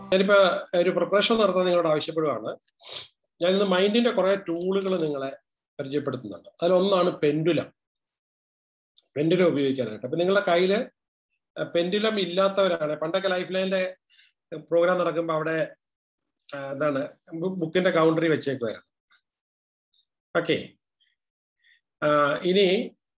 ഞാനിപ്പോ ഒരു പ്രിപ്പറേഷൻ നടത്താൻ നിങ്ങളോട് ആവശ്യപ്പെടുകയാണ് ഞാനിന്ന് മൈൻഡിന്റെ കുറെ ടൂളുകൾ നിങ്ങളെ പരിചയപ്പെടുത്തുന്നുണ്ട് അതിലൊന്നാണ് പെൻഡുലം പെൻഡുലം ഉപയോഗിക്കാനായിട്ട് അപ്പൊ നിങ്ങളുടെ കയ്യില് പെൻഡുലം ഇല്ലാത്തവരാണ് പണ്ടൊക്കെ ലൈഫ് ലൈനിന്റെ പ്രോഗ്രാം നടക്കുമ്പോൾ അവിടെ ആ, എന്താണ് ബുക്കിന്റെ കൗണ്ടറിൽ വെച്ചേക്കുമായിരുന്നു ഓക്കെ ഇനി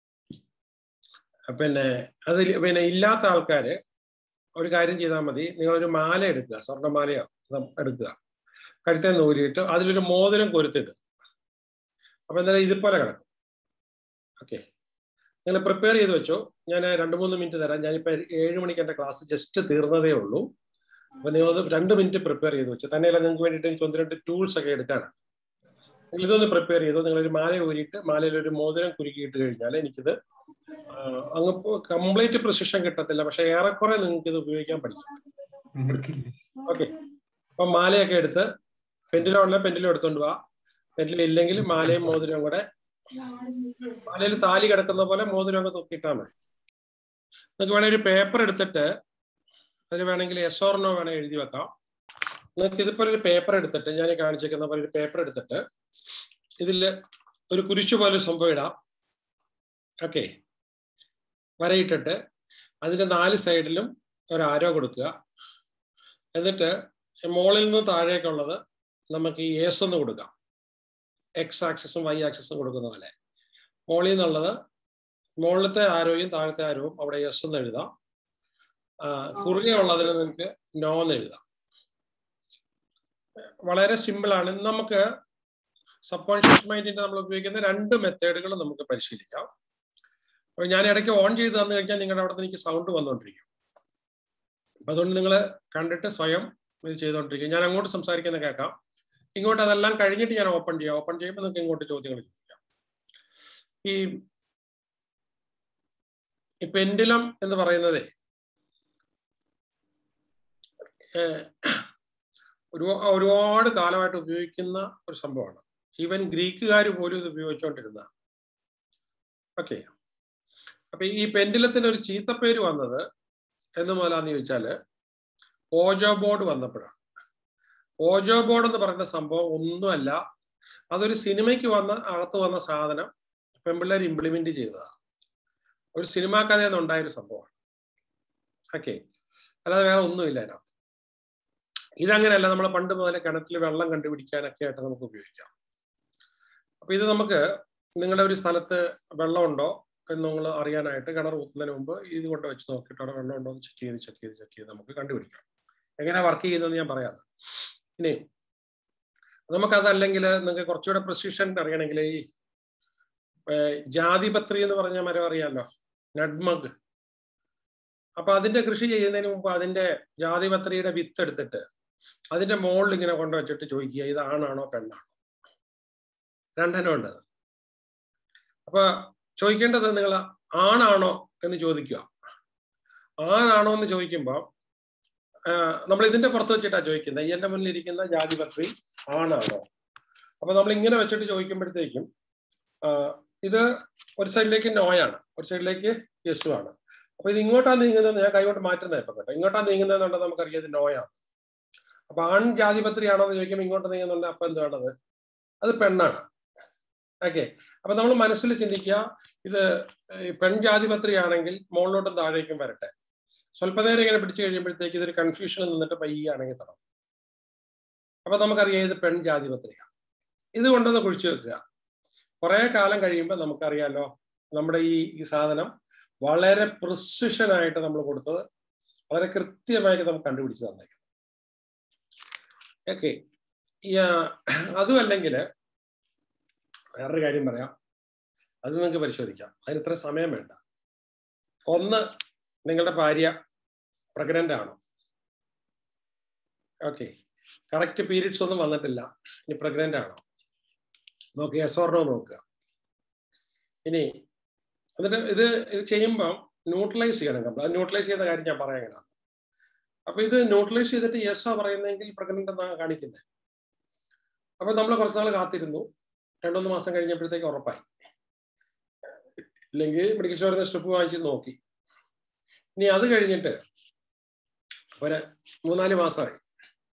പിന്നെ അതിൽ പിന്നെ ഇല്ലാത്ത ആൾക്കാര് ഒരു കാര്യം ചെയ്താൽ മതി നിങ്ങളൊരു മാല എടുക്കുക സ്വർണ്ണമാലയോ ഇത് എടുക്കുക കഴുത്തെ നൂരിയിട്ട് അതിലൊരു മോതിരം കൊരുത്തിടുക അപ്പൊ എന്തായാലും ഇതുപോലെ കിടക്കും ഓക്കെ നിങ്ങൾ പ്രിപ്പയർ ചെയ്ത് വെച്ചോ ഞാൻ രണ്ട് മൂന്ന് മിനിറ്റ് തരാം ഞാനിപ്പോൾ ഏഴ് മണിക്ക് എൻ്റെ ക്ലാസ് ജസ്റ്റ് തീർന്നതേ ഉള്ളൂ അപ്പൊ നിങ്ങളത് രണ്ട് മിനിറ്റ് പ്രിപ്പയർ ചെയ്ത് വെച്ചു തന്നെയല്ല നിങ്ങൾക്ക് വേണ്ടിയിട്ട് എനിക്ക് ഒന്ന് രണ്ട് ടൂൾസ് ഒക്കെ എടുക്കാനാണ് നിങ്ങൾ ഇതൊന്ന് പ്രിപ്പയർ ചെയ്തു നിങ്ങളൊരു മാല ഊരിയിട്ട് മാലയിൽ ഒരു മോതിരം കുരുക്കിയിട്ട് കഴിഞ്ഞാൽ എനിക്കിത് ആ, അങ്ങ് കംപ്ലീറ്റ് പ്രിസിഷൻ കിട്ടത്തില്ല പക്ഷെ ഏറെക്കുറെ നിങ്ങൾക്ക് ഇത് ഉപയോഗിക്കാൻ പഠിക്കും ഓക്കെ അപ്പൊ മാലയൊക്കെ എടുത്ത് പെൻഡിലോ ഉള്ള പെൻഡിലോ എടുത്തോണ്ട് പോവാ പെൻഡിലും ഇല്ലെങ്കിൽ മാലയും മോതിരവും കൂടെ മാലയിൽ താലി കിടക്കുന്ന പോലെ മോതിരം അങ്ങ് തൂക്കിയിട്ടാൽ മതി നിങ്ങൾക്ക് വേണമെങ്കിൽ ഒരു പേപ്പർ എടുത്തിട്ട് അതിൽ വേണമെങ്കിൽ എസ് ഓർണോ വേണേൽ എഴുതി വെക്കാം നിങ്ങൾക്ക് ഇതിപ്പോൾ ഒരു പേപ്പർ എടുത്തിട്ട് ഞാൻ കാണിച്ചേക്കുന്ന പോലെ ഒരു പേപ്പർ എടുത്തിട്ട് ഇതിൽ ഒരു കുരിശു പോലെ സംഭവം ഇടാം ഓക്കെ വരയിട്ടിട്ട് അതിന്റെ നാല് സൈഡിലും ഒരു ആരോ കൊടുക്കുക എന്നിട്ട് മുകളിൽ നിന്ന് താഴേക്കുള്ളത് നമുക്ക് ഈ എസ് എന്ന് കൊടുക്കാം എക്സ് ആക്സസും വൈ ആക്സസും കൊടുക്കുന്ന പോലെ മുകളിൽ നിന്നുള്ളത് മുകളിലത്തെ ആരോയും താഴത്തെ ആരോവും അവിടെ എസ് എന്ന് എഴുതാം ആ, കുറുകെ ഉള്ളതിന് നിങ്ങൾക്ക് നോ എന്ന് എഴുതാം വളരെ സിമ്പിൾ ആണ് നമുക്ക് സബ് കോൺഷ്യസ് മൈൻഡിന്റെ നമ്മൾ ഉപയോഗിക്കുന്ന രണ്ട് മെത്തേഡുകൾ നമുക്ക് പരിശീലിക്കാം അപ്പൊ ഞാൻ ഇടയ്ക്ക് ഓൺ ചെയ്ത് തന്നു കഴിഞ്ഞാൽ നിങ്ങളുടെ അവിടെ നിന്ന് എനിക്ക് സൗണ്ട് വന്നുകൊണ്ടിരിക്കും അപ്പൊ അതുകൊണ്ട് നിങ്ങൾ കണ്ടിട്ട് സ്വയം ഇത് ചെയ്തുകൊണ്ടിരിക്കും ഞാൻ അങ്ങോട്ട് സംസാരിക്കുന്ന കേൾക്കാം ഇങ്ങോട്ട് അതെല്ലാം കഴിഞ്ഞിട്ട് ഞാൻ ഓപ്പൺ ചെയ്യാം ഓപ്പൺ ചെയ്യുമ്പോൾ നിങ്ങൾക്ക് ഇങ്ങോട്ട് ചോദ്യങ്ങൾ ചോദിക്കാം ഈ ഈ പെൻഡിലം എന്ന് പറയുന്നതേ ഏഹ്, ഒരു ഒരുപാട് കാലമായിട്ട് ഉപയോഗിക്കുന്ന ഒരു സംഭവമാണ് ഈവൻ ഗ്രീക്കുകാർ പോലും ഇത് ഉപയോഗിച്ചുകൊണ്ടിരുന്നതാണ് ഓക്കെ അപ്പൊ ഈ പെൻഡിലത്തിന് ഒരു ചീത്തപ്പേര് വന്നത് എന്ന് മുതലാന്ന് ചോദിച്ചാല് ഓജോ ബോർഡ് വന്നപ്പോഴാണ് ഓജോ ബോർഡ് എന്ന് പറയുന്ന സംഭവം ഒന്നുമല്ല അതൊരു സിനിമയ്ക്ക് വന്ന അകത്ത് വന്ന സാധനം പെൺപിള്ളേർ ഇംപ്ലിമെന്റ് ചെയ്തതാണ് ഒരു സിനിമാ കഥയിൽ നിന്ന് ഉണ്ടായൊരു സംഭവമാണ് ഓക്കെ അല്ലാതെ വേറെ ഒന്നുമില്ല അതിനകത്ത് ഇതങ്ങനെയല്ല നമ്മൾ പണ്ട് മുതലേ കിണറ്റിൽ വെള്ളം കണ്ടുപിടിക്കാനൊക്കെ ആയിട്ട് നമുക്ക് ഉപയോഗിക്കാം അപ്പൊ ഇത് നമുക്ക് നിങ്ങളുടെ ഒരു സ്ഥലത്ത് വെള്ളമുണ്ടോ എന്ന് നിങ്ങൾ അറിയാനായിട്ട് കിണർ കുത്തുന്നതിന് മുമ്പ് ഇത് കൊണ്ട് വെച്ച് നോക്കിയിട്ട് അവിടെ വെള്ളം ഉണ്ടോ എന്ന് ചെക്ക് ചെയ്ത് ചെക്ക് ചെയ്ത് ചെക്ക് ചെയ്ത് നമുക്ക് കണ്ടുപിടിക്കാം എങ്ങനെ വർക്ക് ചെയ്യുന്നതെന്ന് ഞാൻ പറയാം ഇനി നമുക്കതല്ലെങ്കിൽ നിങ്ങൾക്ക് കുറച്ചുകൂടെ പ്രസിഷൻ അറിയണമെങ്കിൽ ഈ ഏർ, ജാതിപത്രി എന്ന് പറഞ്ഞ മരം അറിയാമല്ലോ നഡ്മഗ് അപ്പൊ അതിന്റെ കൃഷി ചെയ്യുന്നതിന് മുമ്പ് അതിന്റെ ജാതിപത്രിയുടെ വിത്ത് എടുത്തിട്ട് അതിന്റെ മുകളിൽ ഇങ്ങനെ കൊണ്ടുവച്ചിട്ട് ചോദിക്കുക ഇത് ആണാണോ പെണ്ണാണോ രണ്ടെണ്ണം ഉണ്ട് അപ്പൊ ചോദിക്കേണ്ടത് നിങ്ങൾ ആണാണോ എന്ന് ചോദിക്കുക ആണാണോ എന്ന് ചോദിക്കുമ്പോൾ നമ്മൾ ഇതിന്റെ പുറത്ത് വെച്ചിട്ടാണ് ചോദിക്കുന്നത് ഈ എന്റെ മുന്നിൽ ഇരിക്കുന്ന ജാതിപത്രി ആണാണോ അപ്പൊ നമ്മൾ ഇങ്ങനെ വെച്ചിട്ട് ചോദിക്കുമ്പോഴത്തേക്കും ആ, ഇത് ഒരു സൈഡിലേക്ക് നോയാണ് ഒരു സൈഡിലേക്ക് യെസ്സും ആണ് അപ്പൊ ഇത് ഇങ്ങോട്ടാണ് നീങ്ങുന്നത് ഞാൻ കൈകൊണ്ട് മാറ്റുന്നത് ഇപ്പൊ കേട്ടോ ഇങ്ങോട്ടാണ് നീങ്ങുന്നതെന്നുണ്ടെങ്കിൽ നമുക്കറിയാം ഇത് നോയാണ് അപ്പൊ ആൺ ജാതിപത്രി ആണോ എന്ന് ചോദിക്കുമ്പോൾ ഇങ്ങോട്ട് നീങ്ങുന്നുണ്ട് അപ്പൊ എന്ത് വേണ്ടത് അത് പെണ്ണാണ് ഓക്കെ അപ്പൊ നമ്മൾ മനസ്സിൽ ചിന്തിക്കുക ഇത് ഈ പെൺജാതിപത്രി ആണെങ്കിൽ മുകളിലോട്ടും താഴേക്കും വരട്ടെ സ്വല്പനേരം ഇങ്ങനെ പിടിച്ചു കഴിയുമ്പോഴത്തേക്ക് ഇതൊരു കൺഫ്യൂഷനിൽ നിന്നിട്ട് പയ്യാണെങ്കിൽ തുടങ്ങും അപ്പൊ നമുക്കറിയാം ഇത് പെൺജാതിപത്രിയാണ് ഇത് കൊണ്ടൊന്ന് കുഴിച്ചു വെക്കുക കുറെ കാലം കഴിയുമ്പോൾ നമുക്കറിയാലോ നമ്മുടെ ഈ ഈ സാധനം വളരെ പ്രിസിഷൻ ആയിട്ട് നമ്മൾ കൊടുത്തത് വളരെ കൃത്യമായിട്ട് നമുക്ക് കണ്ടുപിടിച്ച് തന്നേക്കും ഓക്കെ അതുമല്ലെങ്കിൽ വേറൊരു കാര്യം പറയാം അത് നിങ്ങൾക്ക് പരിശോധിക്കാം അതിന് ഇത്ര സമയം വേണ്ട ഒന്ന് നിങ്ങളുടെ ഭാര്യ പ്രഗ്നന്റ് ആണോ ഓക്കെ കറക്റ്റ് പീരീഡ്സ് ഒന്നും വന്നിട്ടില്ല ഇനി പ്രഗ്നന്റ് ആണോ നോക്കുക എസോർണോ നോക്കുക ഇനി എന്നിട്ട് ഇത് ഇത് ചെയ്യുമ്പോൾ ന്യൂട്രലൈസ് ചെയ്യണം നമ്മൾ അത് ന്യൂട്രലൈസ് ചെയ്യുന്ന കാര്യം ഞാൻ പറയാൻ എങ്ങനെയാണ് അപ്പൊ ഇത് ന്യൂട്രലൈസ് ചെയ്തിട്ട് യെസ്സോ പറയുന്നെങ്കിൽ പ്രഗ്നന്റ് എന്നാണ് കാണിക്കുന്നത് അപ്പൊ നമ്മൾ കുറച്ച് നാൾ കാത്തിരുന്നു രണ്ടൊന്ന് മാസം കഴിഞ്ഞപ്പോഴത്തേക്ക് ഉറപ്പായി ഇല്ലെങ്കിൽ മെഡിക്കൽ സ്റ്റോറിൽ സ്റ്റെപ്പ് വാങ്ങിച്ച് നോക്കി ഇനി അത് കഴിഞ്ഞിട്ട് ഒരു മൂന്നാല് മാസമായി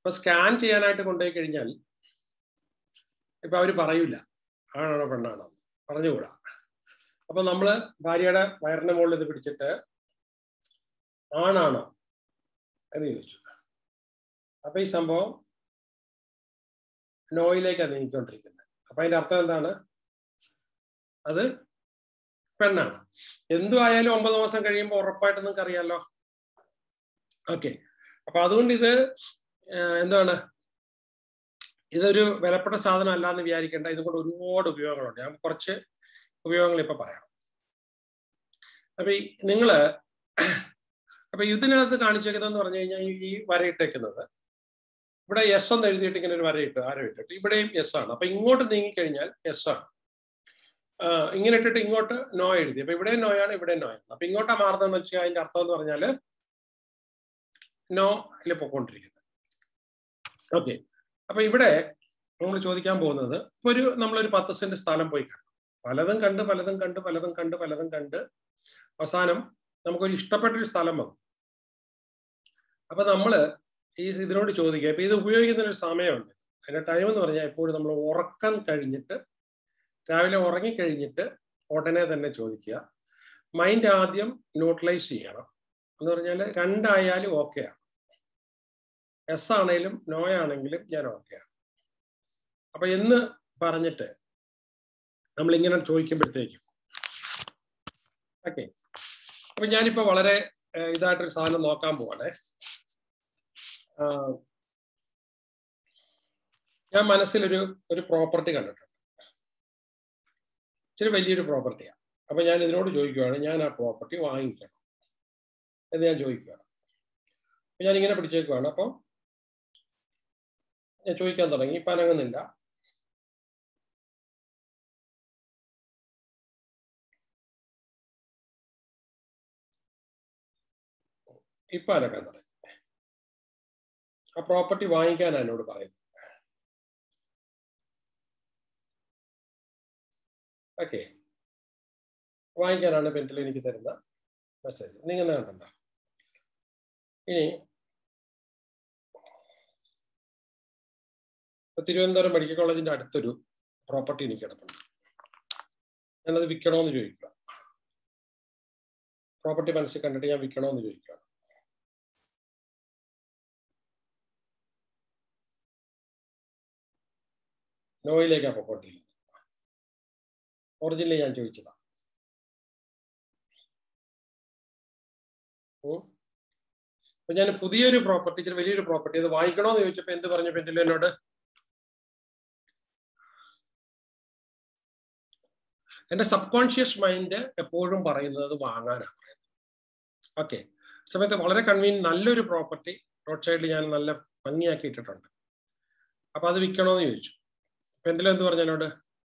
അപ്പൊ സ്കാൻ ചെയ്യാനായിട്ട് കൊണ്ടുപോയി കഴിഞ്ഞാൽ ഇപ്പൊ അവര് പറയൂല ആണാണോ പെണ്ണാണോ പറഞ്ഞുകൂടാ അപ്പൊ നമ്മള് ഭാര്യയുടെ വയറിന്റെ മുകളിൽ ഇത് പിടിച്ചിട്ട് ആണാണോ എന്ന് ചോദിച്ചു അപ്പൊ ഈ സംഭവം നോയിലേക്കാണ് നീങ്ങിക്കൊണ്ടിരിക്കുന്നത് അപ്പൊ അതിന്റെ അർത്ഥം എന്താണ് അത് പെണ്ണാണ് എന്തു ആയാലും ഒമ്പത് മാസം കഴിയുമ്പോൾ ഉറപ്പായിട്ട് നിങ്ങൾക്ക് അറിയാലോ ഓക്കെ അപ്പൊ അതുകൊണ്ട് ഇത് എന്താണ് ഇതൊരു വിലപ്പെട്ട സാധനം അല്ല എന്ന് വിചാരിക്കേണ്ട ഇതുകൊണ്ട് ഒരുപാട് ഉപയോഗങ്ങളുണ്ട് ഞാൻ കുറച്ച് ഉപയോഗങ്ങൾ ഇപ്പൊ പറയാം അപ്പൊ ഈ നിങ്ങള് അപ്പൊ ഇതിനകത്ത് കാണിച്ചേക്കുന്നതെന്ന് പറഞ്ഞു കഴിഞ്ഞാൽ ഈ വരയിട്ടേക്കുന്നത് ഇവിടെ എസ് എന്ന് എഴുതിയിട്ട് ഇങ്ങനെ ഒരു വരയിട്ട് ആരോ ഇട്ടിട്ട് ഇവിടെയും എസ് ആണ് അപ്പൊ ഇങ്ങോട്ട് നീങ്ങിക്കഴിഞ്ഞാൽ എസ് ആണ് ഇങ്ങനെ ഇട്ടിട്ട് ഇങ്ങോട്ട് നോ എഴുതി അപ്പൊ ഇവിടെ നോ ആണ് ഇവിടെ നോ ആണ് അപ്പൊ ഇങ്ങോട്ടാ മാറുന്നതെന്ന് വെച്ചാൽ അതിന്റെ അർത്ഥം എന്ന് പറഞ്ഞാല് നോ അതിൽ പൊക്കോണ്ടിരിക്കുന്നത് ഓക്കെ അപ്പൊ ഇവിടെ നമ്മൾ ചോദിക്കാൻ പോകുന്നത് ഇപ്പൊ ഒരു നമ്മളൊരു പത്ത് സെന്റ് സ്ഥലം പോയി കണ്ടു പലതും കണ്ട് പലതും കണ്ട് പലതും കണ്ട് പലതും കണ്ട് അവസാനം നമുക്കൊരു ഇഷ്ടപ്പെട്ടൊരു സ്ഥലം വന്നു അപ്പൊ നമ്മള് ഈ ഇതിനോട് ചോദിക്കുക ഇപ്പൊ ഇത് ഉപയോഗിക്കുന്ന ഒരു സമയമുണ്ട് അതിന്റെ ടൈം എന്ന് പറഞ്ഞാൽ എപ്പോഴും നമ്മൾ ഉറക്കം കഴിഞ്ഞിട്ട് രാവിലെ ഉറങ്ങിക്കഴിഞ്ഞിട്ട് ഉടനെ തന്നെ ചോദിക്കുക മൈൻഡ് ആദ്യം ന്യൂട്രലൈസ് ചെയ്യണം എന്ന് പറഞ്ഞാൽ രണ്ടായാലും ഓക്കെയാണ് എസ് ആണെങ്കിലും നോ ആണെങ്കിലും ഞാൻ ഓക്കെയാണ് അപ്പൊ എന്ന് പറഞ്ഞിട്ട് നമ്മൾ ഇങ്ങനെ ചോദിക്കുമ്പോഴത്തേക്കും ഓക്കെ അപ്പൊ ഞാനിപ്പോ വളരെ ഇതായിട്ടൊരു സാധനം നോക്കാൻ പോവാണേ ഞാൻ മനസ്സിലൊരു ഒരു പ്രോപ്പർട്ടി കണ്ടിട്ടുണ്ട് ഇച്ചിരി വലിയൊരു പ്രോപ്പർട്ടിയാണ് അപ്പൊ ഞാൻ ഇതിനോട് ചോദിക്കുകയാണ് ഞാൻ ആ പ്രോപ്പർട്ടി വാങ്ങിക്കണം എന്ന് ഞാൻ ചോദിക്കുകയാണ് അപ്പൊ ഞാൻ ഇങ്ങനെ പിടിച്ചേക്കുവാണ് അപ്പം ഞാൻ ചോദിക്കാൻ തുടങ്ങി ഇപ്പൊ അനങ്ങുന്നില്ല ഇപ്പൊ അനക്കാൻ തുടങ്ങി ആ പ്രോപ്പർട്ടി വാങ്ങിക്കാനാണ് എന്നോട് പറയുന്നത് ഓക്കെ വാങ്ങിക്കാനാണ് പെൻറ്റിൽ എനിക്ക് തരുന്ന മെസ്സേജ് നിങ്ങൾ കണ്ടണ്ട ഇനി തിരുവനന്തപുരം മെഡിക്കൽ കോളേജിന്റെ അടുത്തൊരു പ്രോപ്പർട്ടി എനിക്ക് കിടപ്പുണ്ട് ഞാനത് വിൽക്കണമെന്ന് ചോദിക്കുക പ്രോപ്പർട്ടി മനസ്സിൽ കണ്ടിട്ട് ഞാൻ വിൽക്കണമെന്ന് ചോദിക്കുക നോയിലേക്കാണ് പൊക്കോണ്ടിരിക്കുന്നത് ഒറിജിനലി ഞാൻ ചോദിച്ചതാ അപ്പൊ ഞാൻ പുതിയൊരു പ്രോപ്പർട്ടി ഇച്ചിരി വലിയൊരു പ്രോപ്പർട്ടി അത് വാങ്ങിക്കണോന്ന് ചോദിച്ചപ്പോ എന്ത് പറഞ്ഞു പെൻറ്റിൽ എന്നോട് എന്റെ സബ് കോൺഷ്യസ് മൈൻഡ് എപ്പോഴും പറയുന്നത് വാങ്ങാനാണ് പറയുന്നത് ഓക്കെ സമയത്ത് വളരെ കൺവീൻ നല്ലൊരു പ്രോപ്പർട്ടി റോഡ് സൈഡിൽ ഞാൻ നല്ല ഭംഗിയാക്കി ഇട്ടിട്ടുണ്ട് അപ്പൊ അത് വിൽക്കണോന്ന് ചോദിച്ചു പെൻഡിൽ എന്ത് പറഞ്ഞു എന്നോട്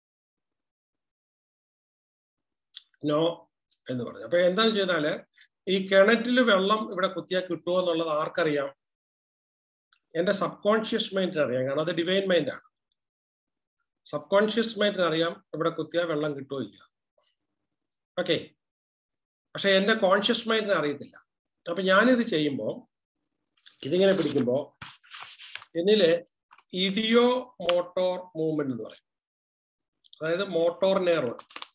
നോ എന്ന് പറഞ്ഞു അപ്പൊ എന്താന്ന് ചെയ്താല് ഈ കിണറ്റിൽ വെള്ളം ഇവിടെ കുത്തിയാൽ കിട്ടുമോ എന്നുള്ളത് ആർക്കറിയാം എന്റെ സബ് കോൺഷ്യസ് മൈൻഡിന് അറിയാം കാരണം അത് ഡിവൈൻ മൈൻഡ് ആണ് സബ് കോൺഷ്യസ് മൈൻഡിന് അറിയാം ഇവിടെ കുത്തിയാൽ വെള്ളം കിട്ടുമോ ഇല്ല ഓക്കെ പക്ഷെ എന്റെ കോൺഷ്യസ് മൈൻഡിന് അറിയത്തില്ല അപ്പൊ ഞാനിത് ചെയ്യുമ്പോൾ ഇതിങ്ങനെ പിടിക്കുമ്പോൾ എന്നിലെ ഇഡിയോ മോട്ടോർ മൂവ്മെന്റ് എന്ന് പറയും അതായത് മോട്ടോർ നെർവ്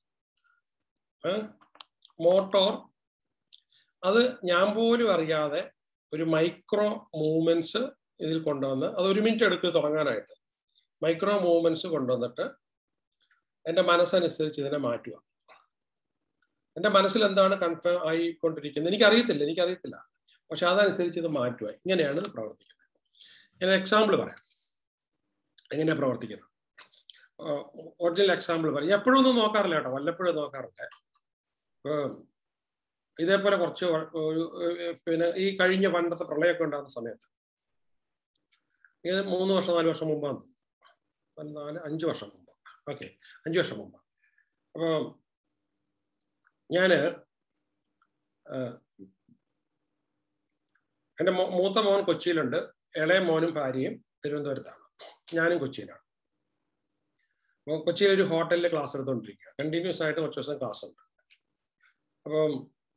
മോട്ടോർ അത് ഞാൻ പോലും അറിയാതെ ഒരു മൈക്രോ മൂവ്മെന്റ്സ് ഇതിൽ കൊണ്ടുവന്ന് അത് ഒരു മിനിറ്റ് എടുക്കുക തുടങ്ങാനായിട്ട് മൈക്രോ മൂവ്മെന്റ്സ് കൊണ്ടുവന്നിട്ട് എൻ്റെ മനസ്സനുസരിച്ച് ഇതിനെ മാറ്റുക എൻ്റെ മനസ്സിൽ എന്താണ് കൺഫേം ആയിക്കൊണ്ടിരിക്കുന്നത് എനിക്കറിയത്തില്ല എനിക്കറിയത്തില്ല പക്ഷെ അതനുസരിച്ച് ഇത് മാറ്റുക ഇങ്ങനെയാണ് ഇത് പ്രവർത്തിക്കുന്നത് ഞാൻ എക്സാമ്പിൾ പറയാം എങ്ങനെയാണ് പ്രവർത്തിക്കുന്നത് ഒറിജിനൽ എക്സാമ്പിൾ പറയാം എപ്പോഴും ഒന്നും നോക്കാറില്ല കേട്ടോ വല്ലപ്പോഴും നോക്കാറുണ്ട് ഇതേപോലെ കുറച്ച് ഒരു പിന്നെ ഈ കഴിഞ്ഞ പണ്ടത്തെ പ്രളയമൊക്കെ ഉണ്ടാകുന്ന സമയത്ത് ഇത് മൂന്ന് വർഷം നാല് വർഷം മുമ്പാണ് നാല് അഞ്ച് വർഷം മുമ്പ് ഓക്കെ അഞ്ച് വർഷം മുമ്പ് അപ്പോൾ ഞാന് എൻ്റെ മൂത്ത മോൻ കൊച്ചിയിലുണ്ട് ഇളയ മോനും ഭാര്യയും തിരുവനന്തപുരത്താണ് ഞാനും കൊച്ചിയിലാണ് അപ്പോൾ കൊച്ചിയിൽ ഒരു ഹോട്ടലിൽ ക്ലാസ് എടുത്തുകൊണ്ടിരിക്കുക കണ്ടിന്യൂസ് ആയിട്ട് കുറച്ച് ദിവസം ക്ലാസ് ഉണ്ട് അപ്പം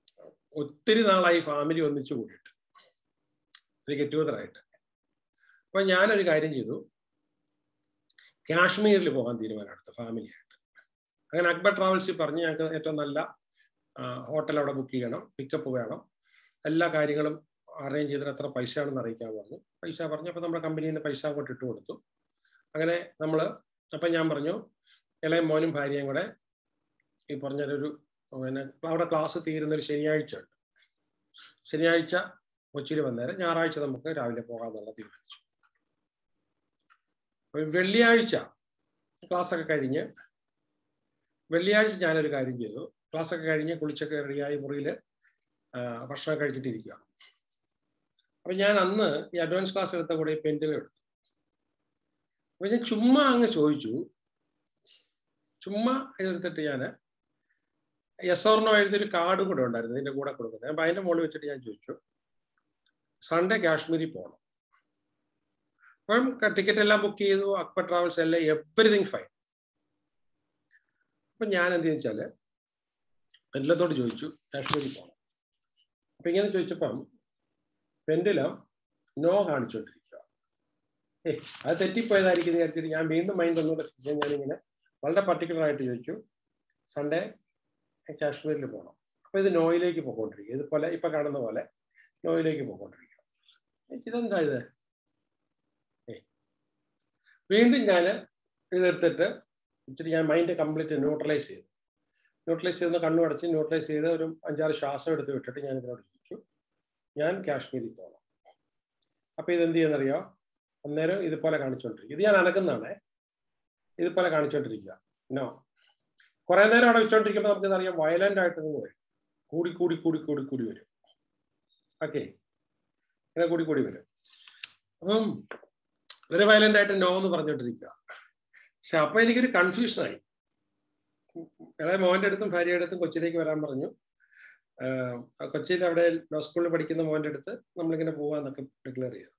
ഒത്തിരി നാളായി ഫാമിലി ഒന്നിച്ചു കൂടിയിട്ട് ഒരു ഗെറ്റ് ടുഗദർ ആയിട്ട് അപ്പൊ അപ്പൊ ഞാനൊരു കാര്യം ചെയ്തു കാശ്മീരിൽ പോകാൻ തീരുമാനമെടുത്തു ഫാമിലിയായിട്ട് അങ്ങനെ അക്ബർ ട്രാവൽസിൽ പറഞ്ഞ് ഞങ്ങൾക്ക് ഏറ്റവും നല്ല ഹോട്ടൽ അവിടെ ബുക്ക് ചെയ്യണം പിക്കപ്പ് വേണം എല്ലാ കാര്യങ്ങളും അറേഞ്ച് ചെയ്തിട്ട് എത്ര പൈസ ആണെന്ന് അറിയിക്കാൻ പറഞ്ഞു പൈസ പറഞ്ഞു അപ്പോൾ നമ്മുടെ കമ്പനിയിൽ നിന്ന് പൈസ അങ്ങോട്ട് ഇട്ട് കൊടുത്തു അങ്ങനെ നമ്മൾ അപ്പം ഞാൻ പറഞ്ഞു ഇളയ മോനും ഭാര്യയും കൂടെ ഈ പറഞ്ഞൊരു പിന്നെ അവിടെ ക്ലാസ് തീരുന്ന ഒരു ശനിയാഴ്ച ഉണ്ട് ശനിയാഴ്ച കൊച്ചിയിൽ വന്നേരം ഞായറാഴ്ച നമുക്ക് രാവിലെ പോകാമെന്നുള്ള തീരുമാനിച്ചു വെള്ളിയാഴ്ച ക്ലാസ് ഒക്കെ കഴിഞ്ഞ് വെള്ളിയാഴ്ച ഞാനൊരു കാര്യം ചെയ്തു ക്ലാസ് ഒക്കെ കഴിഞ്ഞ് കുളിച്ചൊക്കെ റെഡിയായി മുറിയിൽ ഭക്ഷണം കഴിച്ചിട്ടിരിക്കുക അപ്പൊ ഞാൻ അന്ന് ഈ അഡ്വാൻസ് ക്ലാസ് എടുത്ത കൂടെ ഈ പെൻഡിലും എടുത്തു അപ്പൊ ഞാൻ ചുമ്മാ അങ്ങ് ചോദിച്ചു ചുമ്മാ ഇതെടുത്തിട്ട് ഞാൻ എസ് ഓർണോ എഴുതിയൊരു കാർഡും കൂടെ ഉണ്ടായിരുന്നു ഇതിന്റെ കൂടെ കൊടുക്കുന്നത് അപ്പൊ അതിന്റെ മുകളിൽ വെച്ചിട്ട് ഞാൻ ചോദിച്ചു സൺഡേ കാശ്മീരിൽ പോകണം അപ്പം ടിക്കറ്റ് എല്ലാം ബുക്ക് ചെയ്തു അക്ബർ ട്രാവൽസ് എല്ലാം എവറിഥിങ് ഫൈൻ അപ്പൊ ഞാൻ എന്ത് വെച്ചാല് പെൻഡിലത്തോട് ചോദിച്ചു കാശ്മീരിൽ പോകണം അപ്പൊ ഇങ്ങനെ ചോദിച്ചപ്പം പെൻഡിലം നോ കാണിച്ചുകൊണ്ടിരിക്കുക ഏ അത് തെറ്റിപ്പോയതായിരിക്കും വിചാരിച്ചിട്ട് ഞാൻ വീണ്ടും മൈൻഡ് ഒന്നുകൂടെ ഞാനിങ്ങനെ വളരെ പർട്ടിക്കുലർ ആയിട്ട് ചോദിച്ചു സൺഡേ കാശ്മീരിൽ പോകണം അപ്പൊ ഇത് നോയിലേക്ക് പോയിക്കൊണ്ടിരിക്കുക ഇതുപോലെ ഇപ്പൊ കാണുന്ന പോലെ നോയിലേക്ക് പോയിക്കൊണ്ടിരിക്കുക ഇതെന്താ ഇത് വീണ്ടും ഞാൻ ഇതെടുത്തിട്ട് ഇച്ചിരി ഞാൻ മൈൻഡ് കംപ്ലീറ്റ് ന്യൂട്രലൈസ് ചെയ്തു ന്യൂട്രലൈസ് ചെയ്ത് കണ്ണു അടച്ച് ന്യൂട്രലൈസ് ചെയ്ത് ഒരു അഞ്ചാറ് ശ്വാസം എടുത്ത് വിട്ടിട്ട് ഞാൻ ഇതിനോട് ചോദിച്ചു ഞാൻ കാശ്മീരിൽ പോകണം അപ്പൊ ഇത് എന്ത് ചെയ്യുന്നറിയോ അന്നേരം ഇതുപോലെ കാണിച്ചുകൊണ്ടിരിക്കും ഇത് ഞാൻ അനക്കുന്നതാണേ ഇതുപോലെ കാണിച്ചുകൊണ്ടിരിക്കുക നോ കുറെ നേരം അവിടെ വെച്ചോണ്ടിരിക്കുമ്പോൾ നമുക്ക് അറിയാം വയലന്റ് ആയിട്ട് നിന്ന് വരും കൂടി കൂടി കൂടി കൂടി കൂടി വരും ഓക്കെ ഇങ്ങനെ കൂടി കൂടി വരും അപ്പം ഒരു വയലന്റ് ആയിട്ട് നോ എന്ന് പറഞ്ഞോണ്ടിരിക്കുക പക്ഷെ അപ്പൊ എനിക്കൊരു കൺഫ്യൂഷനായി ഇളയ മോന്റെ അടുത്തും ഭാര്യയുടെ അടുത്തും കൊച്ചിയിലേക്ക് വരാൻ പറഞ്ഞു കൊച്ചിയിൽ അവിടെ ലോ സ്കൂളിൽ പഠിക്കുന്ന മോന്റെ അടുത്ത് നമ്മളിങ്ങനെ പോവാന്നൊക്കെ ഡിക്ലെയർ ചെയ്തു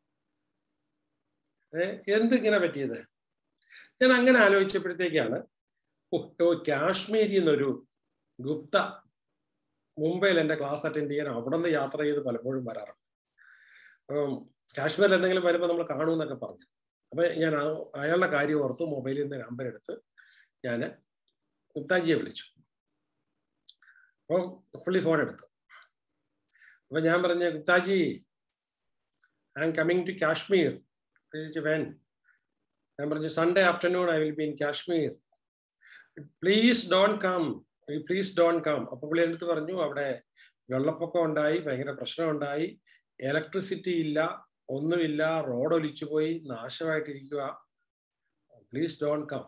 എന്തിങ്ങനെ പറ്റിയത് ഞാൻ അങ്ങനെ ആലോചിച്ചപ്പോഴത്തേക്കാണ് കാശ്മീരിൽ നിന്നൊരു ഗുപ്ത മുംബൈയിൽ എൻ്റെ ക്ലാസ് അറ്റൻഡ് ചെയ്യാൻ അവിടെ നിന്ന് യാത്ര ചെയ്ത് പലപ്പോഴും വരാറുണ്ട് അപ്പം കാശ്മീരിൽ എന്തെങ്കിലും വരുമ്പോൾ നമ്മൾ കാണുമെന്നൊക്കെ പറഞ്ഞു അപ്പൊ ഞാൻ അയാളുടെ കാര്യം ഓർത്തു മൊബൈലിൽ നിന്ന് നമ്പർ എടുത്ത് ഞാൻ ഗുപ്താജിയെ വിളിച്ചു അപ്പം പുള്ളി ഫോൺ എടുത്തു അപ്പൊ ഞാൻ പറഞ്ഞ Guptaji I am coming to Kashmir when ഞാൻ പറഞ്ഞു Sunday afternoon I will be in Kashmir please don't come please don't come അപ്പൊ പുള്ളി എടുത്ത് പറഞ്ഞു അവിടെ വെള്ളപ്പൊക്കം ഉണ്ടായി ഭയങ്കര പ്രശ്നം ഉണ്ടായി ഇലക്ട്രിസിറ്റി ഇല്ല ഒന്നുമില്ല റോഡ് ഒലിച്ചു പോയി നാശമായിട്ടിരിക്കുക പ്ലീസ് ഡോൺ കം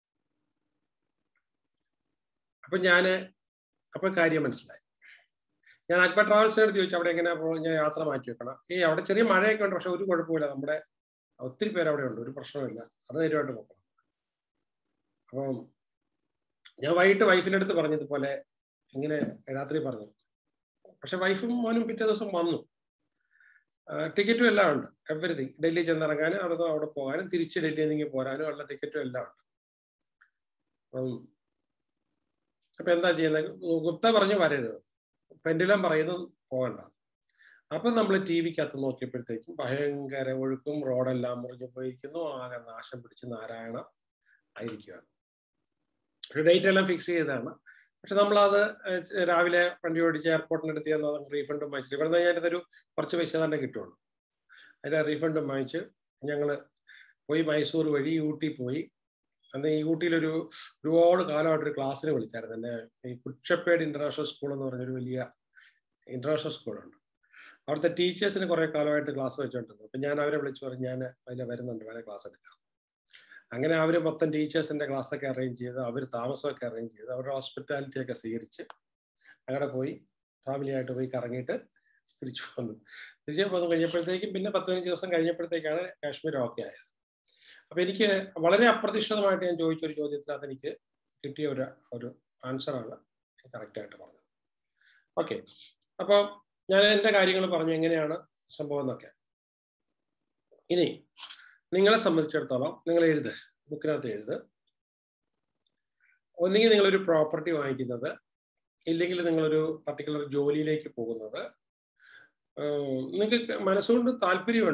അപ്പൊ ഞാന് അപ്പൊ കാര്യം മനസ്സിലായി ഞാൻ അക്ബർ ട്രാവൽസിനോട് ചോദിച്ചു അവിടെ എങ്ങനെ ഞാൻ യാത്ര മാറ്റി വെക്കണം ഈ അവിടെ ചെറിയ മഴയൊക്കെ ഉണ്ട് പക്ഷെ ഒരു കുഴപ്പമില്ല നമ്മുടെ ഒത്തിരി പേര് അവിടെ ഉണ്ട് ഒരു പ്രശ്നമില്ല അത് ധൈര്യമായിട്ട് പോകണം അപ്പം ഞാൻ വൈകിട്ട് വൈഫിൻ്റെ അടുത്ത് പറഞ്ഞതുപോലെ ഇങ്ങനെ രാത്രി പറഞ്ഞു പക്ഷെ വൈഫും മോനും പിറ്റേ ദിവസം വന്നു ടിക്കറ്റും എല്ലാം ഉണ്ട് എവറിഥിങ് ഡൽഹി ചെന്നിറങ്ങാനും അവിടെ അവിടെ പോകാനും തിരിച്ച് ഡൽഹിയിൽ നിന്ന് പോരാനും ഉള്ള ടിക്കറ്റും എല്ലാം ഉണ്ട് അപ്പം അപ്പൊ എന്താ ചെയ്യുന്നത് ഗുപ്ത പറഞ്ഞു വരരുത് പെൻഡിലം പറയുന്നു പോകണ്ട അപ്പൊ നമ്മൾ ടി വിക്കകത്ത് നോക്കിയപ്പോഴത്തേക്കും ഭയങ്കര ഒഴുക്കും റോഡെല്ലാം മുറിഞ്ഞു പോയിരിക്കുന്നു ആകെ നാശം പിടിച്ച് നാരായണ ആയിരിക്കുകയാണ് ഒരു ഡേറ്റ് എല്ലാം ഫിക്സ് ചെയ്തതാണ് പക്ഷെ നമ്മളത് രാവിലെ വണ്ടി ഓടിച്ച് എയർപോർട്ടിന് എടുത്ത് ചെന്ന് റീഫണ്ടും വാങ്ങിച്ചിട്ട് ഇവിടെ നിന്ന് ഞാനതൊരു കുറച്ച് പൈസ തന്നെ കിട്ടുള്ളൂ അതിൻ്റെ റീഫണ്ടും വാങ്ങിച്ച് ഞങ്ങൾ പോയി മൈസൂർ വഴി ഊട്ടി പോയി അന്ന് ഈ ഊട്ടിയിലൊരു ഒരുപാട് കാലമായിട്ടൊരു ക്ലാസ്സിന് വിളിച്ചായിരുന്നു എന്നെ ഈ കുച്ചപ്പേട് ഇന്റർനാഷണൽ സ്കൂൾ എന്ന് പറഞ്ഞൊരു വലിയ ഇന്റർനാഷണൽ സ്കൂളുണ്ട് അവിടുത്തെ ടീച്ചേഴ്സിന് കുറെ കാലമായിട്ട് ക്ലാസ് വെച്ചോണ്ടിരുന്നു അപ്പം ഞാൻ അവരെ വിളിച്ചു പറഞ്ഞു ഞാൻ അതിൽ വരുന്നുണ്ട് വേണേൽ ക്ലാസ് എടുക്കാം അങ്ങനെ അവർ മൊത്തം ടീച്ചേഴ്സിന്റെ ക്ലാസ് ഒക്കെ അറേഞ്ച് ചെയ്ത് അവർ താമസമൊക്കെ അറേഞ്ച് ചെയ്ത് അവരുടെ ഹോസ്പിറ്റാലിറ്റി ഒക്കെ സ്വീകരിച്ച് അങ്ങനെ പോയി ഫാമിലി ആയിട്ട് പോയി കറങ്ങിയിട്ട് തിരിച്ചു വന്നു തിരിച്ചു വന്നു കഴിഞ്ഞപ്പോഴത്തേക്കും പിന്നെ പത്ത് പതിനഞ്ച് ദിവസം കഴിഞ്ഞപ്പോഴത്തേക്കാണ് കാശ്മീർ ഓക്കെ ആയത് അപ്പൊ എനിക്ക് വളരെ അപ്രതീക്ഷിതമായിട്ട് ഞാൻ ചോദിച്ച ഒരു ചോദ്യത്തിനകത്ത് എനിക്ക് കിട്ടിയ ഒരു ഒരു ആൻസറാണ് കറക്റ്റായിട്ട് പറഞ്ഞത് ഓക്കെ അപ്പോൾ ഞാൻ എൻ്റെ കാര്യങ്ങൾ പറഞ്ഞു എങ്ങനെയാണ് സംഭവം എന്നൊക്കെ ഇനി നിങ്ങളെ സംബന്ധിച്ചിടത്തോളം നിങ്ങൾ എഴുത് ബുക്കിനകത്ത് എഴുത് ഒന്നുകിൽ നിങ്ങളൊരു പ്രോപ്പർട്ടി വാങ്ങിക്കുന്നത് ഇല്ലെങ്കിൽ നിങ്ങളൊരു പർട്ടിക്കുലർ ജോലിയിലേക്ക് പോകുന്നത് നിങ്ങൾക്ക് മനസ്സുകൊണ്ട് താല്പര്യമുണ്ട്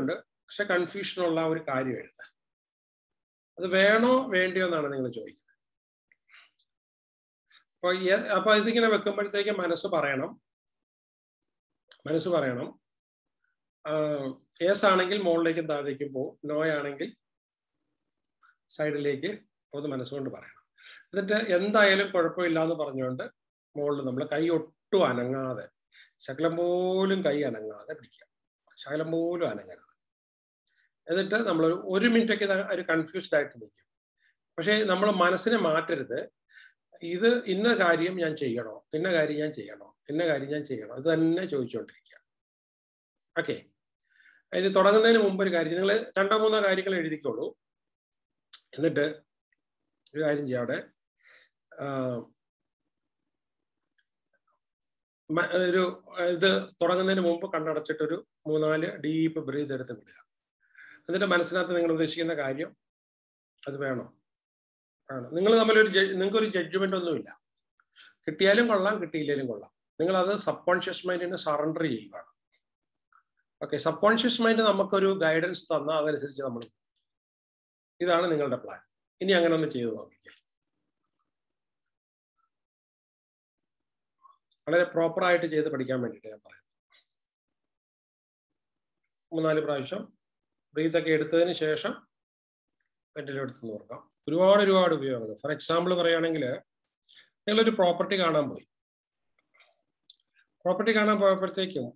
പക്ഷെ കൺഫ്യൂഷനുള്ള ഒരു കാര്യം എഴുതുക അത് വേണോ വേണ്ടിയോ എന്നാണ് നിങ്ങൾ ചോദിക്കുന്നത് അപ്പൊ അപ്പൊ ഇതിങ്ങനെ വെക്കുമ്പോഴത്തേക്ക് മനസ്സ് പറയണം മനസ്സ് പറയണം യെസ് ആണെങ്കിൽ മുകളിലേക്കും താഴേക്കും പോകും നോ ആണെങ്കിൽ സൈഡിലേക്ക് ഒന്ന് മനസ്സുകൊണ്ട് പറയണം എന്നിട്ട് എന്തായാലും കുഴപ്പമില്ല എന്ന് പറഞ്ഞുകൊണ്ട് മുകളിൽ നമ്മൾ കൈ ഒട്ടും അനങ്ങാതെ ശകലം പോലും കൈ അനങ്ങാതെ പിടിക്കുക ശകലം പോലും അനങ്ങരുത് എന്നിട്ട് നമ്മൾ ഒരു മിനിറ്റൊക്കെ ഒരു കൺഫ്യൂസ്ഡ് ആയിട്ട് നിൽക്കും പക്ഷേ നമ്മൾ മനസ്സിനെ മാറ്റരുത് ഇത് ഇന്ന കാര്യം ഞാൻ ചെയ്യണോ ഇന്ന കാര്യം ഞാൻ ചെയ്യണോ ഇന്ന കാര്യം ഞാൻ ചെയ്യണോ ഇത് തന്നെ ചോദിച്ചുകൊണ്ടിരിക്കുക ഓക്കെ അതിന് തുടങ്ങുന്നതിന് മുമ്പ് ഒരു കാര്യം നിങ്ങൾ രണ്ടോ മൂന്നോ കാര്യങ്ങൾ എഴുതിക്കോളൂ എന്നിട്ട് ഒരു കാര്യം ചെയ്യാം അവിടെ ഒരു ഇത് തുടങ്ങുന്നതിന് മുമ്പ് കണ്ണടച്ചിട്ടൊരു മൂന്നാല് ഡീപ്പ് ബ്രീത്ത് എടുത്ത് വിടുക എന്നിട്ട് മനസ്സിനകത്ത് നിങ്ങൾ ഉദ്ദേശിക്കുന്ന കാര്യം അത് വേണോ ആണ് നിങ്ങൾ തമ്മിലൊരു നിങ്ങൾക്ക് ഒരു ജഡ്ജ്മെന്റ് ഒന്നുമില്ല കിട്ടിയാലും കൊള്ളാം കിട്ടിയില്ലെങ്കിലും കൊള്ളാം നിങ്ങൾ അത് സബ് കോൺഷ്യസ് മൈൻഡിന് സറണ്ടർ ചെയ്യുകയാണ് ഓക്കെ സബ് കോൺഷ്യസ് മൈൻഡ് നമുക്കൊരു ഗൈഡൻസ് തന്നാൽ അതനുസരിച്ച് നമ്മൾ ഇതാണ് നിങ്ങളുടെ പ്ലാൻ ഇനി അങ്ങനെ ഒന്ന് ചെയ്തു നോക്കിക്കുക വളരെ പ്രോപ്പറായിട്ട് ചെയ്ത് പഠിക്കാൻ വേണ്ടിയിട്ട് ഞാൻ പറയുന്നത് മൂന്നാല് പ്രാവശ്യം ബ്രീത്ത് ഒക്കെ എടുത്തതിന് ശേഷം വെന്റിലേറ്റർ എടുത്ത് നോക്കാം ഒരുപാട് ഒരുപാട് ഉപയോഗങ്ങൾ ഫോർ എക്സാമ്പിൾ പറയുകയാണെങ്കിൽ നിങ്ങളൊരു പ്രോപ്പർട്ടി കാണാൻ പോയി പ്രോപ്പർട്ടി കാണാൻ പോയപ്പോഴത്തേക്കും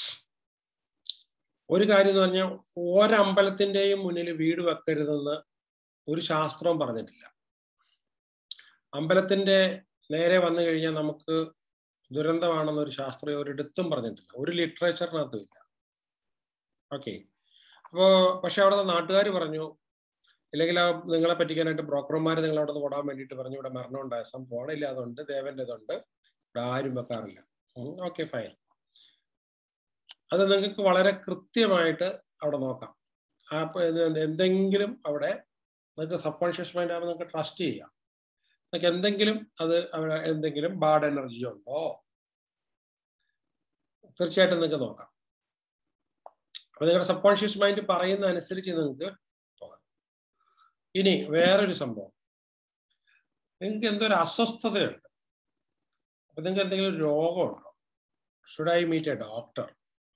ഒരു കാര്യം എന്ന് പറഞ്ഞാൽ ഒരമ്പലത്തിന്റെയും മുന്നിൽ വീട് വെക്കരുതെന്ന് ഒരു ശാസ്ത്രവും പറഞ്ഞിട്ടില്ല അമ്പലത്തിന്റെ നേരെ വന്നു കഴിഞ്ഞാൽ നമുക്ക് ദുരന്തമാണെന്ന് ഒരു ശാസ്ത്രം ഒരിടത്തും പറഞ്ഞിട്ടില്ല ഒരു ലിറ്ററേച്ചറിനകത്തും ഇല്ല ഓക്കെ അപ്പോൾ പക്ഷെ അവിടെ നാട്ടുകാർ പറഞ്ഞു ഇല്ലെങ്കിൽ ആ നിങ്ങളെ പറ്റിക്കാനായിട്ട് ബ്രോക്കർമാർ നിങ്ങൾ അവിടെ നിന്ന് ഓടാൻ വേണ്ടിയിട്ട് പറഞ്ഞു ഇവിടെ മരണം ഉണ്ടായ സംഭവമാണ് ഇല്ല അതുണ്ട് ദേവന്റെ ഇതുണ്ട് ഇവിടെ ആരും വെക്കാറില്ല ഓക്കെ ഫൈൻ അത് നിങ്ങൾക്ക് വളരെ കൃത്യമായിട്ട് അവിടെ നോക്കാം ആ എന്തെങ്കിലും അവിടെ നിങ്ങൾക്ക് സബ് കോൺഷ്യസ് മൈൻഡ് ആകുമ്പോൾ നിങ്ങൾക്ക് ട്രസ്റ്റ് ചെയ്യാം നിങ്ങൾക്ക് എന്തെങ്കിലും അത് അവിടെ എന്തെങ്കിലും ബാഡ് എനർജി ഉണ്ടോ തീർച്ചയായിട്ടും നിങ്ങൾക്ക് നോക്കാം അപ്പൊ നിങ്ങളുടെ സബ് കോൺഷ്യസ് മൈൻഡ് പറയുന്ന അനുസരിച്ച് നിങ്ങൾക്ക് പോകാം ഇനി വേറൊരു സംഭവം നിങ്ങൾക്ക് എന്തൊരു അസ്വസ്ഥതയുണ്ട് അപ്പൊ നിങ്ങൾക്ക് എന്തെങ്കിലും രോഗമുണ്ടോ should I meet a doctor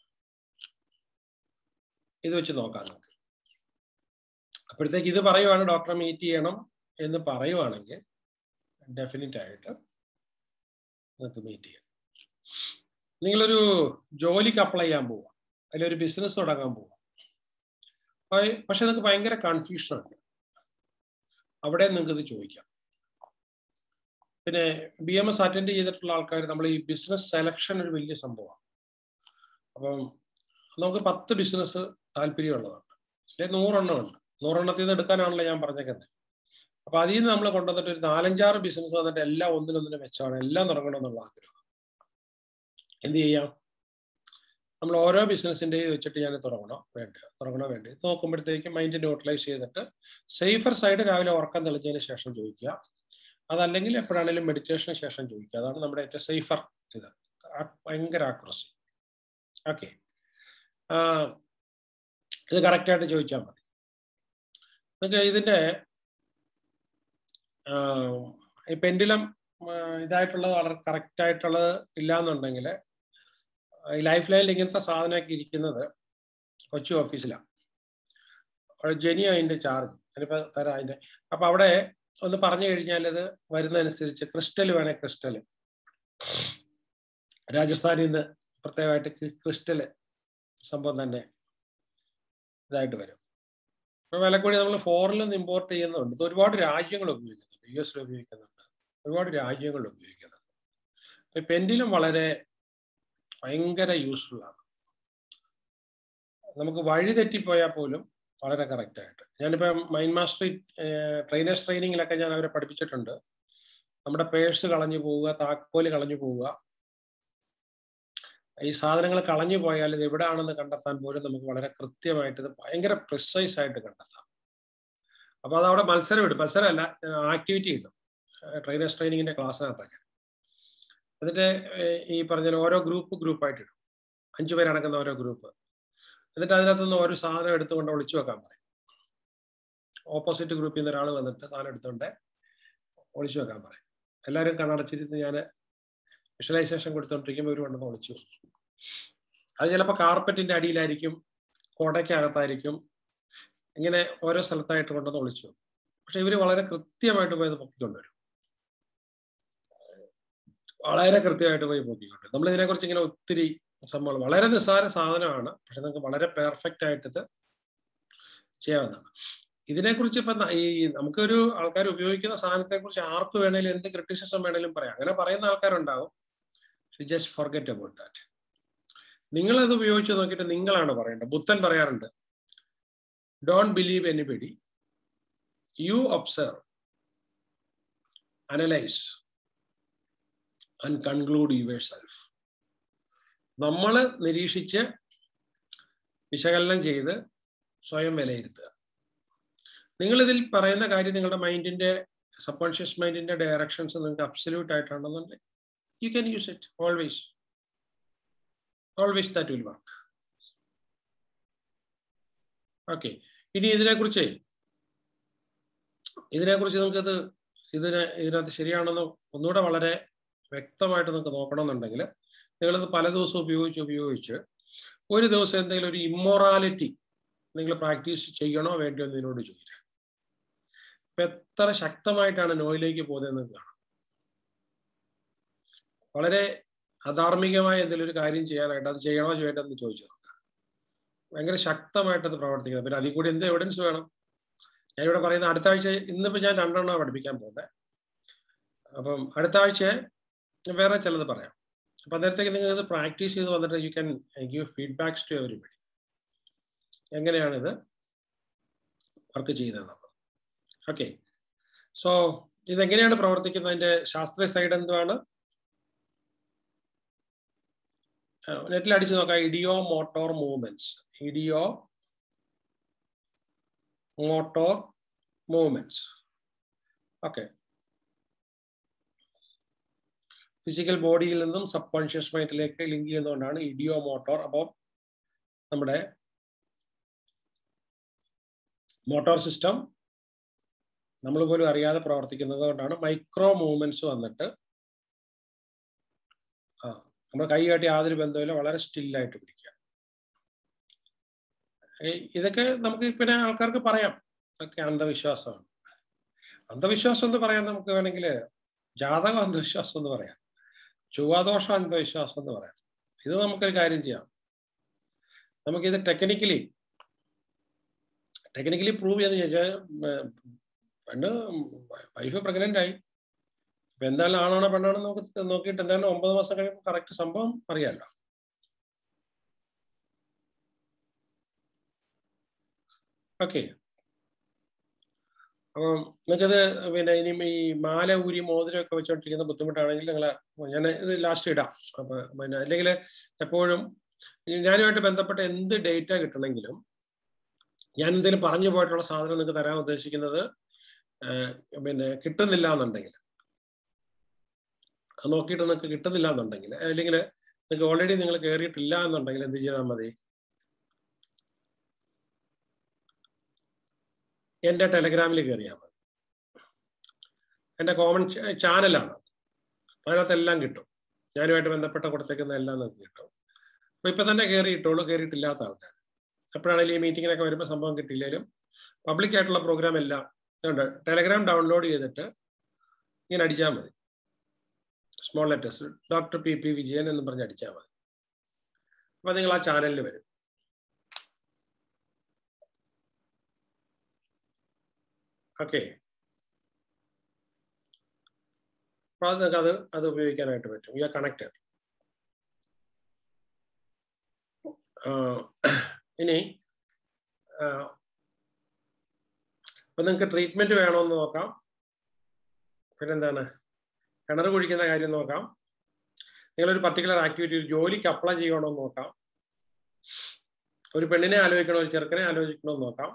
ഇത് വെച്ച് നോക്കാം നിങ്ങൾക്ക് അപ്പോഴത്തേക്ക് ഇത് പറയുവാണ് ഡോക്ടറെ മീറ്റ് ചെയ്യണം എന്ന് പറയുവാണെങ്കിൽ ഡെഫിനറ്റ് ആയിട്ട് നിങ്ങൾക്ക് മീറ്റ് ചെയ്യാം നിങ്ങളൊരു ജോലിക്ക് അപ്ലൈ ചെയ്യാൻ പോവുക അല്ലെങ്കിൽ ഒരു ബിസിനസ് തുടങ്ങാൻ പോവുക പക്ഷെ നിങ്ങൾക്ക് ഭയങ്കര കൺഫ്യൂഷൻ ഉണ്ട് അവിടെ നിങ്ങൾക്ക് ഇത് ചോദിക്കാം പിന്നെ ബി എം എസ് അറ്റൻഡ് ചെയ്തിട്ടുള്ള ആൾക്കാർ നമ്മൾ ഈ ബിസിനസ് സെലക്ഷൻ ഒരു വലിയ സംഭവമാണ് അപ്പം നമുക്ക് പത്ത് ബിസിനസ് താല്പര്യമുള്ളതാണ് അല്ലെങ്കിൽ നൂറെണ്ണം ഉണ്ട് നൂറെണ്ണത്തിൽ നിന്ന് എടുക്കാനാണല്ലോ ഞാൻ പറഞ്ഞേക്കുന്നത് അപ്പൊ അതിൽ നിന്ന് നമ്മൾ കൊണ്ടുവന്നിട്ട് ഒരു നാലഞ്ചാറ് ബിസിനസ് വന്നിട്ട് എല്ലാം ഒന്നിനൊന്നിനും മെച്ചമാണ് എല്ലാം തുടങ്ങണം എന്നുള്ള ആഗ്രഹം എന്ത് ചെയ്യാം നമ്മൾ ഓരോ ബിസിനസിന്റെ വെച്ചിട്ട് ഞാൻ തുടങ്ങണോ വേണ്ട തുടങ്ങണോ വേണ്ടി നോക്കുമ്പോഴത്തേക്കും മൈൻഡ് ന്യൂട്രലൈസ് ചെയ്തിട്ട് സേഫർ സൈഡ് രാവിലെ ഉറക്കം തെളിഞ്ഞതിന് ശേഷം ചോദിക്കുക അതല്ലെങ്കിൽ എപ്പോഴാണെങ്കിലും മെഡിറ്റേഷന് ശേഷം ചോദിക്കുക അതാണ് നമ്മുടെ ഏറ്റവും സേഫർ ഇത് ഭയങ്കര ആക്യുറസി ഓക്കെ ഇത് കറക്റ്റായിട്ട് ചോദിച്ചാൽ മതി നിങ്ങൾക്ക് ഇതിന്റെ ഈ പെൻഡിലം ഇതായിട്ടുള്ളത് വളരെ കറക്റ്റ് ആയിട്ടുള്ളത് ഇല്ല എന്നുണ്ടെങ്കിൽ ഈ ലൈഫ് ലൈനിൽ ഇങ്ങനത്തെ സാധനമൊക്കെ ഇരിക്കുന്നത് കൊച്ചി ഓഫീസിലാണ് ജെനി അതിന്റെ ചാർജ് ഞാനിപ്പോ തരാം അതിന്റെ അപ്പൊ അവിടെ ഒന്ന് പറഞ്ഞു കഴിഞ്ഞാൽ ഇത് വരുന്നതനുസരിച്ച് ക്രിസ്റ്റൽ വേണേ ക്രിസ്റ്റൽ രാജസ്ഥാനിൽ നിന്ന് പ്രത്യേകമായിട്ട് ക്രിസ്റ്റൽ സംഭവം തന്നെ ഇതായിട്ട് വരും ഇപ്പൊ വില കൂടി നമ്മൾ ഫോറിൽ നിന്ന് ഇമ്പോർട്ട് ചെയ്യുന്നുണ്ട് ഇത് ഒരുപാട് രാജ്യങ്ങൾ ഉപയോഗിക്കുന്നുണ്ട് യു എസിൽ ഉപയോഗിക്കുന്നുണ്ട് ഒരുപാട് രാജ്യങ്ങൾ ഉപയോഗിക്കുന്നുണ്ട് പെൻഡിലും വളരെ ഭയങ്കര യൂസ്ഫുൾ ആണ് നമുക്ക് വഴി തെറ്റിപ്പോയാൽ പോലും വളരെ കറക്റ്റ് ആയിട്ട് ഞാനിപ്പോൾ മൈൻഡ് മാസ്റ്റർ ട്രെയിനേഴ്സ് ട്രെയിനിങ്ങിലൊക്കെ ഞാൻ അവരെ പഠിപ്പിച്ചിട്ടുണ്ട് നമ്മുടെ പേഴ്സ് കളഞ്ഞു പോവുക താക്കോല് കളഞ്ഞു പോവുക ഈ സാധനങ്ങൾ കളഞ്ഞു പോയാൽ ഇത് എവിടെയാണെന്ന് കണ്ടെത്താൻ പോലും നമുക്ക് വളരെ കൃത്യമായിട്ട് ഇത് ഭയങ്കര പ്രിസൈസ് ആയിട്ട് കണ്ടെത്താം അപ്പൊ അത് അവിടെ മത്സരം ഇടും മത്സരമല്ല ആക്ടിവിറ്റി ഇടും ട്രെയിനേഴ്സ് ട്രെയിനിങ്ങിന്റെ ക്ലാസ്സിനകത്തൊക്കെ എന്നിട്ട് ഈ പറഞ്ഞ ഓരോ ഗ്രൂപ്പ് ഗ്രൂപ്പായിട്ട് ഇടും അഞ്ചു പേരടങ്ങുന്ന ഓരോ ഗ്രൂപ്പ് എന്നിട്ട് അതിനകത്ത് നിന്ന് ഒരു സാധനം എടുത്തുകൊണ്ട് ഒളിച്ചു വെക്കാൻ പറയും ഓപ്പോസിറ്റ് ഗ്രൂപ്പിൽ നിന്ന് ഒരാൾ വന്നിട്ട് സാധനം എടുത്തുകൊണ്ട് ഒളിച്ചു വെക്കാൻ പറയും എല്ലാവരും കണ്ണടച്ചിരുന്ന് ഞാൻ വിഷ്വലൈസേഷൻ കൊടുത്തോണ്ടിരിക്കുമ്പോൾ ഇവർ കൊണ്ടുവന്ന് ഒളിച്ചു വെക്കും. അത് ചിലപ്പോൾ കാർപ്പറ്റിന്റെ അടിയിലായിരിക്കും കോടയ്ക്കകത്തായിരിക്കും ഇങ്ങനെ ഓരോ സ്ഥലത്തായിട്ട് കൊണ്ടുവന്ന് ഒളിച്ചു വെക്കും. പക്ഷെ ഇവര് വളരെ കൃത്യമായിട്ട് പോയത് പൊക്കിക്കൊണ്ടുവരും വളരെ കൃത്യമായിട്ട് പോയി പൊക്കിക്കൊണ്ടുവരും നമ്മൾ ഇതിനെക്കുറിച്ച് ഇങ്ങനെ ഒത്തിരി സംഭവങ്ങൾ വളരെ നിസ്സാര സാധനമാണ് പക്ഷെ നിങ്ങൾക്ക് വളരെ പെർഫെക്റ്റ് ആയിട്ട് ഇത് ചെയ്യാവുന്നതാണ് ഇതിനെക്കുറിച്ച് ഇപ്പൊ ന- ഈ നമുക്കൊരു ആൾക്കാർ ഉപയോഗിക്കുന്ന സാധനത്തെ കുറിച്ച് ആർക്ക് വേണേലും എന്ത് ക്രിറ്റിസിസം വേണേലും പറയാം അങ്ങനെ പറയുന്ന ആൾക്കാരുണ്ടാവും ജസ്റ്റ് ഫോർഗെറ്റ് അബൌട്ട് ദാറ്റ് നിങ്ങളത് ഉപയോഗിച്ച് നോക്കിയിട്ട് നിങ്ങളാണ് പറയേണ്ടത് ബുദ്ധൻ പറയാറുണ്ട് don't believe anybody you observe analyse and conclude yourself നമ്മൾ നിരീക്ഷിച്ച് വിശകലനം ചെയ്ത് സ്വയം വിലയിരുത്തുക നിങ്ങൾ ഇതിൽ പറയുന്ന കാര്യം നിങ്ങളുടെ മൈൻഡിന്റെ സബ് കോൺഷ്യസ് മൈൻഡിന്റെ ഡയറക്ഷൻസ് നിങ്ങൾക്ക് അബ്സല്യൂട്ട് ആയിട്ടാണെന്നുണ്ടെങ്കിൽ you can use it always always that will work okay ഇനി ഇതിനെക്കുറിച്ച് ഇതിനെക്കുറിച്ച് നിങ്ങൾക്കത് ഇതിന് ഇതിനകത്ത് ശരിയാണെന്ന് ഒന്നുകൂടെ വളരെ വ്യക്തമായിട്ട് നിങ്ങൾക്ക് നോക്കണമെന്നുണ്ടെങ്കിൽ നിങ്ങളിത് പല ദിവസം ഉപയോഗിച്ച് ഉപയോഗിച്ച് ഒരു ദിവസം എന്തെങ്കിലും ഒരു ഇമ്മൊറാലിറ്റി നിങ്ങൾ പ്രാക്ടീസ് ചെയ്യണോ വേണ്ടിയോ എന്ന് ഇതിനോട് ചോദിക്കുക ഇപ്പൊ എത്ര ശക്തമായിട്ടാണ് നോയിലേക്ക് പോകുന്നതെന്ന് കാണാം വളരെ അധാർമികമായ എന്തെങ്കിലും ഒരു കാര്യം ചെയ്യാനായിട്ട് അത് ചെയ്യണോ ചെയ്യണ്ടോ എന്ന് ചോദിച്ചു നോക്കുക ഭയങ്കര ശക്തമായിട്ട് അത് പ്രവർത്തിക്കുന്നത് പിന്നെ അതിൽ കൂടി എന്ത് എവിഡൻസ് വേണം ഞാൻ ഇവിടെ പറയുന്ന അടുത്ത ആഴ്ച ഇന്നിപ്പോ ഞാൻ രണ്ടെണ്ണം പഠിപ്പിക്കാൻ പോകുന്നത് അപ്പം അടുത്ത ആഴ്ച വേറെ ചിലത് പറയാം അപ്പൊ അന്നേരത്തേക്ക് നിങ്ങൾ ഇത് പ്രാക്ടീസ് ചെയ്ത് വന്നിട്ട് you can give feedbacks to everybody എങ്ങനെയാണ് ഇത് വർക്ക് ചെയ്യുന്നത് ഓക്കെ സോ ഇതെങ്ങനെയാണ് പ്രവർത്തിക്കുന്നതിന്റെ ശാസ്ത്രീയ സൈഡ് എന്തുവാണ് നെറ്റിൽ അടിച്ചു നോക്കാം ideomotor movements ideomotor movements okay physical ബോഡിയിൽ നിന്നും സബ് കോൺഷ്യസ് മൈൻഡിലേക്ക് ലിങ്ക് ചെയ്യുന്നതുകൊണ്ടാണ് ഇഡിയോ മോട്ടോർ അപ്പോൾ നമ്മുടെ മോട്ടോർ സിസ്റ്റം നമ്മൾ പോലും അറിയാതെ പ്രവർത്തിക്കുന്നത് കൊണ്ടാണ് മൈക്രോ മൂവ്മെന്റ്സ് വന്നിട്ട് ആ നമ്മുടെ കൈ കാട്ടി യാതൊരു ബന്ധമില്ല വളരെ സ്റ്റില്ലായിട്ട് പിടിക്കുക ഏ- ഇതൊക്കെ നമുക്ക് പിന്നെ ആൾക്കാർക്ക് പറയാം ഇതൊക്കെ അന്ധവിശ്വാസമാണ് അന്ധവിശ്വാസം എന്ന് പറയാൻ നമുക്ക് വേണമെങ്കിൽ ജാതക അന്ധവിശ്വാസം എന്ന് പറയാം ചൊവ്വാദോഷ അന്ധവിശ്വാസം എന്ന് പറയാം ഇത് നമുക്കൊരു കാര്യം ചെയ്യാം നമുക്കിത് ടെക്നിക്കലി ടെക്നിക്കലി പ്രൂവ് ചെയ്തെന്ന് ചോദിച്ചാൽ പണ്ട് വൈഫ് പ്രഗ്നന്റ് ആയി ഇപ്പൊ എന്തായാലും ആണാണോ പെണ്ണാണോ നമുക്ക് നോക്കിയിട്ട് എന്തായാലും ഒമ്പത് മാസം കഴിയുമ്പോൾ കറക്റ്റ് സംഭവം അറിയാലോ ഓക്കെ അപ്പം നിങ്ങൾക്കത് പിന്നെ ഇനി ഈ മാല ഊരി മോതിരമൊക്കെ വെച്ചോണ്ടിരിക്കുന്ന ബുദ്ധിമുട്ടാണെങ്കിൽ നിങ്ങൾ ഞാൻ ഇത് ലാസ്റ്റ് ഇടാം അപ്പൊ പിന്നെ അല്ലെങ്കിൽ എപ്പോഴും ഈ ഞാനുമായിട്ട് ബന്ധപ്പെട്ട എന്ത് ഡേറ്റ കിട്ടണമെങ്കിലും ഞാൻ എന്തെങ്കിലും പറഞ്ഞു പോയിട്ടുള്ള സാധനം നിങ്ങൾക്ക് തരാൻ ഉദ്ദേശിക്കുന്നത് ഏഹ് പിന്നെ കിട്ടുന്നില്ല എന്നുണ്ടെങ്കിൽ അത് നോക്കിയിട്ട് നിങ്ങൾക്ക് കിട്ടുന്നില്ല എന്നുണ്ടെങ്കിൽ അല്ലെങ്കിൽ നിങ്ങൾക്ക് ഓൾറെഡി നിങ്ങൾ കയറിയിട്ടില്ല എന്നുണ്ടെങ്കിൽ എന്ത് ചെയ്താൽ മതി എൻ്റെ ടെലഗ്രാമിൽ കയറിയാൽ മതി എൻ്റെ കോമൺ ചാനലാണ് അതിനകത്ത് എല്ലാം കിട്ടും ഞാനുമായിട്ട് ബന്ധപ്പെട്ട കൊടുത്തേക്കുന്ന എല്ലാം നിങ്ങൾക്ക് കിട്ടും അപ്പൊ ഇപ്പൊ തന്നെ കയറിയിട്ടുള്ളൂ കയറിയിട്ടില്ലാത്ത ആൾക്കാർ എപ്പോഴാണെങ്കിലും ഈ മീറ്റിങ്ങിനൊക്കെ വരുമ്പോൾ സംഭവം കിട്ടിയില്ലെങ്കിലും പബ്ലിക് ആയിട്ടുള്ള പ്രോഗ്രാം എല്ലാം ഉണ്ട് ടെലഗ്രാം ഡൗൺലോഡ് ചെയ്തിട്ട് ഇങ്ങനെ അടിച്ചാൽ മതി small letters doctor P P Vijayan എന്ന് പറഞ്ഞ് അടിച്ചാൽ മതി അപ്പൊ നിങ്ങൾ ആ ചാനലിൽ വരും ഓക്കെ അപ്പൊ അത് നിങ്ങൾക്ക് അത് അത് ഉപയോഗിക്കാനായിട്ട് പറ്റും യു ആർ കണക്റ്റഡ് ഇനി അപ്പൊ നിങ്ങൾക്ക് ട്രീറ്റ്മെന്റ് വേണമെന്ന് നോക്കാം പിന്നെന്താണ് കിണർ കുഴിക്കുന്ന കാര്യം നോക്കാം നിങ്ങളൊരു പർട്ടിക്കുലർ ആക്ടിവിറ്റി ഒരു ജോലിക്ക് അപ്ലൈ ചെയ്യണമെന്ന് നോക്കാം ഒരു പെണ്ണിനെ ആലോചിക്കണോ ഒരു ചെറുക്കനെ ആലോചിക്കണമെന്ന് നോക്കാം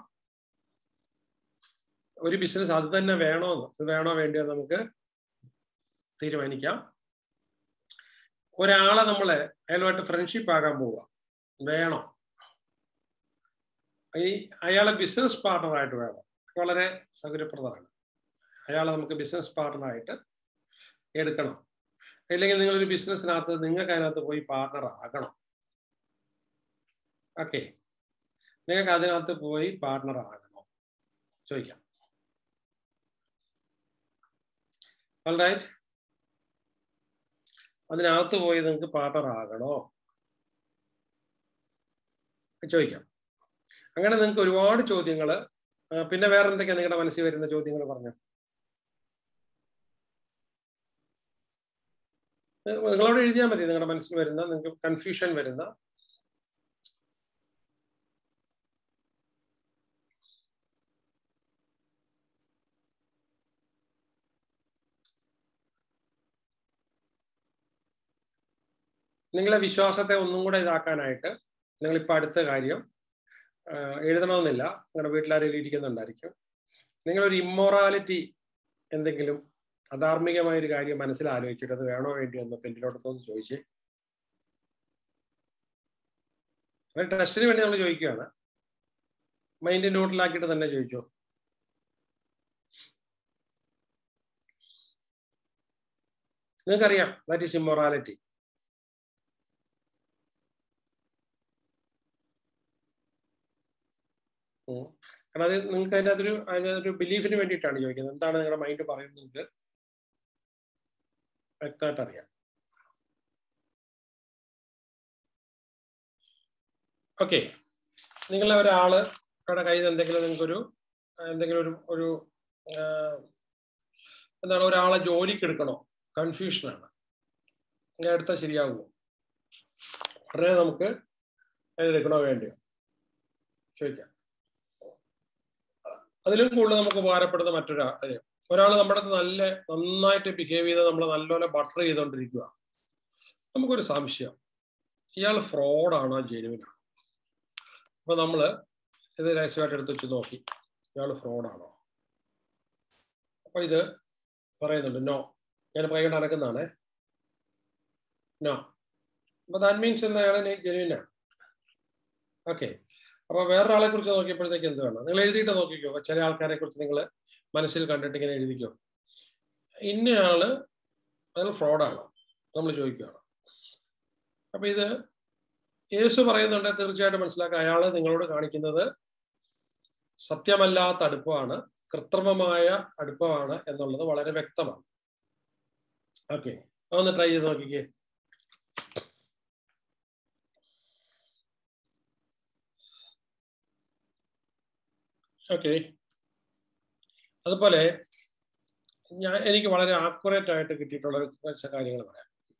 ഒരു ബിസിനസ് അത് തന്നെ വേണോന്ന് ഇത് വേണോ വേണ്ടിയോ നമുക്ക് തീരുമാനിക്കാം ഒരാളെ നമ്മള് അയാളുമായിട്ട് ഫ്രണ്ട്ഷിപ്പ് ആകാൻ പോവുക വേണോ ഈ അയാളെ ബിസിനസ് പാർട്ണറായിട്ട് വേണം വളരെ സൗകര്യപ്രദമാണ് അയാളെ നമുക്ക് ബിസിനസ് പാർട്ണറായിട്ട് എടുക്കണം അല്ലെങ്കിൽ നിങ്ങളൊരു ബിസിനസ്സിനകത്ത് നിങ്ങൾക്ക് അതിനകത്ത് പോയി പാർട്ണർ ആകണം ഓക്കെ നിങ്ങൾക്ക് അതിനകത്ത് പോയി പാർട്ണർ ആകണോ ചോദിക്കാം റൈറ്റ് അതിനകത്ത് പോയി നിങ്ങൾക്ക് പാർട്ണർ ആകണോ ചോദിക്കാം അങ്ങനെ നിങ്ങൾക്ക് ഒരുപാട് ചോദ്യങ്ങൾ പിന്നെ വേറെ എന്തൊക്കെയാ നിങ്ങളുടെ മനസ്സിൽ വരുന്ന ചോദ്യങ്ങൾ പറഞ്ഞു നിങ്ങളോട് എഴുതിയാൽ മതി നിങ്ങളുടെ മനസ്സിൽ വരുന്ന നിങ്ങൾക്ക് കൺഫ്യൂഷൻ വരുന്ന നിങ്ങളെ വിശ്വാസത്തെ ഒന്നും കൂടെ ഇതാക്കാനായിട്ട് നിങ്ങളിപ്പോൾ അടുത്ത കാര്യം എഴുതണമെന്നില്ല നിങ്ങളുടെ വീട്ടിലാരെങ്കിലും ഇരിക്കുന്നുണ്ടായിരിക്കും നിങ്ങളൊരു ഇമ്മോറാലിറ്റി എന്തെങ്കിലും അധാർമികമായ ഒരു കാര്യം മനസ്സിൽ ആലോചിച്ചിട്ട് അത് വേണോ വേണ്ടിയോ എന്ന് പെൻഡിലോട്ടത്തൊന്ന് ചോദിച്ചേ ടെസ്റ്റിന് വേണ്ടി നമ്മൾ ചോദിക്കുകയാണ് മൈൻഡ് നോട്ടിലാക്കിയിട്ട് തന്നെ ചോദിച്ചോ നിങ്ങൾക്കറിയാം ദാറ്റ് ഈസ് ഇമ്മൊറാലിറ്റി കാരണം അത് നിങ്ങൾക്ക് അതിൻ്റെ അതൊരു അതിനൊരു ബിലീഫിന് വേണ്ടിയിട്ടാണ് ചോദിക്കുന്നത് എന്താണ് നിങ്ങളുടെ മൈൻഡ് പറയുന്നത് നിങ്ങൾക്ക് വ്യക്തമായിട്ട് അറിയാം ഓക്കെ നിങ്ങളെ ഒരാള് അവിടെ കയ്യിൽ എന്തെങ്കിലും നിങ്ങൾക്കൊരു എന്തെങ്കിലും ഒരു ഒരു എന്താണ് ഒരാളെ ജോലിക്ക് എടുക്കണോ കൺഫ്യൂഷനാണ് ഞാൻ എടുത്താൽ ശരിയാകുമോ ഉടനെ നമുക്ക് എടുക്കണോ വേണ്ടിയോ ചോദിക്കാം അതിലും കൂടുതൽ നമുക്ക് ഉപകാരപ്പെടുന്ന മറ്റൊരു കാര്യം ഒരാൾ നമ്മുടെ അടുത്ത് നല്ല നന്നായിട്ട് ബിഹേവ് ചെയ്ത് നമ്മൾ നല്ലപോലെ ബട്ടർ ചെയ്തുകൊണ്ടിരിക്കുക നമുക്കൊരു സംശയം ഇയാൾ ഫ്രോഡാണോ ജെനുവിനാണോ അപ്പൊ നമ്മൾ ഇത് രഹസ്യമായിട്ട് എടുത്ത് വെച്ച് നോക്കി ഇയാൾ ഫ്രോഡാണോ അപ്പൊ ഇത് പറയുന്നുണ്ട് നോ ഞാൻ പറയാൻ നടക്കുന്നതാണ് നോ അപ്പൊ ദാറ്റ് മീൻസ് എന്താ അയാൾ ജെനുവിനാണ് ഓക്കെ അപ്പൊ വേറൊരാളെ കുറിച്ച് നോക്കിയപ്പോഴത്തേക്ക് എന്ത് വേണം നിങ്ങൾ എഴുതിയിട്ട് നോക്കിക്കോ ചില ആൾക്കാരെ കുറിച്ച് നിങ്ങൾ മനസ്സിൽ കണ്ടിട്ട് ഇങ്ങനെ എഴുതിക്കോ ഇന്നയാള് അയാൾ ഫ്രോഡാണ് നമ്മൾ ചോദിക്കുകയാണ് അപ്പൊ ഇത് യേശു പറയുന്നുണ്ട് തീർച്ചയായിട്ടും മനസ്സിലാക്കുക അയാള് നിങ്ങളോട് കാണിക്കുന്നത് സത്യമല്ലാത്ത അടുപ്പമാണ് കൃത്രിമമായ അടുപ്പമാണ് എന്നുള്ളത് വളരെ വ്യക്തമാണ് ഓക്കെ അതൊന്ന് ട്രൈ ചെയ്ത് നോക്കിക്കേ ഓക്കെ അതുപോലെ ഞാൻ എനിക്ക് വളരെ ആക്യുറേറ്റ് ആയിട്ട് കിട്ടിയിട്ടുള്ള കുറച്ച് കാര്യങ്ങൾ പറയാം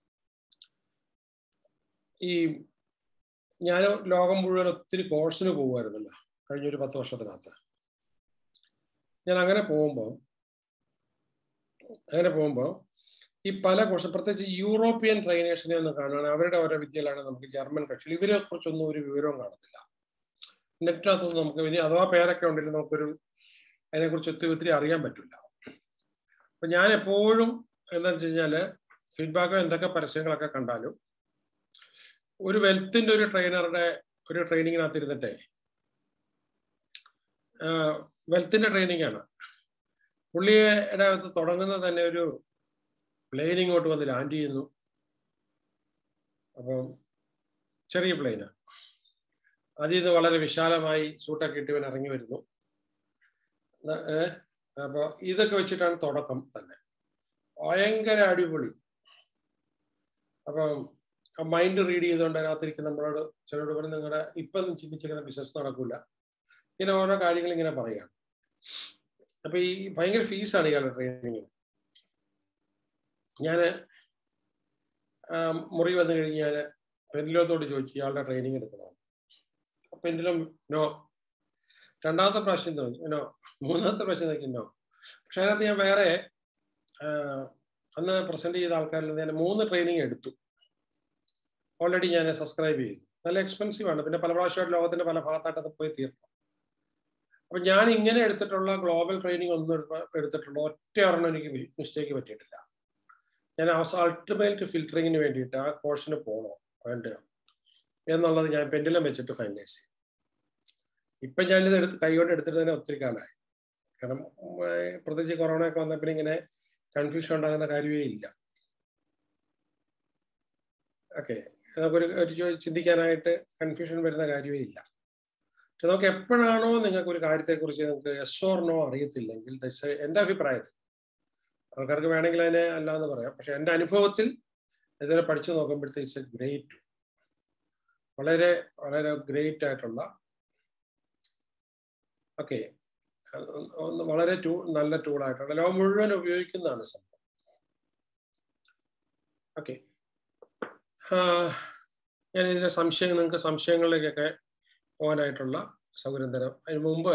ഈ ഞാൻ ലോകം മുഴുവൻ ഒത്തിരി കോഴ്സിന് പോകുമായിരുന്നല്ലോ കഴിഞ്ഞൊരു പത്ത് വർഷത്തിനകത്ത് ഞാൻ അങ്ങനെ പോകുമ്പോൾ അങ്ങനെ പോകുമ്പോൾ ഈ പല കോഴ്സ് പ്രത്യേകിച്ച് യൂറോപ്യൻ ട്രെയിനേഴ്സിനെ ഒന്ന് കാണുകയാണ് അവരുടെ ഓരോ വിദ്യയിലാണ് നമുക്ക് ജർമ്മൻ കക്ഷികൾ ഇവരെ കുറിച്ചൊന്നും ഒരു വിവരവും കാണത്തില്ല നെറ്റിനകത്തൊന്നും നമുക്ക് ഇനി അഥവാ പേരൊക്കെ ഉണ്ടെങ്കിൽ നമുക്കൊരു അതിനെക്കുറിച്ച് ഒത്തിരി ഒത്തിരി അറിയാൻ പറ്റില്ല അപ്പൊ ഞാൻ എപ്പോഴും എന്താ വെച്ച് കഴിഞ്ഞാല് ഫീഡ്ബാക്കോ എന്തൊക്കെ പരസ്യങ്ങളൊക്കെ കണ്ടാലും ഒരു വെൽത്തിന്റെ ഒരു ട്രെയിനറുടെ ഒരു ട്രെയിനിങ്ങിനകത്ത് ഇരുന്നിട്ടേ വെൽത്തിന്റെ ട്രെയിനിങ് ആണ് പുള്ളിയുടെ അകത്ത് തുടങ്ങുന്നത് തന്നെ ഒരു പ്ലെയിൻ ഇങ്ങോട്ട് വന്ന് ലാൻഡ് ചെയ്യുന്നു അപ്പം ചെറിയ പ്ലെയിനാണ് അതിൽ നിന്ന് വളരെ വിശാലമായി സൂട്ടൊക്കെ ഇട്ട് ഇവൻ ഇറങ്ങി വരുന്നു അപ്പൊ ഇതൊക്കെ വെച്ചിട്ടാണ് തുടക്കം തന്നെ ഭയങ്കര അടിപൊളി അപ്പം മൈൻഡ് റീഡ് ചെയ്തുകൊണ്ട് അതിനകത്തിരിക്കുന്ന നമ്മളോട് ചിലരോട് പറഞ്ഞ് നിങ്ങളുടെ ഇപ്പം ചിന്തിച്ചിരിക്കുന്ന ബിസിനസ് നടക്കില്ല ഇങ്ങനെ ഓരോ കാര്യങ്ങൾ ഇങ്ങനെ പറയാണ് അപ്പൊ ഈ ഭയങ്കര ഫീസാണ് ഇയാളുടെ ട്രെയിനിങ്ങിന് ഞാൻ മുറി വന്നു കഴിഞ്ഞ് ഞാൻ പെരിലോത്തോട് ചോദിച്ചു ഇയാളുടെ ട്രെയിനിങ് എടുക്കണോ പെൻഡിലും നോ രണ്ടാമത്തെ പ്രാവശ്യം തോന്നി നോ മൂന്നാമത്തെ പ്രാവശ്യം നോക്കി നോ പക്ഷെ അതിനകത്ത് ഞാൻ വേറെ അന്ന് പ്രസന്റ് ചെയ്ത ആൾക്കാരിൽ ഞാൻ മൂന്ന് ട്രെയിനിങ് എടുത്തു ഓൾറെഡി ഞാൻ സബ്സ്ക്രൈബ് ചെയ്തു നല്ല എക്സ്പെൻസീവ് ആണ് പിന്നെ പല പ്രാവശ്യമായിട്ട് ലോകത്തിന്റെ പല ഭാഗത്തായിട്ട് അത് പോയി തീർന്നു അപ്പൊ ഞാൻ ഇങ്ങനെ എടുത്തിട്ടുള്ള ഗ്ലോബൽ ട്രെയിനിങ് ഒന്നും എടുത്തിട്ടുള്ള ഒറ്റ ഒരെണ്ണം എനിക്ക് മിസ്റ്റേക്ക് പറ്റിയിട്ടില്ല ഞാൻ അവസാന അൾട്ടിമേറ്റ് ഫിൽറ്ററിങ്ങിന് വേണ്ടിയിട്ട് ആ കോഴ്സിന് പോകണോ വേണ്ടയോ എന്നുള്ളത് ഞാൻ പെൻഡിലം വെച്ചിട്ട് ഫൈനലൈസ് ചെയ്തു ഇപ്പൊ ഞാനിത് എടുത്ത് കൈകൊണ്ട് എടുത്തിട്ട് ഒത്തിരി കാലമായി കാരണം ഉം, ഏർ പ്രത്യേകിച്ച് കൊറോണ ഒക്കെ വന്നപ്പോൾ ഇങ്ങനെ കൺഫ്യൂഷൻ ഉണ്ടാകുന്ന കാര്യമേ ഇല്ല ഓക്കെ നമുക്കൊരു ഒരു ചോ- ചിന്തിക്കാനായിട്ട് കൺഫ്യൂഷൻ വരുന്ന കാര്യമേ ഇല്ല പക്ഷെ നമുക്ക് എപ്പോഴാണോ നിങ്ങൾക്ക് ഒരു കാര്യത്തെക്കുറിച്ച് നിങ്ങൾക്ക് എസ് ഓർ നോ അറിയത്തില്ലെങ്കിൽ that's a- എൻ്റെ അഭിപ്രായത്തിൽ ആൾക്കാർക്ക് വേണമെങ്കിൽ അതിനെ അല്ലാന്ന് പറയാം പക്ഷെ എൻ്റെ അനുഭവത്തിൽ ഇതുവരെ പഠിച്ചു നോക്കുമ്പോഴത്തെ ഇറ്റ്സ് എ ഗ്രേറ്റ് വളരെ വളരെ ഗ്രേറ്റ് ആയിട്ടുള്ള ഓക്കെ ഒന്ന് വളരെ ടൂ നല്ല ടൂളായിട്ടുള്ള ലോകം മുഴുവൻ ഉപയോഗിക്കുന്നതാണ് സംഭവം ഓക്കെ ഞാൻ ഇതിന്റെ സംശയം നിങ്ങൾക്ക് സംശയങ്ങളിലേക്കൊക്കെ പോകാനായിട്ടുള്ള സൗകര്യം തരാം അതിന് മുമ്പ്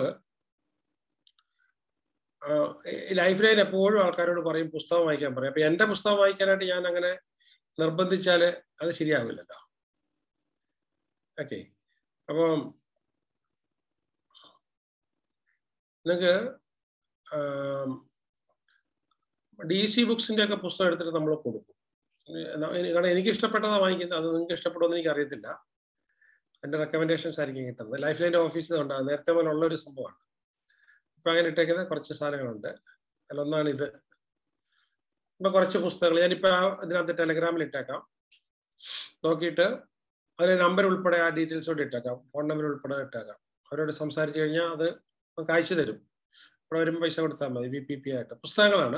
ലൈഫ് ലൈൻ എപ്പോഴും ആൾക്കാരോട് പറയും പുസ്തകം വായിക്കാൻ പറയും അപ്പൊ എന്റെ പുസ്തകം വായിക്കാനായിട്ട് ഞാൻ അങ്ങനെ നിർബന്ധിച്ചാൽ അത് ശരിയാവില്ലല്ലോ ഓക്കെ അപ്പം നിങ്ങൾക്ക് ഡി സി ബുക്സിന്റെ ഒക്കെ പുസ്തകം എടുത്തിട്ട് നമ്മൾ കൊടുക്കും ഏഹ് കാരണം എനിക്ക് ഇഷ്ടപ്പെട്ടതാ വാങ്ങിക്കുന്നത് അത് നിങ്ങൾക്ക് ഇഷ്ടപ്പെടുമെന്ന് എനിക്ക് അറിയത്തില്ല എൻ്റെ റെക്കമെൻഡേഷൻസ് ആയിരിക്കും കിട്ടുന്നത് ലൈഫ് ലൈൻ്റെ ഓഫീസിൽ ഉണ്ടാകും നേരത്തെ പോലെ ഉള്ള ഒരു സംഭവമാണ് ഇപ്പൊ അങ്ങനെ ഇട്ടേക്കുന്ന കുറച്ച് സാധനങ്ങളുണ്ട് അതിലൊന്നാണ് ഇത് ഇപ്പൊ കുറച്ച് പുസ്തകങ്ങൾ ഞാനിപ്പോ ആ ഇതിനകത്ത് ടെലഗ്രാമിൽ ഇട്ടേക്കാം നോക്കിയിട്ട് അതിലെ നമ്പർ ഉൾപ്പെടെ ആ ഡീറ്റെയിൽസ് കൂടി ഇട്ടേക്കാം ഫോൺ നമ്പർ ഉൾപ്പെടെ ഇട്ടേക്കാം അവരോട് സംസാരിച്ചു കഴിഞ്ഞാൽ അത് നമുക്ക് അയച്ചു തരും ഇവിടെ വരുമ്പോൾ പൈസ കൊടുത്താൽ മതി വി പി പി ആയിട്ട് പുസ്തകങ്ങളാണ്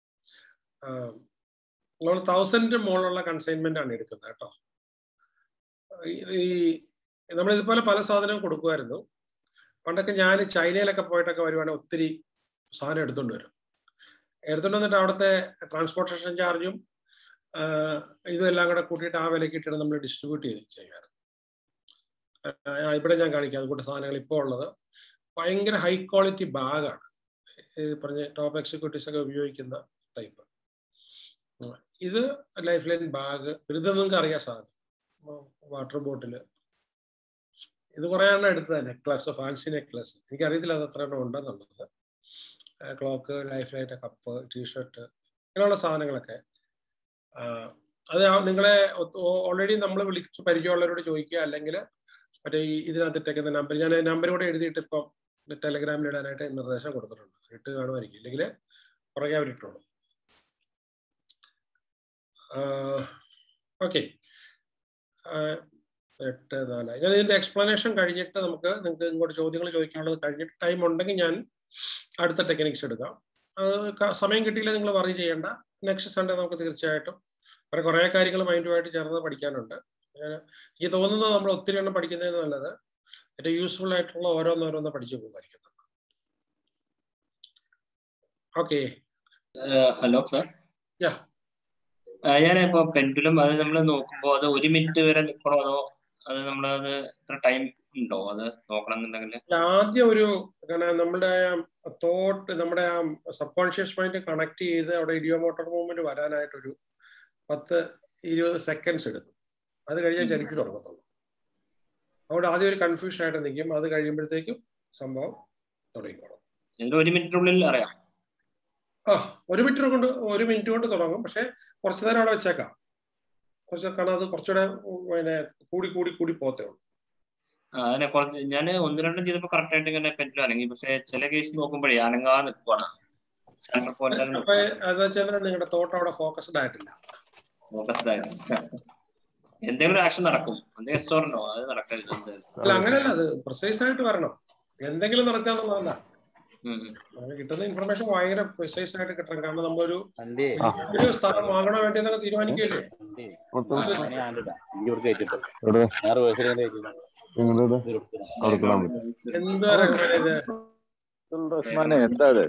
നമ്മൾ തൗസൻഡ് മുകളിലുള്ള കൺസൈൻമെന്റ് ആണ് എടുക്കുന്നത് കേട്ടോ ഈ- ഈ നമ്മൾ ഇതുപോലെ പല സാധനവും കൊടുക്കുമായിരുന്നു പണ്ടൊക്കെ ഞാൻ ചൈനയിലൊക്കെ പോയിട്ടൊക്കെ വരുവാണെങ്കിൽ ഒത്തിരി സാധനം എടുത്തുകൊണ്ട് വരും എടുത്തുകൊണ്ട് വന്നിട്ട് അവിടുത്തെ ട്രാൻസ്പോർട്ടേഷൻ ചാർജും ഇതെല്ലാം കൂടെ കൂട്ടിയിട്ട് ആ വിലക്ക് ഇട്ടിട്ട് നമ്മൾ ഡിസ്ട്രിബ്യൂട്ട് ചെയ്ത് ചെയ്യാറ് ആ, ഇവിടെ ഞാൻ കാണിക്കാം അതുകൂട്ട് സാധനങ്ങൾ ഇപ്പോൾ ഉള്ളത് ഭയങ്കര ഹൈ ക്വാളിറ്റി ബാഗാണ് ഈ പറഞ്ഞ ടോപ്പ് എക്സിക്യൂട്ടീവ്സ് ഒക്കെ ഉപയോഗിക്കുന്ന ടൈപ്പ് ഇത് ലൈഫ് ലൈൻ ബാഗ് ഇത് നിങ്ങൾക്ക് അറിയാം സാധനം വാട്ടർ ബോട്ടില് ഇത് കുറേ എണ്ണം എടുത്തത് നെക്ലസ് ഫാൻസി നെക്ലസ് എനിക്കറിയത്തില്ല അത് എത്ര എണ്ണം ഉണ്ടെന്നുള്ളത് clock life light cup T-shirt ഇങ്ങനെയുള്ള സാധനങ്ങളൊക്കെ ആ, അത് ആ നിങ്ങളെ ഓൾറെഡി നമ്മൾ വിളിച്ച് പരിചയമുള്ളവരോട് ചോദിക്കുക അല്ലെങ്കിൽ മറ്റേ ഈ ഇതിനകത്ത് ഇട്ടേക്കുന്ന നമ്പർ ഞാൻ നമ്പർ കൂടെ എഴുതിയിട്ട് ഇപ്പം ടെലഗ്രാമിൽ ഇടാനായിട്ട് നിർദ്ദേശം കൊടുത്തിട്ടുണ്ട് ഇട്ട് കാണുമായിരിക്കും ഇല്ലെങ്കിൽ പുറകെ അവരിട്ടോളൂ ഓക്കെ എട്ട് നാല് ഞാൻ ഇതിന്റെ എക്സ്പ്ലനേഷൻ കഴിഞ്ഞിട്ട് നമുക്ക് നിങ്ങൾക്ക് ഇങ്ങോട്ട് ചോദ്യങ്ങൾ ചോദിക്കാനുള്ളത് കഴിഞ്ഞിട്ട് ടൈം ഉണ്ടെങ്കിൽ ഞാൻ അടുത്ത ടെക്നിക്സ് എടുക്കാം അത് ക- സമയം കിട്ടിയില്ല നിങ്ങൾ വറി ചെയ്യേണ്ട നെക്സ്റ്റ് സൺഡേ നമുക്ക് തീർച്ചയായിട്ടും വേറെ കുറേ കാര്യങ്ങൾ മൈൻഡുമായിട്ട് ചേർന്ന് പഠിക്കാനുണ്ട് ഞാൻ എനിക്ക് തോന്നുന്നത് നമ്മൾ ഒത്തിരി എണ്ണം പഠിക്കുന്നതിന് നല്ലത് ഏറ്റവും യൂസ്ഫുൾ ആയിട്ടുള്ള ഓരോന്നോരോന്ന് പഠിച്ചു പോകുമായിരിക്കും ഓക്കെ ഹലോ സാർ Yeah. ഞാനിപ്പോ പെൻഡുലം അത് നമ്മൾ നോക്കുമ്പോ അത് ഒരു മിനിറ്റ് വരെ നിൽക്കണോ അതോ അത് നമ്മളത് എത്ര ടൈം ഉണ്ടോ അത് നോക്കണം എന്നുണ്ടെങ്കിൽ ആദ്യം ഒരു കാരണം നമ്മുടെ തോട്ട് നമ്മുടെ ആ സബ് കോൺഷ്യസ് മൈൻഡ് കണക്ട് ചെയ്ത് അവിടെ ഇഡിയോമോട്ടർ മൂവ്മെന്റ് വരാനായിട്ടൊരു പത്ത് ഇരുപത് സെക്കൻഡ്സ് എടുക്കും അത് കഴിഞ്ഞാൽ ചരിച്ചു തുടങ്ങത്തുള്ളൂ അതുകൊണ്ട് ആദ്യം ഒരു കൺഫ്യൂഷൻ ആയിട്ട് നിൽക്കും അത് കഴിയുമ്പോഴത്തേക്കും സംഭവം തുടങ്ങിക്കോളും എന്നിട്ട് ഒരു മിനിറ്റിനുള്ളിൽ അറിയാം ആ ഒരു മിനിറ്റ് കൊണ്ട് ഒരു മിനിറ്റ് കൊണ്ട് തുടങ്ങും പക്ഷെ കുറച്ചു നേരം അവിടെ വെച്ചേക്കാം കുറച്ച് കാരണം അത് കുറച്ചുകൂടെ പിന്നെ കൂടി കൂടി കൂടി പോത്തേ ഉള്ളൂ ആ, അതിനെ കുറച്ച് ഞാൻ ഒന്ന് രണ്ടും ചെയ്തപ്പോ കറക്റ്റ് ആയിട്ട് ഇങ്ങനെ പെൻഡുലം അനങ്ങി പക്ഷെ ചില കേസ് നോക്കുമ്പോഴേ അനങ്ങാതെ നിൽക്കുവാണ് സെൻട്രൽ പോയിന്റ് അപ്പൊ അത് വെച്ചാൽ നിങ്ങളുടെ തോട്ട് അവിടെ ഫോക്കസ്ഡ് ആയിട്ടില്ല ഫോക്കസ്ഡ് ആയിട്ട് എന്തെങ്കിലും ആക്ഷൻ നടക്കും അത് yes or no അത് നടക്കരുത് എന്തായാലും. അല്ല അങ്ങനെയല്ല അത് പ്രിസൈസ് ആയിട്ട് വരണം എന്തെങ്കിലും നടക്കാന്നുള്ളതല്ല ഉം, ഉം. നമുക്ക് കിട്ടുന്ന ഇൻഫർമേഷൻ ഭയങ്കര പ്രിസൈസ് ആയിട്ട് കിട്ടണം കാരണം നമ്മളൊരു വണ്ടി ഒരു സ്ഥലം വാങ്ങണോ വേണ്ടിയെന്നൊക്കെ തീരുമാനിക്കുകയല്ലേ വണ്ടി മൊത്തം അങ്ങനെ ആണ്ടില്ല ഈ ഇവിടെ കയറ്റിട്ടു ഇവിടെ ഞാൻ റിവേഴ്സിൽ കയറ്റില്ല നിങ്ങളുടെ കൊടുക്കണം എന്തുവാ recommend ചെയ്തേ? ഉസ്മാനെ എന്താ അത്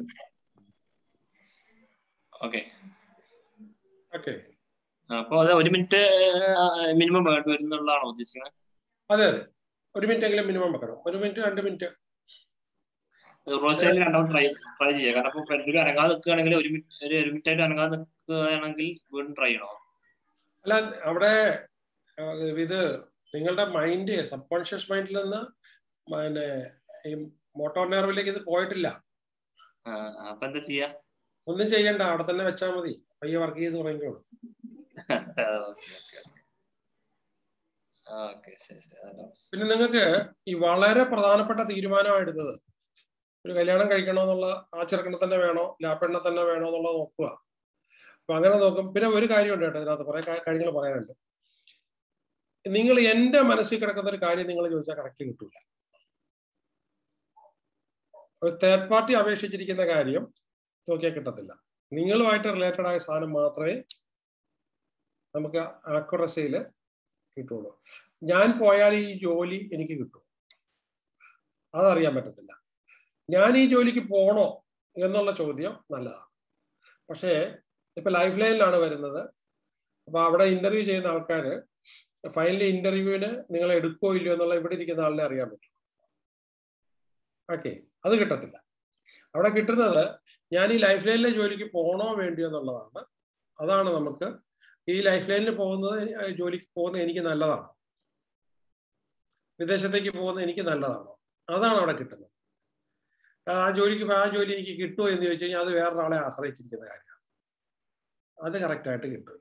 ഓക്കെ ഓക്കെ അപ്പൊ അത് ഒരു മിനിറ്റ് മിനിമം വേണ്ടി വരും എന്നുള്ളതാണോ ഉദ്ദേശിക്കുന്നത് അതെ അതെ ഒരു മിനിറ്റ് എങ്കിലും മിനിമം വെക്കണം ഒരു മിനിറ്റ് രണ്ട് മിനിറ്റ് റോസൈഡിൽ രണ്ടാമത് ട്രൈ ട്രൈ ചെയ്യുക കാരണം ഇപ്പൊ പെൻഡുലം അനങ്ങാതെ നിൽക്കുകയാണെങ്കിൽ ഒരു മിനിറ്റ് ഒരു ഒരു മിനിറ്റ് ആയിട്ട് അനങ്ങാതെ നിൽക്കുകയാണെങ്കിൽ വീണ്ടും ട്രൈ ചെയ്യണോ അല്ല അവിടെ ആ, ഇത് നിങ്ങളുടെ മൈൻഡ് സബ് കോൺഷ്യസ് മൈൻഡിൽ നിന്ന് പിന്നെ ഈ മോട്ടോർ നെർവിലേക്ക് ഇത് പോയിട്ടില്ല ആ, അപ്പൊ എന്താ ചെയ്യാ ഒന്നും ചെയ്യണ്ട അവിടെ തന്നെ വെച്ചാൽ മതി പയ്യെ വർക്ക് ചെയ്ത് തുടങ്ങിക്കോളൂ ഓക്കെ ശരി ശരി അതാണ് പിന്നെ നിങ്ങൾക്ക് ഈ വളരെ പ്രധാനപ്പെട്ട തീരുമാനമാണ് എടുത്തത് ഒരു കല്യാണം കഴിക്കണോ എന്നുള്ള ആ ചെറുക്കനെ തന്നെ വേണോ ലാപ്പെണ്ണ തന്നെ വേണോ എന്നുള്ളത് നോക്കുക അപ്പൊ അങ്ങനെ നോക്കും പിന്നെ ഒരു കാര്യമുണ്ട് കേട്ടോ ഇതിനകത്ത് കുറെ കാര്യങ്ങൾ പറയാനുണ്ട് നിങ്ങൾ എന്റെ മനസ്സിൽ കിടക്കുന്ന ഒരു കാര്യം നിങ്ങൾ ചോദിച്ചാൽ കറക്റ്റ് കിട്ടൂല ഒരു തേർഡ് പാർട്ടി അപേക്ഷിച്ചിരിക്കുന്ന കാര്യം നോക്കിയാൽ കിട്ടത്തില്ല നിങ്ങളുമായിട്ട് റിലേറ്റഡ് ആയ സാധനം മാത്രമേ നമുക്ക് ആക്യുറസിയിൽ കിട്ടുള്ളൂ ഞാൻ പോയാൽ ഈ ജോലി എനിക്ക് കിട്ടും അതറിയാൻ പറ്റത്തില്ല ഞാൻ ഈ ജോലിക്ക് പോണോ എന്നുള്ള ചോദ്യം നല്ലതാണ് പക്ഷേ ഇപ്പൊ ലൈഫ് ലൈനിലാണ് വരുന്നത് അപ്പൊ അവിടെ ഇന്റർവ്യൂ ചെയ്യുന്ന ആൾക്കാര് ഫൈനലി ഇന്റർവ്യൂവിന് നിങ്ങൾ എടുക്കോ ഇല്ലയോ എന്നുള്ള ഇവിടെ ഇരിക്കുന്ന ആളിനെ അറിയാൻ പറ്റും ഓക്കെ അത് കിട്ടത്തില്ല അവിടെ കിട്ടുന്നത് ഞാൻ ഈ ലൈഫ് ലൈനിലെ ജോലിക്ക് പോണോ വേണ്ടിയോ എന്നുള്ളതാണ് അതാണ് നമുക്ക് ഈ ലൈഫ് ലൈനിൽ പോകുന്നത് ഏർ ജോലിക്ക് പോകുന്നത് എനിക്ക് നല്ലതാണ് വിദേശത്തേക്ക് പോകുന്നത് എനിക്ക് നല്ലതാണോ അതാണ് അവിടെ കിട്ടുന്നത് ആ ജോലിക്ക് ആ ജോലി എനിക്ക് കിട്ടുമോ എന്ന് ചോദിച്ചു കഴിഞ്ഞാൽ അത് വേറൊരാളെ ആശ്രയിച്ചിരിക്കുന്ന കാര്യമാണ് അത് കറക്റ്റായിട്ട് കിട്ടില്ല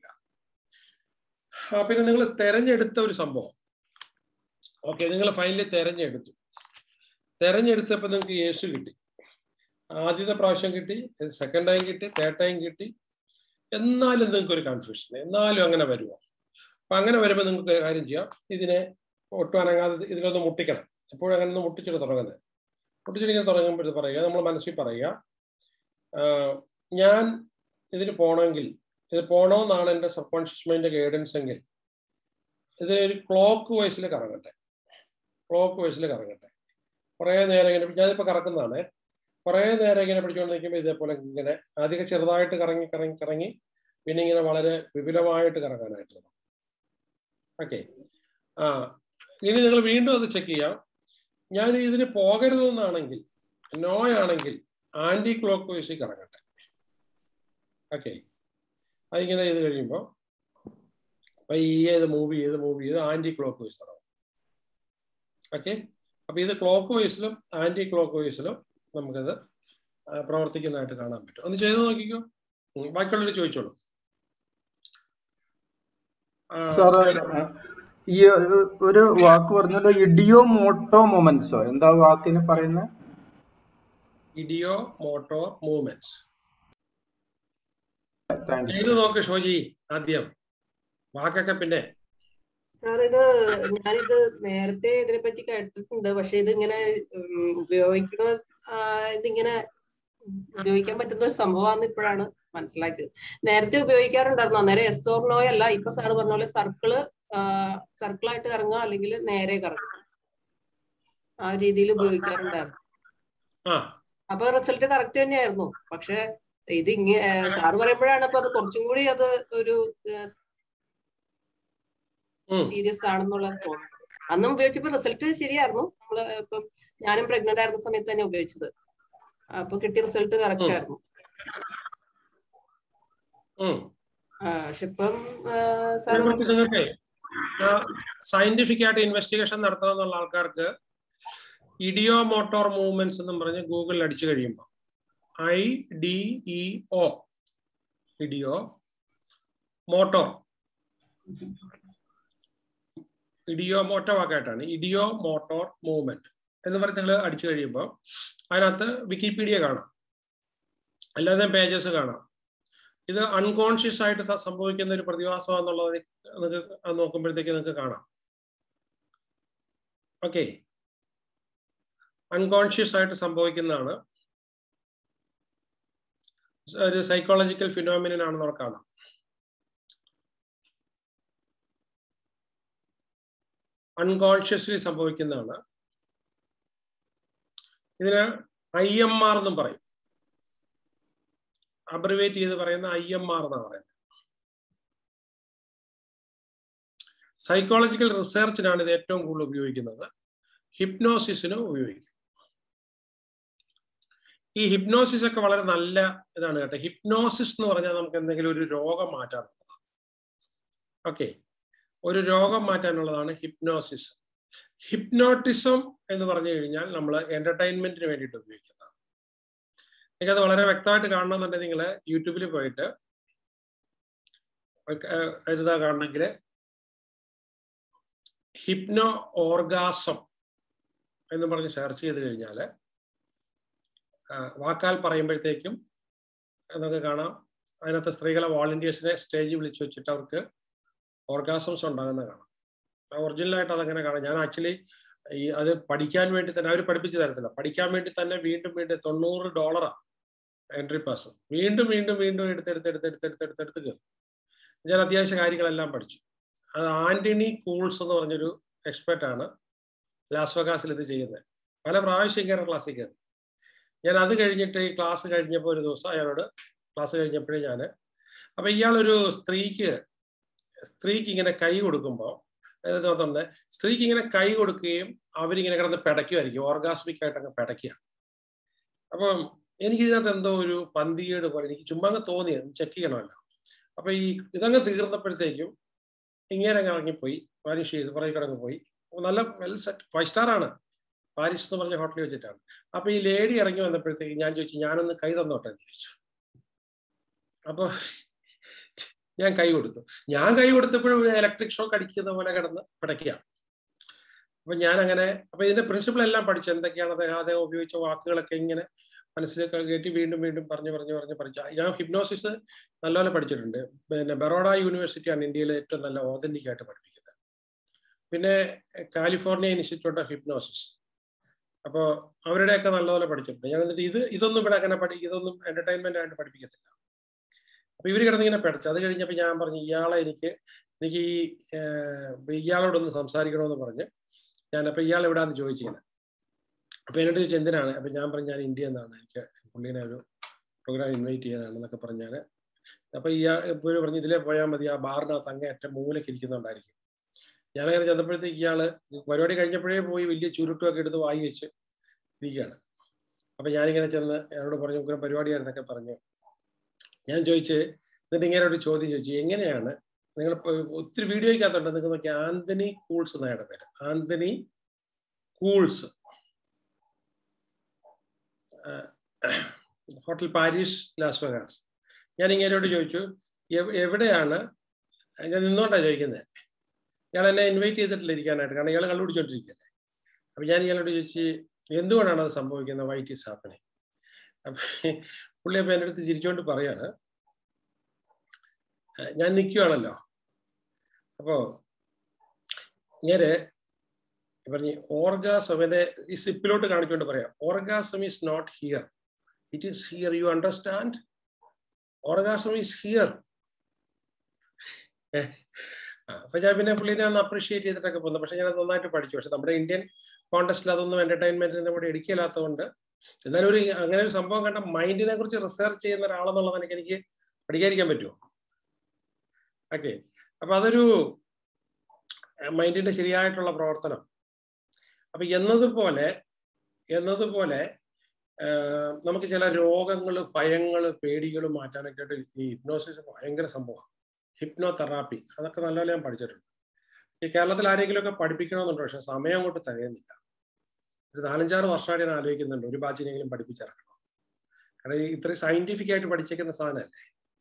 ആ, പിന്നെ നിങ്ങൾ തെരഞ്ഞെടുത്ത ഒരു സംഭവം ഓക്കെ നിങ്ങൾ ഫൈനലി തെരഞ്ഞെടുത്തു തെരഞ്ഞെടുത്തപ്പോൾ നിങ്ങൾക്ക് യേശു കിട്ടി ആദ്യത്തെ പ്രാവശ്യം കിട്ടി സെക്കൻഡ് ടൈം കിട്ടി തേർഡ് ടൈം കിട്ടി എന്നാലും നിങ്ങൾക്ക് ഒരു കൺഫ്യൂഷൻ എന്നാലും അങ്ങനെ വരുമോ അപ്പൊ അങ്ങനെ വരുമ്പോൾ നിങ്ങൾക്ക് ഒരു കാര്യം ചെയ്യാം ഇതിനെ ഒട്ടും അനങ്ങാതെ ഇതിലൊന്ന് മുട്ടിക്കണം എപ്പോഴും അങ്ങനെ ഒന്ന് മുട്ടിച്ചിട്ട് തുടങ്ങുന്നത് മുട്ടിച്ചിട്ടിങ്ങനെ തുടങ്ങുമ്പോൾ ഇത് പറയുക നമ്മൾ മനസ്സിൽ പറയുക ആഹ് ഞാൻ ഇതിന് പോകണമെങ്കിൽ ഇത് പോകണമെന്നാണ് എൻ്റെ സബ് കോൺഷ്യസ് മൈൻഡ് ഗൈഡൻസ് എങ്കിൽ ഇതിനൊരു ക്ലോക്ക് വൈസിൽ കറങ്ങട്ടെ ക്ലോക്ക് വൈസിൽ കറങ്ങട്ടെ കുറേ നേരം ഇങ്ങനെ ഞാനിപ്പോൾ കറക്കുന്നതാണ് കുറേ നേരം ഇങ്ങനെ പിടിച്ചുകൊണ്ട് നിൽക്കുമ്പോൾ ഇതേപോലെ ഇങ്ങനെ ആദ്യമൊക്കെ ചെറുതായിട്ട് കറങ്ങി കറങ്ങി കറങ്ങി പിന്നെ ഇങ്ങനെ വളരെ വിപുലമായിട്ട് കറങ്ങാനായിട്ട് തുടങ്ങും ഓക്കെ ആ ഇനി നിങ്ങൾ വീണ്ടും അത് ചെക്ക് ചെയ്യാം ഞാൻ ഇതിന് പോകരുതെന്നാണെങ്കിൽ നോ ആണെങ്കിൽ ആന്റി ക്ലോക്ക് വൈസിൽ കറങ്ങട്ടെ ഓക്കെ അതിങ്ങനെ ചെയ്ത് കഴിയുമ്പോൾ പയ്യെ ഇത് മൂവ് ചെയ്ത് മൂവ് ചെയ്ത് ആന്റി ക്ലോക്ക് വൈസ് തുടങ്ങും ഓക്കെ അപ്പൊ ഇത് ക്ലോക്ക് വൈസിലും ആന്റി ക്ലോക്ക് വൈസിലും നമുക്കത് ആ, പ്രവർത്തിക്കുന്നതായിട്ട് കാണാൻ പറ്റും ഒന്ന് ചെയ്ത് നോക്കിക്കോ ഉം, ബാക്കിയുള്ളവർ ചോദിച്ചോളൂ ആ, സാറ് ഈ ഒരു- ഒരു വാക്ക് പറഞ്ഞല്ലോ ഇഡിയോ മോട്ടോ മൊമെന്റ്സോ എന്താ വാക്കിന് പറയുന്നത് ideomotor movements thank you ചെയ്ത് നോക്ക് ഷോജി ആദ്യം വാക്കൊക്കെ പിന്നെ സാർ ഇത് ഞാനിത് നേരത്തെ ഇതിനെപ്പറ്റി കേട്ടിട്ടുണ്ട് പക്ഷെ ഇതിങ്ങനെ ഉം, ഉപയോഗിക്കുന്ന ആ, ഇതിങ്ങനെ ഉപയോഗിക്കാൻ പറ്റുന്ന ഒരു സംഭവമാണെന്ന് ഇപ്പോഴാണ് മനസ്സിലാക്കിയത് നേരത്തെ ഉപയോഗിക്കാറുണ്ടായിരുന്നു അന്നേരം എസ് ഓർ നോ അല്ല ഇപ്പൊ സാറ് പറഞ്ഞ പോലെ സർക്കിള് സർക്കിളായിട്ട് കറങ്ങുക അല്ലെങ്കിൽ നേരെ കറങ്ങുക ആ രീതിയിൽ ഉപയോഗിക്കാറുണ്ടായിരുന്നു ആ അപ്പൊ റിസൾട്ട് കറക്റ്റ് തന്നെയായിരുന്നു പക്ഷെ ഇത് ഇങ്ങ സാറ് പറയുമ്പോഴാണ് അപ്പൊ അത് കുറച്ചും കൂടി അത് ഒരു ഉം. സീരിയസ് ആണെന്നുള്ളത് തോന്നുന്നത് അന്നും ഉപയോഗിച്ചപ്പോ റിസൾട്ട് ശരിയായിരുന്നു നമ്മള് ഇപ്പം ഞാനും പ്രഗ്നന്റ് ആയിരുന്ന സമയത്ത് തന്നെ ഉപയോഗിച്ചത് അപ്പൊ കിട്ടിയ റിസൾട്ട് കറക്റ്റ് ഉം. ആയിരുന്നു ഉം ആ, പക്ഷെ ഇപ്പം സാറ് ഇതിനെക്കുറിച്ച് നിങ്ങൾക്ക് സയന്റിഫിക് ആയിട്ട് ഇൻവെസ്റ്റിഗേഷൻ നടത്തണം എന്നുള്ള ആൾക്കാർക്ക് ഇഡിയോ മോട്ടോർ മൂവ്മെന്റ്സ് എന്നും പറഞ്ഞ് ഗൂഗിളിൽ അടിച്ചു കഴിയുമ്പോൾ I D E O ideomotor ideomotor വാക്കായിട്ടാണ് ഇഡിയോ മോട്ടോർ മൂവ്മെന്റ് എന്ന് പറഞ്ഞ് നിങ്ങൾ അടിച്ചു കഴിയുമ്പോൾ അതിനകത്ത് വിക്കിപീഡിയ കാണാം അല്ലാതെ പേജസ് കാണാം ഇത് അൺകോൺഷ്യസ് ആയിട്ട് സ- സംഭവിക്കുന്ന ഒരു പ്രതിഭാസം എന്നുള്ളത് നിങ്ങൾക്ക് അത് നോക്കുമ്പോഴത്തേക്ക് നിങ്ങൾക്ക് കാണാം ഓക്കെ അൺകോൺഷ്യസ് ആയിട്ട് സംഭവിക്കുന്നതാണ് ഒരു സൈക്കോളജിക്കൽ ഫിനോമിനൻ ആണെന്ന് നമുക്ക് കാണാം അൺകോൺഷ്യസ്ലി സംഭവിക്കുന്നതാണ് ഇതിന് ഐ എം ആർ എന്നും പറയും അബ്രിവേറ്റ് ചെയ്ത് പറയുന്ന ഐ എം ആർ എന്നാണ് പറയുന്നത് സൈക്കോളജിക്കൽ റിസർച്ചിനാണ് ഇത് ഏറ്റവും കൂടുതൽ ഉപയോഗിക്കുന്നത് ഹിപ്നോസിസിനും ഉപയോഗിക്കും ഈ ഹിപ്നോസിസ് ഒക്കെ വളരെ നല്ല ഇതാണ് കേട്ടോ ഹിപ്നോസിസ് എന്ന് പറഞ്ഞാൽ നമുക്ക് എന്തെങ്കിലും ഒരു രോഗം മാറ്റാനുള്ളതാണ് ഓക്കെ ഒരു രോഗം മാറ്റാനുള്ളതാണ് ഹിപ്നോസിസ് ഹിപ്നോട്ടിസം എന്ന് പറഞ്ഞു കഴിഞ്ഞാൽ നമ്മൾ എന്റർടൈൻമെന്റിന് വേണ്ടിയിട്ട് ഉപയോഗിക്കുന്നതാണ് എനിക്കത് വളരെ വ്യക്തമായിട്ട് കാണണമെന്നുണ്ടെങ്കിൽ നിങ്ങൾ യൂട്യൂബിൽ പോയിട്ട് എഴുതാ കാണണമെങ്കിൽ ഹിപ്നോ ഓർഗാസം എന്ന് പറഞ്ഞ് സെർച്ച് ചെയ്ത് കഴിഞ്ഞാൽ വാക്കാൽ പറയുമ്പോഴത്തേക്കും നമുക്ക് കാണാം അതിനകത്ത് സ്ത്രീകളെ വോളണ്ടിയേഴ്സിനെ സ്റ്റേജിൽ വിളിച്ചു വെച്ചിട്ട് അവർക്ക് ഓർഗാസംസ് ഉണ്ടാകുന്ന കാണാം ഒറിജിനലായിട്ട് അതങ്ങനെ കാണാം ഞാൻ ആക്ച്വലി ഈ അത് പഠിക്കാൻ വേണ്ടി തന്നെ അവർ പഠിപ്പിച്ചു തരത്തില്ല പഠിക്കാൻ വേണ്ടി തന്നെ വീണ്ടും വീണ്ടും തൊണ്ണൂറ് ഡോളറാണ് എൻട്രി പാസ് വീണ്ടും വീണ്ടും വീണ്ടും എടുത്തെടുത്ത് എടുത്തെടുത്ത് എടുത്തെടുത്ത് എടുത്ത് കയറും ഞാൻ അത്യാവശ്യ കാര്യങ്ങളെല്ലാം പഠിച്ചു അത് ആന്റണി കൂൾസ് എന്ന് പറഞ്ഞൊരു എക്സ്പെർട്ടാണ് ലാസ് വെഗാസിൽ ഇത് ചെയ്യുന്നത് പല പ്രാവശ്യം കയറി ക്ലാസ്സിൽ കയറി ഞാൻ അത് കഴിഞ്ഞിട്ട് ഈ ക്ലാസ് കഴിഞ്ഞപ്പോൾ ഒരു ദിവസം അയാളോട് ക്ലാസ് കഴിഞ്ഞപ്പോഴേ ഞാൻ അപ്പൊ ഇയാളൊരു സ്ത്രീക്ക് സ്ത്രീക്ക് ഇങ്ങനെ കൈ കൊടുക്കുമ്പോൾ തന്നെ സ്ത്രീക്ക് ഇങ്ങനെ കൈ കൊടുക്കുകയും അവരിങ്ങനെ കിടന്ന് പിടയ്ക്കുമായിരിക്കും ഓർഗാസ്മിക് ആയിട്ട് അങ്ങ് പിടയ്ക്കുക അപ്പം എനിക്ക് ഇതിനകത്ത് എന്തോ ഒരു പന്തികേട് പോലെ എനിക്ക് ചുമ്മാ അങ്ങ് തോന്നി ചെക്ക് ചെയ്യണമല്ലോ അപ്പൊ ഈ ഇതങ്ങ് തീർന്നപ്പോഴത്തേക്കും ഇങ്ങനെ അങ്ങ് ഇറങ്ങിപ്പോയി വാനിഷ് ചെയ്ത് പുറകെ കിടങ്ങ് പോയി നല്ല വെൽ സെറ്റ് ഫൈവ് സ്റ്റാർ ആണ് പാരിസ് എന്ന് പറഞ്ഞ ഹോട്ടലിൽ വെച്ചിട്ടാണ് അപ്പൊ ഈ ലേഡി ഇറങ്ങി വന്നപ്പോഴത്തേക്ക് ഞാൻ ചോദിച്ചു ഞാനൊന്ന് കൈ തന്നോട്ടെ എന്ന് ചോദിച്ചു അപ്പൊ ഞാൻ കൈ കൊടുത്തു ഞാൻ കൈ കൊടുത്തപ്പോഴും ഇലക്ട്രിക് ഷോക്ക് അടിക്കുന്ന പോലെ കിടന്ന് പിടയ്ക്കുക അപ്പൊ ഞാൻ അങ്ങനെ അപ്പൊ ഇതിന്റെ പ്രിൻസിപ്പിൾ എല്ലാം പഠിച്ചു എന്തൊക്കെയാണ് അദ്ദേഹം അദ്ദേഹം ഉപയോഗിച്ച വാക്കുകളൊക്കെ ഇങ്ങനെ മനസ്സിലേക്ക് കയറ്റി വീണ്ടും വീണ്ടും പറഞ്ഞു പറഞ്ഞു പറഞ്ഞ് പഠിച്ചു ഞാൻ ഹിപ്നോസിസ് നല്ലപോലെ പഠിച്ചിട്ടുണ്ട് പിന്നെ ബറോഡ യൂണിവേഴ്സിറ്റിയാണ് ഇന്ത്യയിലെ ഏറ്റവും നല്ല ഓതന്റിക് ആയിട്ട് പഠിപ്പിക്കുന്നത് പിന്നെ കാലിഫോർണിയ ഇൻസ്റ്റിറ്റ്യൂട്ട് ഓഫ് ഹിപ്നോസിസ് അപ്പോൾ അവരുടെയൊക്കെ നല്ലപോലെ പഠിച്ചിട്ടുണ്ട് ഞാൻ എന്നിട്ട് ഇത് ഇതൊന്നും ഇവിടെ അങ്ങനെ പഠി ഇതൊന്നും എന്റർടൈൻമെന്റ് ആയിട്ട് പഠിപ്പിക്കത്തില്ല അപ്പൊ ഇവർ കിടന്നിങ്ങനെ പഠിച്ചു അത് കഴിഞ്ഞപ്പോൾ ഞാൻ പറഞ്ഞു ഇയാളെ എനിക്ക് എനിക്ക് ഈ ഇയാളോടൊന്ന് സംസാരിക്കണമെന്ന് പറഞ്ഞ് ഞാനപ്പോൾ ഇയാൾ എവിടാന്ന് ചോദിച്ചിങ്ങനെ അപ്പൊ എന്നോട് ചോദിച്ചു എന്തിനാണ് അപ്പൊ ഞാൻ പറഞ്ഞു ഞാൻ ഇന്ത്യ എന്നാണ് എനിക്ക് പുള്ളീനെ ഒരു പ്രോഗ്രാം ഇൻവൈറ്റ് ചെയ്യാനാണെന്നൊക്കെ പറഞ്ഞാൽ അപ്പൊ ഇയാൾ ഇപ്പോഴും പറഞ്ഞു ഇതിലേ പോയാൽ മതി ആ ബാറിനകത്ത് അങ്ങേറ്റം മൂലക്ക് ഇരിക്കുന്നുണ്ടായിരിക്കും ഞാനങ്ങനെ ചെന്നപ്പോഴത്തേക്ക് ഇയാള് പരിപാടി കഴിഞ്ഞപ്പോഴേ പോയി വലിയ ചുരുട്ടുമൊക്കെ എടുത്ത് വായി വെച്ച് ഇരിക്കുകയാണ് അപ്പൊ ഞാനിങ്ങനെ ചെന്ന് എന്നോട് പറഞ്ഞു ഉഗ്രം പരിപാടിയായിരുന്നൊക്കെ പറഞ്ഞു ഞാൻ ചോദിച്ച് എന്നിട്ട് ഇങ്ങനെ ഒരു ചോദ്യം ചോദിച്ചു എങ്ങനെയാണ് നിങ്ങൾ ഒത്തിരി വീഡിയോയ്ക്കകത്തുണ്ട് നിങ്ങൾ നോക്കി ആന്റണി കൂൾസ് എന്നയാളുടെ പേര് Anthony Cools hotel Paris Las Vegas ഞാൻ ഇങ്ങനെയോട് ചോദിച്ചു എവിടെയാണ് ഞാൻ നിന്നോണ്ടാ ചോദിക്കുന്നത് ഇയാൾ എന്നെ ഇൻവൈറ്റ് ചെയ്തിട്ടില്ല ഇരിക്കാനായിട്ട് കാരണം ഇയാൾ കണ്ടുപിടിച്ചോണ്ടിരിക്കല്ലേ അപ്പൊ ഞാൻ ഇയാളോട് ചോദിച്ച് എന്തുകൊണ്ടാണ് അത് സംഭവിക്കുന്നത് വൈറ്റ് ഈസ് ഹാപ്പനിങ് അപ്പൊ പുള്ളി അപ്പൊ എൻ്റെ അടുത്ത് ചിരിച്ചുകൊണ്ട് പറയാണ് ഞാൻ നിൽക്കുവാണല്ലോ അപ്പോ ഇങ്ങനെ പറഞ്ഞ് ഓർഗാസം എൻ്റെ ഈ സിപ്പിലോട്ട് കാണിച്ചുകൊണ്ട് പറയാം orgasm is not here it is here you understand orgasm is here അപ്പൊ ഞാൻ പിന്നെ പുള്ളിനെ ഒന്ന് അപ്രീഷിയേറ്റ് ചെയ്തിട്ടൊക്കെ പോകുന്നു പക്ഷെ ഞാൻ നന്നായിട്ട് പഠിച്ചു പക്ഷെ നമ്മുടെ ഇന്ത്യൻ കോണ്ടസ്റ്റിൽ അതൊന്നും എന്റർടൈൻമെന്റിന്റെ കൂടെ ഇടിക്കില്ലാത്തതുകൊണ്ട് എന്നാലും ഒരു അങ്ങനെ ഒരു സംഭവം കണ്ട മൈൻഡിനെ കുറിച്ച് റിസർച്ച് ചെയ്യുന്ന ഒരാളെന്നുള്ളത് എനിക്ക് എനിക്ക് പഠിക്കാതിരിക്കാൻ പറ്റുമോ ഓക്കെ അപ്പൊ അതൊരു മൈൻഡിന്റെ ശരിയായിട്ടുള്ള പ്രവർത്തനം അപ്പൊ എന്നതുപോലെ എന്നതുപോലെ നമുക്ക് ചില രോഗങ്ങൾ ഭയങ്ങൾ പേടികൾ മാറ്റാനൊക്കെ ആയിട്ട് ഈ ഹിപ്നോസിസ് ഭയങ്കര സംഭവമാണ് ഹിപ്നോ തെറാപ്പി അതൊക്കെ നല്ലപോലെ ഞാൻ പഠിച്ചിട്ടുണ്ട് ഈ കേരളത്തിൽ ആരെങ്കിലുമൊക്കെ പഠിപ്പിക്കണമെന്നുണ്ട് പക്ഷെ സമയം കൊണ്ട് തികയുന്നില്ല ഒരു നാലഞ്ചാറ് വർഷമായിട്ട് ഞാൻ ആലോചിക്കുന്നുണ്ട് ഒരു ബാച്ചിനെങ്കിലും പഠിപ്പിച്ചിറക്കണം കാരണം ഇത്രയും സയന്റിഫിക് ആയിട്ട് പഠിച്ചേക്കുന്ന സാധനമല്ലേ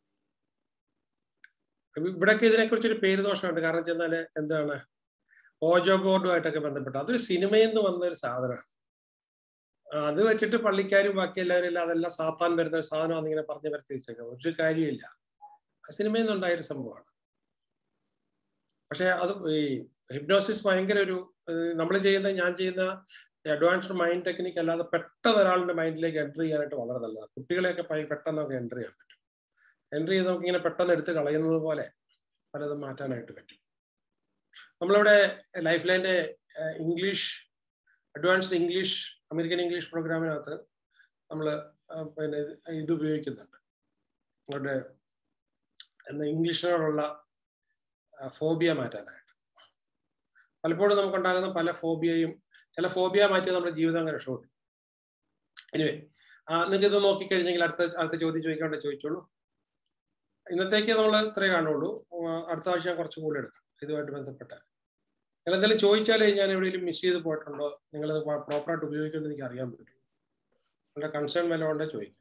ഇവിടൊക്കെ ഇതിനെക്കുറിച്ച് ഒരു പേര് ദോഷമുണ്ട് കാരണം ചെന്നാൽ എന്താണ് ഓജോ ബോർഡുമായിട്ടൊക്കെ ബന്ധപ്പെട്ട് അതൊരു സിനിമയിൽ നിന്ന് വന്ന ഒരു സാധനമാണ് അത് വെച്ചിട്ട് പള്ളിക്കാരും ബാക്കി എല്ലാവരും ഇല്ല അതെല്ലാം സാത്താൻ വരുന്ന ഒരു സാധനമാണെന്ന് ഇങ്ങനെ പറഞ്ഞു വരുത്തി വെച്ചേക്കാം ഒരു കാര്യമില്ല സിനിമയിൽ നിന്നുണ്ടായ ഒരു സംഭവമാണ് പക്ഷെ അത് ഈ ഹിപ്നോസിസ് ഭയങ്കര ഒരു നമ്മൾ ചെയ്യുന്ന ഞാൻ ചെയ്യുന്ന അഡ്വാൻസ്ഡ് മൈൻഡ് ടെക്നിക്ക് അല്ലാതെ പെട്ടെന്ന് ഒരാളുടെ മൈൻഡിലേക്ക് എൻട്രി ചെയ്യാനായിട്ട് വളരെ നല്ലതാണ് കുട്ടികളെയൊക്കെ പെട്ടെന്ന് നമുക്ക് എൻട്രി ചെയ്യാൻ പറ്റും എൻട്രി ചെയ്ത് നമുക്ക് ഇങ്ങനെ പെട്ടെന്ന് എടുത്ത് കളയുന്നത് പോലെ പലതും മാറ്റാനായിട്ട് പറ്റും നമ്മളിവിടെ ലൈഫ് ലൈൻ്റെ English advanced English American English പ്രോഗ്രാമിനകത്ത് നമ്മൾ പിന്നെ ഇത് ഉപയോഗിക്കുന്നുണ്ട് നമ്മുടെ എന്താ ഇംഗ്ലീഷിനോടുള്ള ഫോബിയ മാറ്റാനായിട്ട് പലപ്പോഴും നമുക്കുണ്ടാകുന്ന പല ഫോബിയയും ചില ഫോബിയ മാറ്റി നമ്മുടെ ജീവിതം അങ്ങനെ രക്ഷപ്പെട്ടു എനിവേ നിങ്ങൾക്ക് ഇത് നോക്കിക്കഴിഞ്ഞെങ്കിൽ അടുത്ത അടുത്ത ചോദ്യം ചോദിക്കാണ്ട് ചോദിച്ചോളൂ ഇന്നത്തേക്ക് നമ്മൾ ഇത്രേ കാണുള്ളൂ അടുത്ത ആഴ്ച ഞാൻ കുറച്ചും കൂടി എടുക്കാം ഇതുമായിട്ട് ബന്ധപ്പെട്ട നിങ്ങൾ എന്തെങ്കിലും ചോദിച്ചാലേ ഞാൻ എവിടെയെങ്കിലും മിസ് ചെയ്ത് പോയിട്ടുണ്ടോ നിങ്ങൾ പ്രോപ്പറായിട്ട് ഉപയോഗിക്കുമെന്ന് എനിക്ക് അറിയാൻ പറ്റും നിങ്ങളുടെ കൺസേൺ വല്ല ഉണ്ടോ ചോദിക്കാം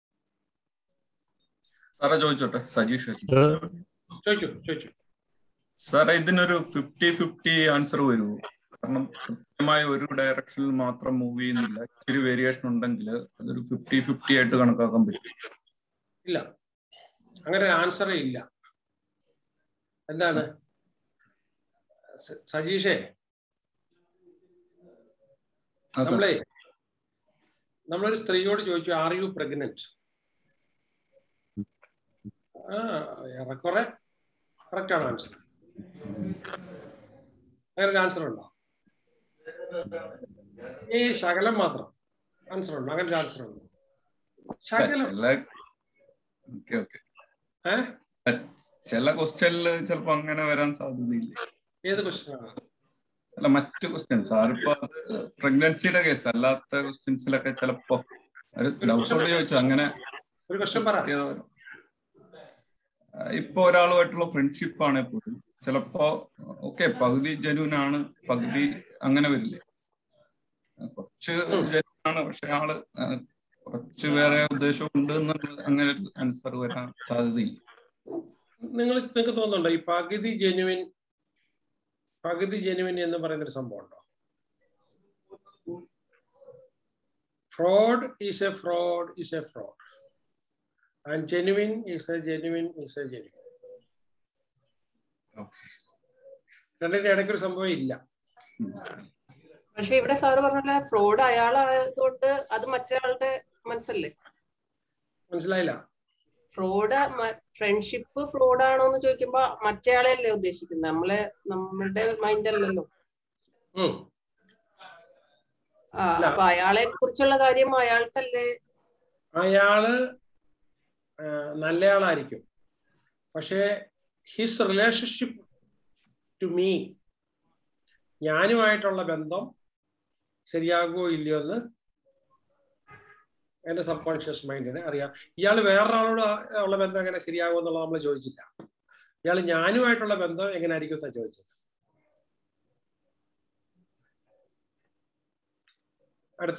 സാറേ ചോദിച്ചോട്ടെ സജീഷ് ചോദിക്കൂ ചോദിച്ചു സാറേ ഇതിനൊരു ഫിഫ്റ്റി ഫിഫ്റ്റി ആൻസർ വരുമോ കാരണം കൃത്യമായ ഒരു ഡയറക്ഷനിൽ മാത്രം മൂവ് ചെയ്യുന്നില്ല ഇച്ചിരി വേരിയേഷൻ ഉണ്ടെങ്കിൽ അതൊരു ഫിഫ്റ്റി ഫിഫ്റ്റി ആയിട്ട് കണക്കാക്കാൻ പറ്റും ഇല്ല അങ്ങനെ ഒരു ആൻസറേ ഇല്ല എന്താണ് സ- സജീഷേ ആ, സാർ. നമ്മളെ നമ്മളൊരു സ്ത്രീയോട് ചോദിച്ചു ആർ യു പ്രഗ്നന്റ് ആ ഏറെക്കുറെ കറക്റ്റ് ആണ് ആൻസർ അങ്ങനെ ഒരു ആൻസർ ഉണ്ടോ ഈ ശകലം മാത്രം ആൻസർ ഉണ്ടോ അങ്ങനെ ഒരു ആൻസർ ഉണ്ടോ ശകലം ഓക്കെ ഓക്കെ ഏ ചില ക്വസ്റ്റ്യനിൽ ചിലപ്പോ അങ്ങനെ വരാൻ സാധ്യതയില്ല ഏത് ക്വസ്റ്റ്യൻ ആണ് അല്ല മറ്റു ക്വസ്റ്റ്യൻസ് ആരിപ്പോ അത് പ്രഗ്നൻസിയുടെ കേസ് അല്ലാത്ത ക്വസ്റ്റ്യൻസിലൊക്കെ ചിലപ്പോ ഒരു ഡൗട്ടോട് ചോദിച്ചു അങ്ങനെ ഒരു ക്വസ്റ്റ്യൻ പറ പ്രത്യേകത വരും. ആ, ഇപ്പൊ ഒരാളുമായിട്ടുള്ള ഫ്രണ്ട്ഷിപ്പ് ആണ് എപ്പോഴും ചിലപ്പോ ഓക്കെ പകുതി ജനുവിൻ ആണ് പകുതി അങ്ങനെ വരില്ലേ ആ, കുറച്ച് ജനുവിൻ ആണ് പക്ഷെ ആള് ആ, കുറച്ച് വേറെ ഉദ്ദേശം ഉണ്ട് എന്നുള്ള അങ്ങനെ ഒരു ആൻസർ വരാൻ സാധ്യതയില്ല നിങ്ങൾ നിങ്ങൾക്ക് തോന്നുന്നുണ്ടോ ഈ പകുതി ജെനുവിൻ പകുതി ജെനുവിൻ എന്ന് പറയുന്ന ഒരു സംഭവം ഉണ്ടോ fraud is a fraud is a fraud and genuine is a genuine is a genuine രണ്ടിന്റെ ഇടയ്ക്കൊരു സംഭവം ഇല്ല പക്ഷെ ഇവിടെ സാറ് പറഞ്ഞ ഫ്രോഡ് അയാളായതുകൊണ്ട് അത് മറ്റൊരാളുടെ മനസ്സല്ലേ മനസ്സിലായില്ല ഫ്രോഡ് ഫ്രണ്ട്ഷിപ്പ് ഫ്രോഡ് ആണോ എന്ന് ചോദിക്കുമ്പോ മറ്റേയാളെ അല്ലേ ഉദ്ദേശിക്കുന്നത് നമ്മളെ നമ്മളുടെ മൈൻഡ് അല്ലല്ലോ ഉം. ആ ഇല്ല. അപ്പൊ അയാളെ കുറിച്ചുള്ള കാര്യം അയാൾക്കല്ലേ അയാള് ആ, നല്ലയാളായിരിക്കും പക്ഷേ ഹിസ് റിലേഷൻഷിപ്പ് ടു മീ ഞാനുമായിട്ടുള്ള ബന്ധം ശരിയാകുമോ ഇല്ലയോ എന്ന് എന്റെ സബ് കോൺഷ്യസ് മൈൻഡിന് അറിയാം ഇയാൾ വേറൊരാളോട് ആ- ഉള്ള ബന്ധം എങ്ങനെ ശരിയാകുമോ എന്നുള്ളത് നമ്മൾ ചോദിച്ചില്ല ഇയാൾ ഞാനുമായിട്ടുള്ള ബന്ധം എങ്ങനെ ആയിരിക്കും എന്നാ ചോദിച്ചത് അടുത്ത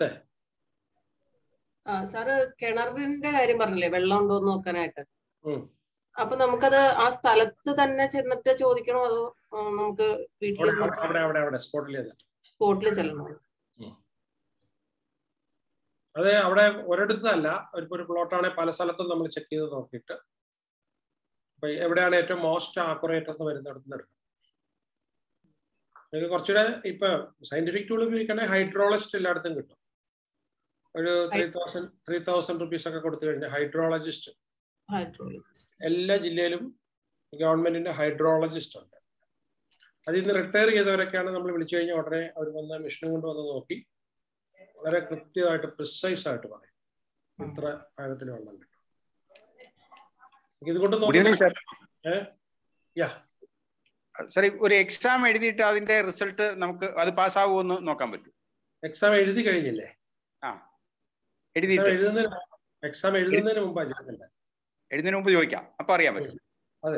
ആ സാറ് കിണറിന്റെ കാര്യം പറഞ്ഞില്ലേ വെള്ളം ഉണ്ടോ എന്ന് നോക്കാനായിട്ട് ഉം. അപ്പൊ നമുക്കത് ആ സ്ഥലത്ത് തന്നെ ചെന്നിട്ട് ചോദിക്കണോ അതോ ആ, നമുക്ക് വീട്ടിൽ അവിടെ അവിടെ അവിടെ അവിടെ സ്പോട്ടിൽ ചെയ്തിട്ട് സ്പോട്ടിൽ ചെല്ലണോ അത് അവിടെ ഒരിടത്തല്ല ഒരു ഒരു പ്ലോട്ടാണെങ്കിൽ പല സ്ഥലത്തും നമ്മൾ ചെക്ക് ചെയ്ത് നോക്കിയിട്ട് അപ്പൊ എവിടെയാണ് ഏറ്റവും മോസ്റ്റ് ആക്കുറേറ്റ് എന്ന് വരുന്നിടത്ത് നിന്ന് എടുക്കും നിങ്ങൾക്ക് കുറച്ചുകൂടെ ഇപ്പൊ സയന്റിഫിക് ടൂൾ ഉപയോഗിക്കണമെങ്കിൽ ഹൈഡ്രോളജിസ്റ്റ് എല്ലായിടത്തും കിട്ടും ഒരു three thousand three thousand rupees ഒക്കെ കൊടുത്തു കഴിഞ്ഞാൽ ഹൈഡ്രോളജിസ്റ്റ് ഹൈഡ്രോളിക്സ് എല്ലാ ജില്ലയിലും ഗവൺമെന്റിന്റെ ഹൈഡ്രോളജിസ്റ്റ് ഉണ്ട് അതിൽ നിന്ന് റിട്ടയർ ചെയ്തവരൊക്കെയാണ് നമ്മൾ വിളിച്ചു കഴിഞ്ഞാൽ ഉടനെ അവർ വന്ന് മെഷീനും കൊണ്ട് വന്ന് നോക്കി വളരെ കൃത്യമായിട്ട് പ്രിസൈസ് ആയിട്ട് പറയും ഇത്ര ആഴത്തിൽ വെള്ളം കിട്ടും ഇതുകൊണ്ട് good evening sir yeah sir ഒരു എക്സാം എഴുതിയിട്ട് അതിന്റെ റിസൾട്ട് നമുക്ക് അത് പാസ്സാകുമോ എന്ന് നോക്കാൻ പറ്റും എക്സാം എഴുതി കഴിഞ്ഞില്ലേ ആ എക്സാം എഴുതിയിട്ട് എഴുതുന്നതിന് എക്സാം എഴുതുന്നതിന് മുമ്പാ ചോദിക്കണ്ടേ എഴുതുന്നതിന് മുമ്പ് ചോദിക്കാം അപ്പൊ അറിയാൻ പറ്റും അതെ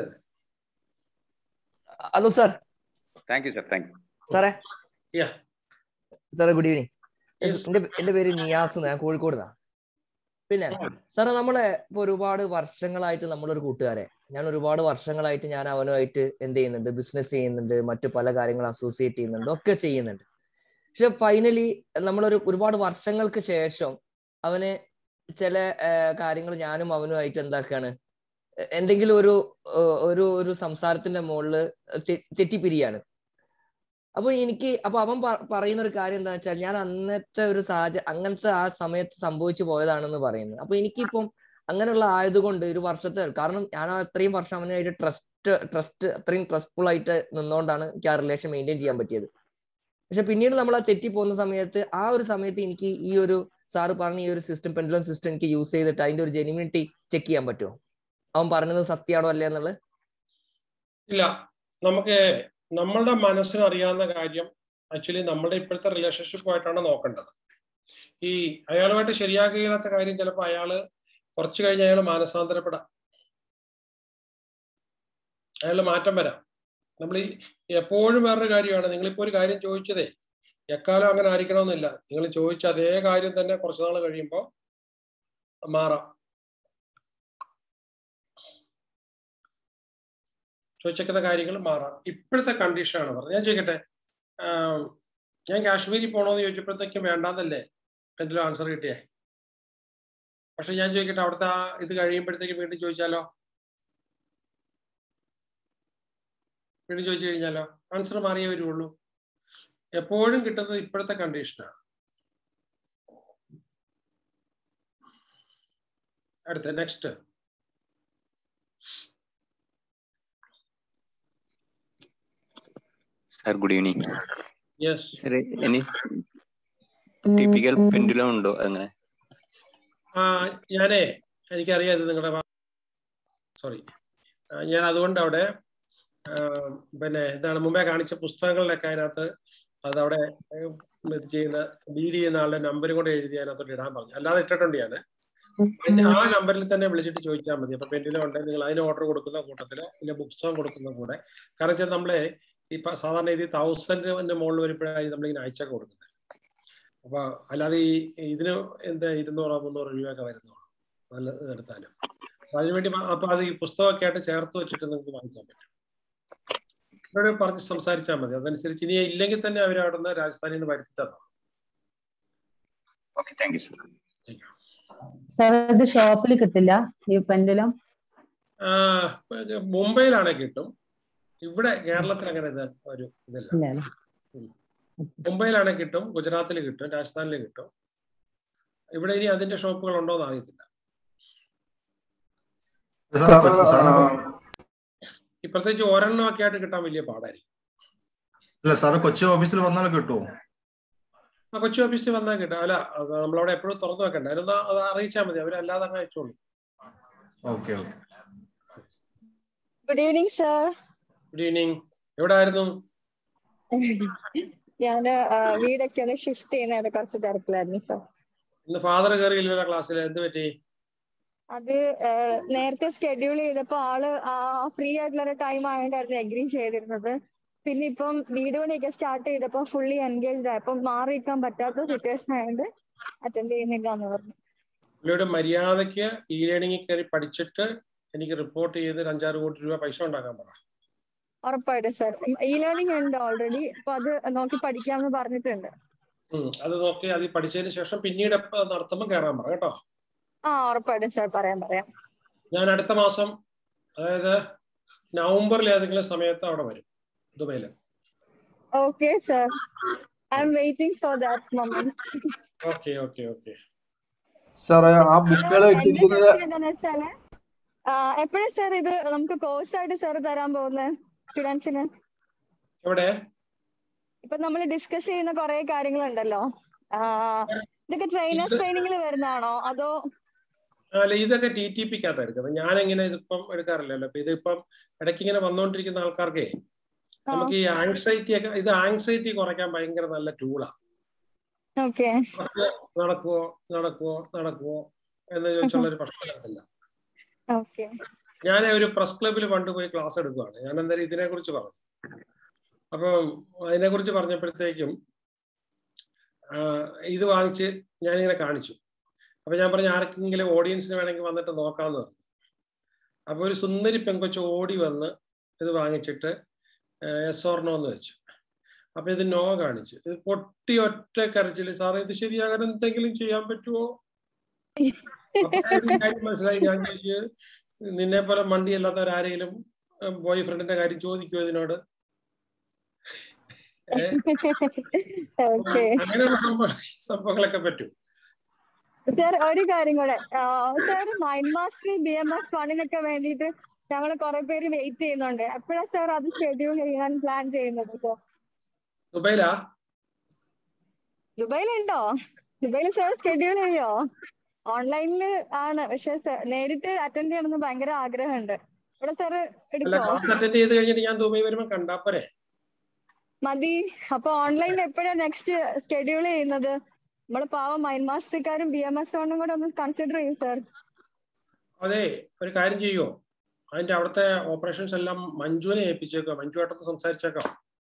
hello sir thank you sir thank you സാറേ യാ സാറേ ഗുഡ് ഈവനിങ് Yes. എന്റെ എന്റെ പേര് നിയാസ് ഞാൻ കോഴിക്കോട് പിന്നെ സാറേ നമ്മളെ ഇപ്പൊ ഒരുപാട് വർഷങ്ങളായിട്ട് നമ്മളൊരു കൂട്ടുകാരെ ഞാൻ ഒരുപാട് വർഷങ്ങളായിട്ട് ഞാൻ അവനുമായിട്ട് എന്ത് ചെയ്യുന്നുണ്ട് ബിസിനസ് ചെയ്യുന്നുണ്ട് മറ്റു പല കാര്യങ്ങൾ അസോസിയേറ്റ് ചെയ്യുന്നുണ്ട് ഒക്കെ ചെയ്യുന്നുണ്ട് പക്ഷെ ഫൈനലി നമ്മളൊരു ഒരുപാട് വർഷങ്ങൾക്ക് ശേഷം അവന് ചില കാര്യങ്ങൾ ഞാനും അവനുമായിട്ട് എന്താക്കാണ് എ- എന്തെങ്കിലും ഒരു ഏഹ്, ഒരു ഒരു സംസാരത്തിന്റെ മുകളിൽ തെറ്റിപ്പിരിയാണ് അപ്പൊ എനിക്ക് അപ്പൊ അവൻ പ- പറയുന്ന ഒരു കാര്യം എന്താ വെച്ചാൽ ഞാൻ അന്നത്തെ ഒരു സാഹചര്യം അങ്ങനത്തെ ആ സമയത്ത് സംഭവിച്ചു പോയതാണെന്ന് പറയുന്നത് അപ്പൊ എനിക്കിപ്പം അങ്ങനെയുള്ള ആയതുകൊണ്ട് ഒരു വർഷത്തെ കാരണം ഞാൻ ആ അത്രയും വർഷം അവനായിട്ട് ട്രസ്റ്റ് ട്രസ്റ്റ് അത്രയും ട്രസ്റ്റ്ഫുൾ ആയിട്ട് നിന്നുകൊണ്ടാണ് എനിക്ക് ആ റിലേഷൻ മെയിൻറ്റെയിൻ ചെയ്യാൻ പറ്റിയത് പക്ഷെ പിന്നീട് നമ്മൾ ആ തെറ്റി പോകുന്ന സമയത്ത് ആ ഒരു സമയത്ത് എനിക്ക് ഈ ഒരു സാറ് പറഞ്ഞ ഈ ഒരു സിസ്റ്റം പെൻഡുലം സിസ്റ്റം എനിക്ക് യൂസ് ചെയ്തിട്ട് അതിന്റെ ഒരു ജെനുവിനിറ്റി ചെക്ക് ചെയ്യാൻ പറ്റുമോ അവൻ പറഞ്ഞത് സത്യമാണോ അല്ലേ എന്നുള്ളത് ഇല്ല നമുക്ക് നമ്മളുടെ മനസ്സിന് അറിയാവുന്ന കാര്യം ആക്ച്വലി നമ്മുടെ ഇപ്പോഴത്തെ റിലേഷൻഷിപ്പുമായിട്ടാണ് നോക്കേണ്ടത് ഈ അയാളുമായിട്ട് ശരിയാക്കിയില്ലാത്ത കാര്യം ചിലപ്പോൾ അയാള് കുറച്ച് കഴിഞ്ഞ് അയാൾ മാനസാന്തരപ്പെടാം അയാൾ മാറ്റം വരാം നമ്മൾ ഈ എപ്പോഴും വേറൊരു കാര്യമാണ് നിങ്ങളിപ്പോ ഒരു കാര്യം ചോദിച്ചതേ എക്കാലം അങ്ങനെ ആയിരിക്കണമെന്നില്ല നിങ്ങൾ ചോദിച്ച അതേ കാര്യം തന്നെ കുറച്ച് നാൾ കഴിയുമ്പോൾ മാറാം ചോദിച്ചേക്കുന്ന കാര്യങ്ങൾ മാറാം ഇപ്പോഴത്തെ കണ്ടീഷനാണ് പറഞ്ഞത് ഞാൻ ചോദിക്കട്ടെ ആം, ഞാൻ കാശ്മീരിൽ പോകണമെന്ന് ചോദിച്ചപ്പോഴത്തേക്കും വേണ്ടാന്നല്ലേ എന്തെങ്കിലും ആൻസർ കിട്ടിയേ പക്ഷെ ഞാൻ ചോദിക്കട്ടെ അവിടുത്തെ ആ ഇത് കഴിയുമ്പോഴത്തേക്കും വീണ്ടും ചോദിച്ചാലോ വീണ്ടും ചോദിച്ചു കഴിഞ്ഞാലോ ആൻസർ മാറിയേ വരുള്ളൂ എപ്പോഴും കിട്ടുന്നത് ഇപ്പോഴത്തെ കണ്ടീഷനാണ് അടുത്ത next sir good evening yes sir ഇനി ടിപ്പിക്കൽ പെൻഡുലം ഉണ്ടോ അങ്ങനെ ആ ഞാനേ എനിക്കറിയാം ഇത് നിങ്ങളുടെ സോറി ഞാൻ അതുകൊണ്ട് അവിടെ ആ, പിന്നെ എന്താണ് മുമ്പേ കാണിച്ച പുസ്തകങ്ങളിലൊക്കെ അതിനകത്ത് അതവിടെ ഏഹ്, ഇത് ചെയ്യുന്ന ഡീൽ ചെയ്യുന്ന ആളുടെ നമ്പരും കൂടെ എഴുതി അതിനകത്തോട്ട് ഇടാൻ പറഞ്ഞു അല്ലാതെ ഇട്ടിട്ടുണ്ട് ഞാൻ അതിന്റെ ആ നമ്പറിൽ തന്നെ വിളിച്ചിട്ട് ചോദിച്ചാൽ മതി അപ്പൊ പെൻഡിലും ഉണ്ട് നിങ്ങൾ അതിന് ഓർഡർ കൊടുക്കുന്ന കൂട്ടത്തിലോ ഇല്ല പുസ്തകം കൊടുക്കുന്ന കൂടെ കാരണം വെച്ചാൽ നമ്മളെ ഇപ്പൊ സാധാരണ ഇത് തൗസൻഡിന്റെ മുകളിൽ വരുമ്പോഴായി നമ്മളിങ്ങനെ അയച്ചൊക്കെ കൊടുക്കുന്നത് അപ്പൊ അല്ലാതെ ഈ ഇതിന് എന്താ ഇരുന്നൂറോ മുന്നൂറോ രൂപയൊക്കെ വരുന്നുള്ളൂ നല്ല ഇത് എടുത്താലും അപ്പൊ അതിനുവേണ്ടി മ- അപ്പൊ അത് ഈ പുസ്തകമൊക്കെ ആയിട്ട് ചേർത്ത് വെച്ചിട്ട് നിങ്ങൾക്ക് വാങ്ങിക്കാൻ പറ്റും ഇവരോട് പറഞ്ഞ് സംസാരിച്ചാൽ മതി അതനുസരിച്ച് ഇനി ഇല്ലെങ്കിൽ തന്നെ അവർ അവിടെ നിന്ന് രാജസ്ഥാനിൽ നിന്ന് വരുത്തി തരണം okay thank you sir sir ഇത് ഷോപ്പിൽ കിട്ടില്ല ഈ പെൻഡുലം ആ, മുംബൈയിലാണെ കിട്ടും ഇവിടെ കേരളത്തിൽ അങ്ങനെ ഇത് ഒരു ഇതില്ല ഇല്ല അല്ലേ? മുംബൈയിലാണെ കിട്ടും ഗുജറാത്തിൽ കിട്ടും രാജസ്ഥാനിൽ കിട്ടും ഇവിടെ ഇനി അതിന്റെ ഷോപ്പുകൾ ഉണ്ടോ എന്ന് അറിയത്തില്ല ഈ പ്രത്യേകിച്ച് ഒരെണ്ണം ഒക്കെ ആയിട്ട് കിട്ടാൻ വലിയ പാടായിരിക്കും അല്ല സാറ് കൊച്ചി ഓഫീസിൽ വന്നാൽ കിട്ടുമോ ആ കൊച്ചി ഓഫീസിൽ വന്നാൽ കിട്ടും അല്ല അത് നമ്മളവിടെ എപ്പോഴും തുറന്നു വെക്കണ്ട അതിനൊന്ന് അത് അറിയിച്ചാൽ മതി അവരല്ലാതെ അങ്ങ് അയച്ചോളൂ okay okay good evening sir good evening എവിടെ ആയിരുന്നു ഞാന് ആ, വീടൊക്കെ ഒന്ന് ഷിഫ്റ്റ് ചെയ്യുന്നതിന്റെ കുറച്ച് തിരക്കിലായിരുന്നു സർ ഇന്ന് ഫാദർ കയറിയില്ല ക്ലാസ്സിൽ എന്ത് പറ്റി അത് ആ, നേരത്തെ ഷെഡ്യൂൾ ചെയ്തപ്പോ ആള് ഫ്രീ ആയിട്ടുള്ള ഒരു ടൈം ആയതുകൊണ്ടായിരുന്നു എഗ്രി ചെയ്തിരുന്നത് പിന്നെ ഇപ്പം വീട് പണിയൊക്കെ സ്റ്റാർട്ട് ചെയ്തപ്പോ ഫുള്ളി എൻഗേജ്ഡ് ആയി അപ്പം മാറി നിൽക്കാൻ പറ്റാത്ത സിറ്റുവേഷൻ ആയതുകൊണ്ട് അറ്റൻഡ് ചെയ്യുന്നില്ല എന്ന് പറഞ്ഞു പുള്ളിയുടെ മര്യാദയ്ക്ക് ഇ ലേണിംഗിൽ കയറി പഠിച്ചിട്ട് എനിക്ക് റിപ്പോർട്ട് ചെയ്ത് ഒരു അഞ്ചാറ് കോടി രൂപ പൈസ ഉണ്ടാക്കാൻ പറ ഉറപ്പായിട്ടും സർ ഇ ലേണിംഗ് ഉണ്ട് ഓൾറെഡി അപ്പൊ അത് നോക്കി പഠിക്കാമെന്ന് പറഞ്ഞിട്ടുണ്ട് ഉം, അത് നോക്കി അത് പഠിച്ചതിന് ശേഷം പിന്നീട് എപ്പോ നടത്തുമ്പോൾ കയറാൻ പറ കേട്ടോ ആ ഉറപ്പായിട്ടും സർ പറയാം പറയാം ഞാൻ അടുത്ത മാസം അതായത് നവംബറിൽ ഏതെങ്കിലും സമയത്ത് അവിടെ വരും ദുബൈയില് okay sir I'm waiting for that moment okay okay okay സാറേ ആ ബുക്കുകൾ എന്റെ ഇട്ടിരിക്കുന്നത് ക്വസ്റ്റ്യൻ എന്താന്ന് വെച്ചാല് എപ്പോഴാ സാർ ഇത് നമുക്ക് കോഴ്സ് ആയിട്ട് സാർ തരാൻ പോകുന്നത് സ്റ്റുഡൻസിന് എവിടെ ഇപ്പൊ നമ്മൾ ഡിസ്കസ് ചെയ്യുന്ന കുറെ കാര്യങ്ങളുണ്ടല്ലോ ആ, ഇതൊക്കെ ട്രെയിനേഴ്സ് ട്രെയിനിങ്ങിൽ വരുന്നതാണോ അതോ അല്ല ഇതൊക്കെ ടി ടി പിക്കകത്ത് എടുക്കുന്നത് ഞാൻ എങ്ങനെ ഇതിപ്പം എടുക്കാറില്ലല്ലോ അപ്പൊ ഇതിപ്പം ഇടയ്ക്ക് ഇങ്ങനെ വന്നുകൊണ്ടിരിക്കുന്ന ആൾക്കാർക്ക് നമുക്ക് ഈ ആങ്സൈറ്റി ഒക്കെ ഇത് ആങ്സൈറ്റി കുറയ്ക്കാൻ ഭയങ്കര നല്ല ടൂളാ ഓക്കെ നടക്കുവോ നടക്കുവോ നടക്കുവോ എന്ന് ചോദിച്ചുള്ള ഒരു പ്രശ്നം വരത്തില്ല ഓക്കെ ഞാൻ ഒരു പ്രസ് ക്ലബിൽ പണ്ട് പോയി ക്ലാസ് എടുക്കുവാണ് ഞാൻ എന്തായാലും ഇതിനെ കുറിച്ച് പറഞ്ഞു അപ്പം അതിനെ കുറിച്ച് പറഞ്ഞപ്പോഴത്തേക്കും ആ, ഇത് വാങ്ങിച്ച് ഞാനിങ്ങനെ കാണിച്ചു അപ്പൊ ഞാൻ പറഞ്ഞു ആർക്കെങ്കിലും ഓഡിയൻസിന് വേണമെങ്കിൽ വന്നിട്ട് നോക്കാമെന്ന് പറഞ്ഞു അപ്പൊ ഒരു സുന്ദരി പെങ്കൊച്ച് ഓടി വന്ന് ഇത് വാങ്ങിച്ചിട്ട് എസ് ഓർണോ എന്ന് വെച്ചു അപ്പൊ ഇത് നോ കാണിച്ചു ഇത് പൊട്ടി ഒറ്റ കരച്ചില് സാറേ ഇത് ശരിയാകാൻ എന്തെങ്കിലും ചെയ്യാൻ പറ്റുമോ അപ്പൊ ഒരു കാര്യം മനസ്സിലായി ഞാൻ ചോദിച്ചു നിന്നെ പോലെ മണ്ടി അല്ലാത്തവരാരെങ്കിലും ബോയ് ഫ്രണ്ടിന്റെ കാര്യം ചോദിക്കുമോ ഇതിനോട് ഏ? ഓക്കെ അങ്ങനെയുള്ള സംഭവ സംഭവങ്ങളൊക്കെ പറ്റും സാർ ഒരു കാര്യം കൂടെ sir mind master B M S വണ്ണിനൊക്കെ വേണ്ടിയിട്ട് ഞങ്ങൾ കുറെ പേര് വെയിറ്റ് ചെയ്യുന്നുണ്ട് എപ്പോഴാ സാർ അത് ഷെഡ്യൂൾ ചെയ്യാൻ പ്ലാൻ ചെയ്യുന്നത് ഇപ്പോ ദുബൈലാ ദുബൈയിലുണ്ടോ ദുബൈയിൽ സാർ ഷെഡ്യൂൾ ചെയ്യോ ഓൺലൈനിൽ ആണ് പക്ഷെ sir നേരിട്ട് അറ്റൻഡ് ചെയ്യണമെന്ന് ഭയങ്കര ആഗ്രഹമുണ്ട് ഇവിടെ സാർ അല്ല എടുക്കോ ക്ലാസ് അറ്റൻഡ് ചെയ്ത് കഴിഞ്ഞിട്ട് ഞാൻ ദുബൈ വരുമ്പോ കണ്ടാ പോരെ മതി അപ്പൊ ഓൺലൈനിൽ എപ്പോഴാ നെക്സ്റ്റ് ഷെഡ്യൂൾ ചെയ്യുന്നത് നമ്മള് പാവം മൈൻഡ് മാസ്റ്റർക്കാരും ബി എം എസ് വണ്ണും കൂടെ ഒന്ന് കൺസിഡർ ചെയ്യും സാർ അതെ ഒരു കാര്യം ചെയ്യുമോ അതിന്റെ അവിടുത്തെ ഓപ്പറേഷൻസ് എല്ലാം മഞ്ജുവിനെ ഏൽപ്പിച്ചേക്കോ മഞ്ജു ആയിട്ടൊന്ന് സംസാരിച്ചേക്കാം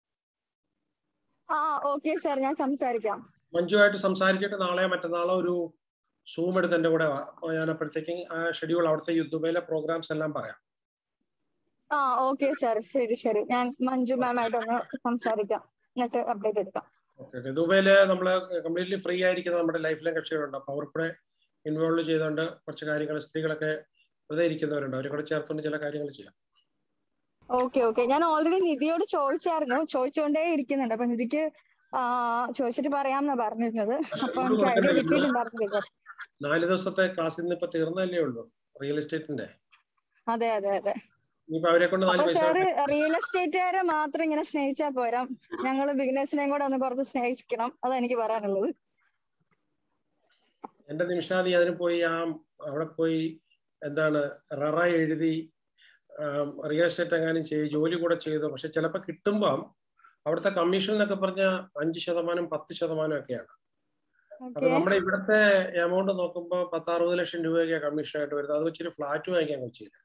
ആ ഓക്കെ സാർ ഞാൻ സംസാരിക്കാം മഞ്ജുവായിട്ട് സംസാരിച്ചിട്ട് നാളെയോ മറ്റന്നാളോ ഒരു സൂം എടുത്ത് എൻ്റെ കൂടെ വാ. അപ്പൊ ഞാൻ അപ്പോഴത്തേക്കും ആ ഷെഡ്യൂൾ അവിടുത്തെ ഈ ദുബൈയിലെ പ്രോഗ്രാംസ് എല്ലാം പറയാം ആ ഓക്കെ സാർ ശരി ശരി ഞാൻ മഞ്ജു മാമായിട്ടൊന്ന് സംസാരിക്കാം എന്നിട്ട് അപ്ഡേറ്റ് എടുക്കാം ഓക്കെ ഓക്കെ ദുബൈയില് നമ്മൾ കംപ്ലീറ്റ്ലി ഫ്രീ ആയിരിക്കുന്ന നമ്മുടെ ലൈഫിലെ കക്ഷികളുണ്ട് അപ്പൊ അവർ കൂടെ ഇൻവോൾവ് ചെയ്തുകൊണ്ട് കുറച്ച് കാര്യങ്ങൾ സ്ത്രീകളൊക്കെ വെറുതെ ഇരിക്കുന്നവരുണ്ട് അവരെ കൂടെ ചേർത്തുകൊണ്ട് ചില കാര്യങ്ങൾ ചെയ്യാം ഓക്കെ ഓക്കെ ഞാൻ ഓൾറെഡി നിധിയോട് ചോദിച്ചായിരുന്നു ചോദിച്ചുകൊണ്ടേ ഇരിക്കുന്നുണ്ട് അപ്പൊ നിധിക്ക് ആ ചോദിച്ചിട്ട് പറയാമെന്നാ പറഞ്ഞിരുന്നത് അപ്പൊ എനിക്ക് ഐഡിയ കിട്ടിയിട്ടുണ്ടായിരുന്നില്ല നാല് ദിവസത്തെ ക്ലാസ്സിൽ നിന്ന് ഇപ്പൊ തീർന്നല്ലേ ഉള്ളൂ റിയൽ എസ്റ്റേറ്റിന്റെ അതെ അതെ അതെ ഇനിയിപ്പോ അവരെ കൊണ്ട് നാല് അപ്പൊ പൈസ സാറ് റിയൽ എസ്റ്റേറ്റുകാരെ മാത്രം ഇങ്ങനെ സ്നേഹിച്ചാൽ പോരാ ഞങ്ങൾ ബിസിനസിനെയും കൂടെ ഒന്ന് കുറച്ച് സ്നേഹിക്കണം അതാ എനിക്ക് പറയാനുള്ളത് എന്റെ നിമിഷാദി അതിന് പോയി ആ അവിടെ പോയി എന്താണ് ററ എഴുതി റിയൽ എസ്റ്റേറ്റ് എങ്ങാനും ചെയ്ത് ജോലി കൂടെ ചെയ്തു പക്ഷെ ചിലപ്പോൾ കിട്ടുമ്പം അവിടുത്തെ കമ്മീഷൻ എന്നൊക്കെ പറഞ്ഞ അഞ്ച് ശതമാനം പത്ത് ശതമാനം ഒക്കെയാണ് അപ്പൊ ഓക്കെ നമ്മുടെ ഇവിടുത്തെ എമൗണ്ട് നോക്കുമ്പോൾ പത്ത് അറുപത് ലക്ഷം രൂപയൊക്കെ കമ്മീഷൻ ആയിട്ട് വരുന്നത് അത് വെച്ചൊരു ഫ്ലാറ്റ് വാങ്ങിക്കാൻ കൊച്ചിയിൽ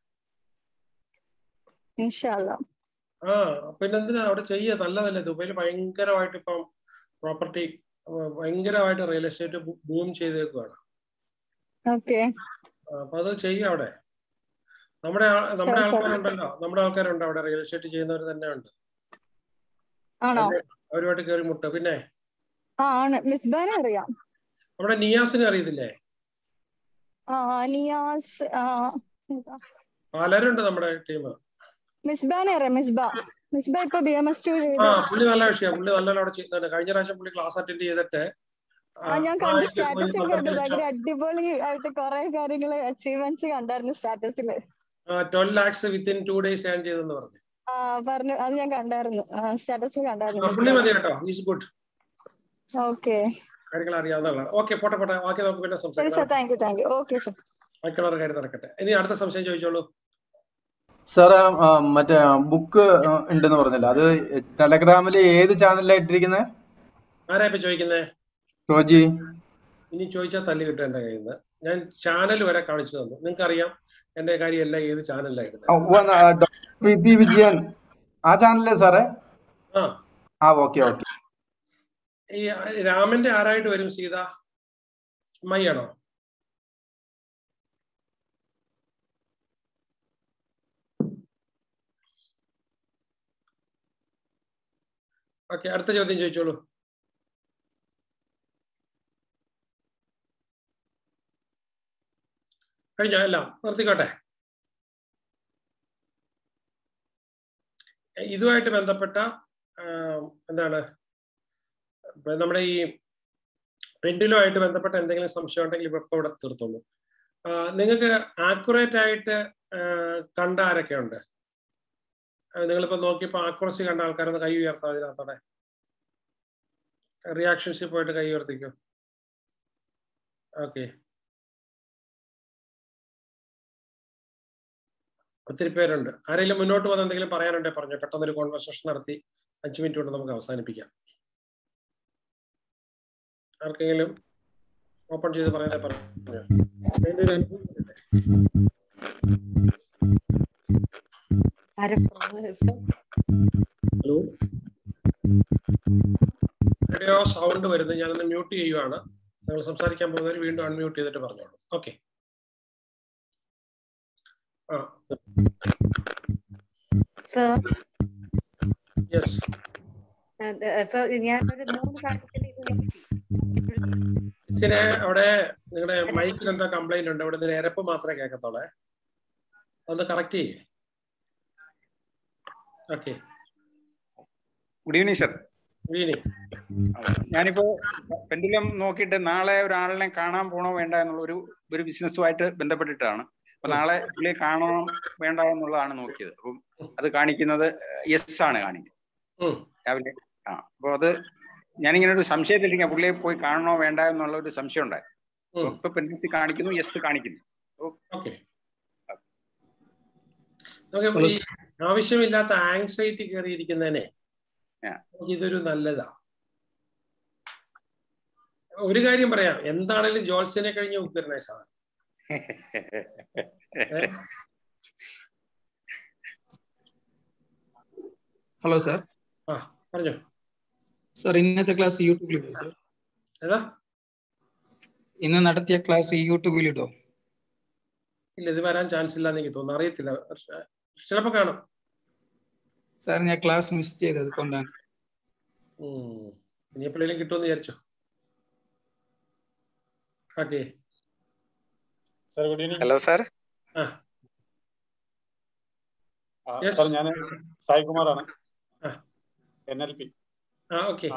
ഇൻഷാല്ല ആ പിന്നെന്തിനാ അവിടെ ചെയ്യുക നല്ലതല്ലേ ദുബൈയിൽ ഭയങ്കരമായിട്ട് ഇപ്പം പ്രോപ്പർട്ടി ഭയങ്കരമായിട്ട് റിയൽ എസ്റ്റേറ്റ് ബൂം ചെയ്തേക്കുവാണ് ഓക്കെ അപ്പൊ അത് ചെയ്യുക അവിടെ നമ്മുടെ ആ- നമ്മുടെ ആൾക്കാരുണ്ടല്ലോ നമ്മുടെ ആൾക്കാരുണ്ട് അവിടെ റിയൽ എസ്റ്റേറ്റ് ചെയ്യുന്നവർ തന്നെ ഉണ്ട് ആണോ അവരുമായിട്ട് കയറി മുട്ട പിന്നെ ആ ആണ് മിസ്ബാനെ അറിയാം നമ്മുടെ നിയാസിനെ അറിയത്തില്ലേ ആ നിയാസ് ആ പലരുണ്ട് നമ്മുടെ ടീം മിസ്ബാനെ അറിയാം മിസ്ബ മിസ്ബ ഇപ്പൊ ബി എം എസ് ടു ആ ചെയ്ത് പുള്ളി നല്ല വിഷയമാണ് പുള്ളി നല്ല അവിടെ ചെയ്യുന്നുണ്ട് കഴിഞ്ഞ പ്രാവശ്യം പുള്ളി ക്ലാസ് അറ്റൻഡ് ചെയ്തിട്ട് ആ ഞാൻ കണ്ടു സ്റ്റാറ്റസിൽ കണ്ടു ഭയങ്കര അടിപൊളി ആയിട്ട് കുറെ കാര്യങ്ങൾ അച്ചീവ്മെന്റ്സ് കണ്ടായിരുന്നു സ്റ്റാറ്റസിൽ twelve lakhs within two days earn ചെയ്തെന്ന് പറഞ്ഞു ആ പറഞ്ഞു അത് ഞാൻ കണ്ടായിരുന്നു സ്റ്റാറ്റസിൽ ആ, കണ്ടായിരുന്നു പുള്ളി മതി കേട്ടോ ഈസ് ഗുഡ് ഓക്കെ കാര്യങ്ങൾ അറിയാവുന്നതാണ് ഓക്കെ പോട്ടെ പോട്ടെ ബാക്കി നമുക്ക് പിന്നെ ശരി സാർ സംസാരിക്കാം thank you thank you okay sir ബാക്കിയുള്ളവരുടെ കാര്യം നടക്കട്ടെ ഇനി അടുത്ത സംശയം ചോദിച്ചോളൂ സാർ മറ്റേ ബുക്ക് ഉണ്ടെന്ന് പറഞ്ഞല്ലോ അത് ടെലഗ്രാമിൽ ഏത് ചാനലിലാണ് ഇട്ടിരിക്കുന്നത് ആരാ ഇപ്പൊ ചോദിക്കുന്നേ റോജി ഇനി ചോദിച്ചാൽ തല്ലി കിട്ടും എന്റെ കയ്യിൽ നിന്ന് ഞാൻ ചാനൽ വരെ കാണിച്ചു തന്നു നിങ്ങൾക്ക് അറിയാം എന്റെ കാര്യം എല്ലാം ഏത് ചാനലിലായിരുന്നു ആ, ഉവ്വ, ആ, ഡോക്ടർ പി പി വിജയൻ ആ ചാനലല്ലേ സാറേ ആ ആ ഓക്കെ ഓക്കെ ഈ രാമന്റെ ആരായിട്ട് വരും സീത അമ്മായിയാണോ ഓക്കെ അടുത്ത ചോദ്യം ചോദിച്ചോളൂ കഴിഞ്ഞോ എല്ലാം നിർത്തിക്കോട്ടെ ഇതുമായിട്ട് ബന്ധപ്പെട്ട ആ, എന്താണ് ഇപ്പൊ നമ്മുടെ ഈ പെൻഡുലുമായിട്ട് ബന്ധപ്പെട്ട എന്തെങ്കിലും സംശയം ഉണ്ടെങ്കിൽ ഇപ്പൊ ഇവിടെ തീർത്തോളൂ ആ, നിങ്ങൾക്ക് ആക്യുറേറ്റ് ആയിട്ട് ആ, കണ്ട ആരൊക്കെ ഉണ്ട് ആ, നിങ്ങളിപ്പോ നോക്കിയപ്പോ ആക്യുറസി കണ്ട ആൾക്കാരൊന്ന് കൈ ഉയർത്താം അതിനകത്തോടെ റിയാക്ഷൻഷിപ്പ് പോയിട്ട് കൈ ഉയർത്തിക്കോ ഓക്കെ ഒത്തിരി പേരുണ്ട് ആരെങ്കിലും മുന്നോട്ട് വന്ന് എന്തെങ്കിലും പറയാനുണ്ടെ പറഞ്ഞു പെട്ടെന്നൊരു കോൺവെർസേഷൻ നടത്തി അഞ്ച് മിനിറ്റ് കൊണ്ട് നമുക്ക് അവസാനിപ്പിക്കാം ആർക്കെങ്കിലും ഓപ്പൺ ചെയ്ത് പറയാനേ പറഞ്ഞു അതിന്റെ ഒരു അനുഭവം പറയട്ടെ. ഹലോ എവിടെയോ സൗണ്ട് വരുന്നത് ഞാനൊന്ന് മ്യൂട്ട് ചെയ്യുവാണ് നിങ്ങൾ സംസാരിക്കാൻ പോകുന്നവർ വീണ്ടും അൺമ്യൂട്ട് ചെയ്തിട്ട് പറഞ്ഞോളൂ ഓക്കെ ആ സർ യെസ് സർ ഞാനൊരു മൂന്ന് കാര്യത്തിൽ ഇതിനെ അവിടെ നിങ്ങളുടെ മൈക്കിൽ എന്താ കംപ്ലൈന്റ് ഉണ്ട് അവിടെ നിന്ന് എരപ്പ് മാത്രമേ കേൾക്കത്തോളെ ഒന്ന് കറക്റ്റ് ചെയ്യേ ഓക്കെ ഗുഡ് ഈവനിങ് സർ വീണി ഞാനിപ്പോ പെൻഡുലം നോക്കിയിട്ട് നാളെ ഒരാളിനെ കാണാൻ പോണോ വേണ്ട എന്നുള്ള ഒരു ഒരു ബിസിനസ്സുമായിട്ട് ബന്ധപ്പെട്ടിട്ടാണ് അപ്പൊ നാളെ പുള്ളിയെ കാണണോ വേണ്ട എന്നുള്ളതാണ് നോക്കിയത് അപ്പം അത് കാണിക്കുന്നത് യെസ് ആണ് കാണിക്കുന്നത് രാവിലെ ആ അപ്പൊ അത് ഞാനിങ്ങനെ ഒരു സംശയത്തിലിരിക്കാം പുള്ളിയെ പോയി കാണണോ വേണ്ട എന്നുള്ള ഒരു സംശയം ഉണ്ടായി അപ്പൊ ഇപ്പൊ പെൺകുട്ടി കാണിക്കുന്നു യെസ് കാണിക്കുന്നു ഓക്കെ നമുക്ക് ഈ ആവശ്യമില്ലാത്ത ആങ്സൈറ്റി കയറിയിരിക്കുന്നതിനെ നമുക്ക് ഇതൊരു നല്ലതാ ഒരു കാര്യം പറയാം എന്താണേലും ജോത്സ്യനെ കഴിഞ്ഞ ഉത്തരനായ സാധനം ഏ? ഹലോ സാർ ആ പറഞ്ഞോ സാർ ഇന്നത്തെ ക്ലാസ് യൂട്യൂബിലിടോ സാർ ഏതാ ഇന്ന് നടത്തിയ ക്ലാസ് യൂട്യൂബിലിടോ ഇല്ല ഇത് വരാൻ ചാൻസ് ഇല്ലാന്ന് എനിക്ക് തോന്നുന്നു അറിയത്തില്ല പക്ഷേ ചിലപ്പോ കാണും സാർ ഞാൻ ക്ലാസ് മിസ് ചെയ്തത് കൊണ്ടാണ് ഉം. ഇനി എപ്പോഴേലും കിട്ടുമെന്ന് വിചാരിച്ചോ okay sir good evening hello sir ആ Yes. സാർ ഞാൻ സായികുമാറാണ് ആ. എൻ എൽ പി ആ ഓക്കെ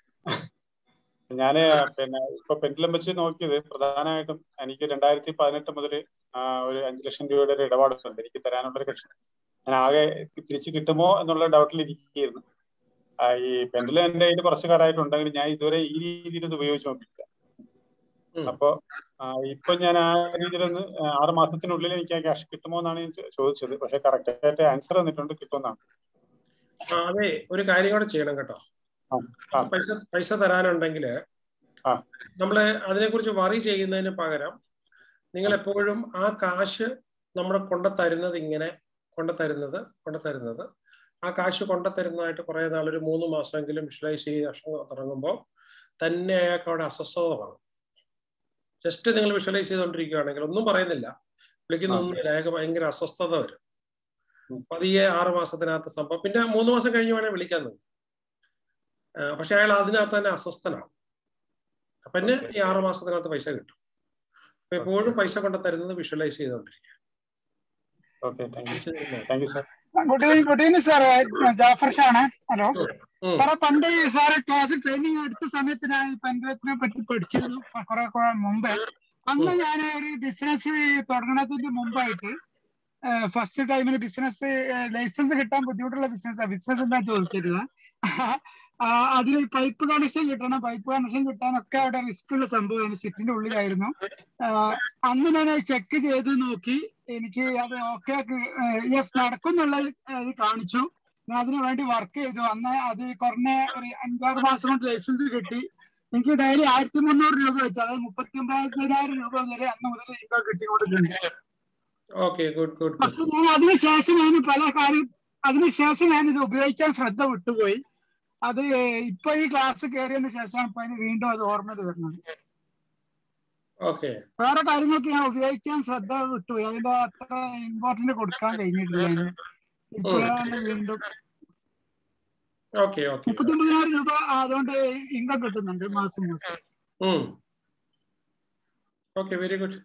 ഞാന് പിന്നെ ഇപ്പൊ പെൻഡിലം വെച്ച് നോക്കിയത് പ്രധാനമായിട്ടും എനിക്ക് രണ്ടായിരത്തി പതിനെട്ട് മുതൽ ഒരു അഞ്ചു ലക്ഷം രൂപയുടെ ഒരു ഇടപാടുണ്ട് എനിക്ക് തരാനുള്ള ഒരു കക്ഷി ഞാൻ ആകെ തിരിച്ചു കിട്ടുമോ എന്നുള്ള ഡൗട്ടിൽ ഇരിക്കുകയായിരുന്നു ആ, ഈ പെൻഡിലം എന്റെ കയ്യിൽ കുറച്ച് കാലമായിട്ടുണ്ടെങ്കിൽ ഞാൻ ഇതുവരെ ഈ രീതിയിൽ ഇത് ഉപയോഗിച്ച് നോക്കിയില്ല അപ്പോ ആ, ഇപ്പൊ ഞാൻ ആ രീതിയിലൊന്ന് ആറ് മാസത്തിനുള്ളിൽ എനിക്ക് ആ ക്യാഷ് കിട്ടുമോ എന്നാണ് ഞാൻ ചോ- ചോദിച്ചത് പക്ഷെ കറക്റ്റ് ആയിട്ട് ആൻസർ തന്നിട്ടുണ്ട് കിട്ടുമെന്നാണ് ആ, അതെ ഒരു കാര്യം കൂടെ ചെയ്യണം കേട്ടോ പൈസ പൈസ തരാനുണ്ടെങ്കിൽ നമ്മള് അതിനെക്കുറിച്ച് വറി ചെയ്യുന്നതിന് പകരം നിങ്ങൾ എപ്പോഴും ആ കാശ് നമ്മുടെ കൊണ്ട തരുന്നത് ഇങ്ങനെ കൊണ്ട തരുന്നത് കൊണ്ട തരുന്നത് ആ കാശ് കൊണ്ട തരുന്നതായിട്ട് കുറെ നാൾ ഒരു മൂന്ന് മാസമെങ്കിലും വിഷ്വലൈസ് ചെയ്ത് അക്ഷരം തുടങ്ങുമ്പോൾ തന്നെ അയാൾക്ക് അവിടെ അസ്വസ്ഥത കാണും ജസ്റ്റ് നിങ്ങൾ വിഷ്വലൈസ് ചെയ്തുകൊണ്ടിരിക്കുകയാണെങ്കിൽ ഒന്നും പറയുന്നില്ല വിളിക്കുന്ന ഒന്നുമില്ല അയാൾക്ക് ഭയങ്കര അസ്വസ്ഥത വരും പതിയെ ആറ് മാസത്തിനകത്ത് സംഭവം പിന്നെ മൂന്ന് മാസം കഴിഞ്ഞ് വേണേൽ വിളിക്കാൻ നിങ്ങൾക്ക് പക്ഷെ അയാൾ അതിനകത്ത് തന്നെ അസ്വസ്ഥനാണ് അപ്പൊ പിന്നെ ഈ ആറ് മാസത്തിനകത്ത് പൈസ കിട്ടും അപ്പൊ എപ്പോഴും പൈസ കൊണ്ട് തരുന്നത് വിഷ്വലൈസ് ചെയ്തുകൊണ്ടിരിക്കുക okay thank you thank you sir good evening good evening sir Jaffar ഷാണ് ഹലോ സാറേ പണ്ട് സാറ് ക്ലാസ് ട്രെയിനിങ് എടുത്ത സമയത്ത് ഞാൻ ഈ പെൻഡലത്തിനെ പറ്റി പഠിച്ചിരുന്നു കുറെ കുറെ മുമ്പേ അന്ന് ഞാൻ ഒരു ബിസിനസ് തുടങ്ങുന്നതിന്റെ മുമ്പായിട്ട് ഫസ്റ്റ് ടൈമിൽ ബിസിനസ് ലൈസൻസ് കിട്ടാൻ ബുദ്ധിമുട്ടുള്ള ബിസിനസ് ബിസിനസ് എന്താ ചോദിച്ചിരുന്നത് അതിൽ പൈപ്പ് കണക്ഷൻ കിട്ടണം പൈപ്പ് കണക്ഷൻ കിട്ടാനൊക്കെ അവിടെ റിസ്ക് ഉള്ള സംഭവമാണ് സിറ്റിന്റെ ഉള്ളിലായിരുന്നു ആ, അന്ന് ഞാൻ ചെക്ക് ചെയ്ത് നോക്കി എനിക്ക് അത് ഓക്കെ യെസ് നടക്കുന്നുള്ള ഇത് കാണിച്ചു ഞാൻ അതിനു വേണ്ടി വർക്ക് ചെയ്തു അന്ന് അത് കുറഞ്ഞ ഒരു അഞ്ചാറ് മാസം കൊണ്ട് ലൈസൻസ് കിട്ടി എനിക്ക് ഡെയിലി ആയിരത്തി മുന്നൂറ് രൂപ വെച്ച് അതായത് മുപ്പത്തി ഒമ്പതിനായിരം രൂപ വരെ അന്ന് മുതൽ ഇൻകം കിട്ടിക്കൊണ്ടിട്ടുണ്ട് ഓക്കെ ഗുഡ് ഗുഡ് പക്ഷെ ഞാൻ അതിനുശേഷം ഞാൻ പല കാര്യം അതിനുശേഷം ഞാൻ ഇത് ഉപയോഗിക്കാൻ ശ്രദ്ധ വിട്ടുപോയി അത് ഇപ്പൊ ഈ ക്ലാസ് കയറിയതിന് ശേഷമാണ് ഇപ്പൊ അതിന് വീണ്ടും അത് ഓർമ്മ വരുന്നത് ഓക്കെ വേറെ കാര്യങ്ങൾക്ക് ഞാൻ ഉപയോഗിക്കാൻ ശ്രദ്ധ വിട്ടുപോയി അതിന്റെ അത്ര ഇമ്പോർട്ടന്റ് കൊടുക്കാൻ കഴിഞ്ഞിട്ടില്ല ഞാൻ. ഇപ്പോഴാണ് വീണ്ടും ഓക്കെ ഓക്കെ മുപ്പത്തി ഒമ്പതിനായിരം രൂപ അതുകൊണ്ട് ഇൻകം കിട്ടുന്നുണ്ട് മാസം മാസം okay very good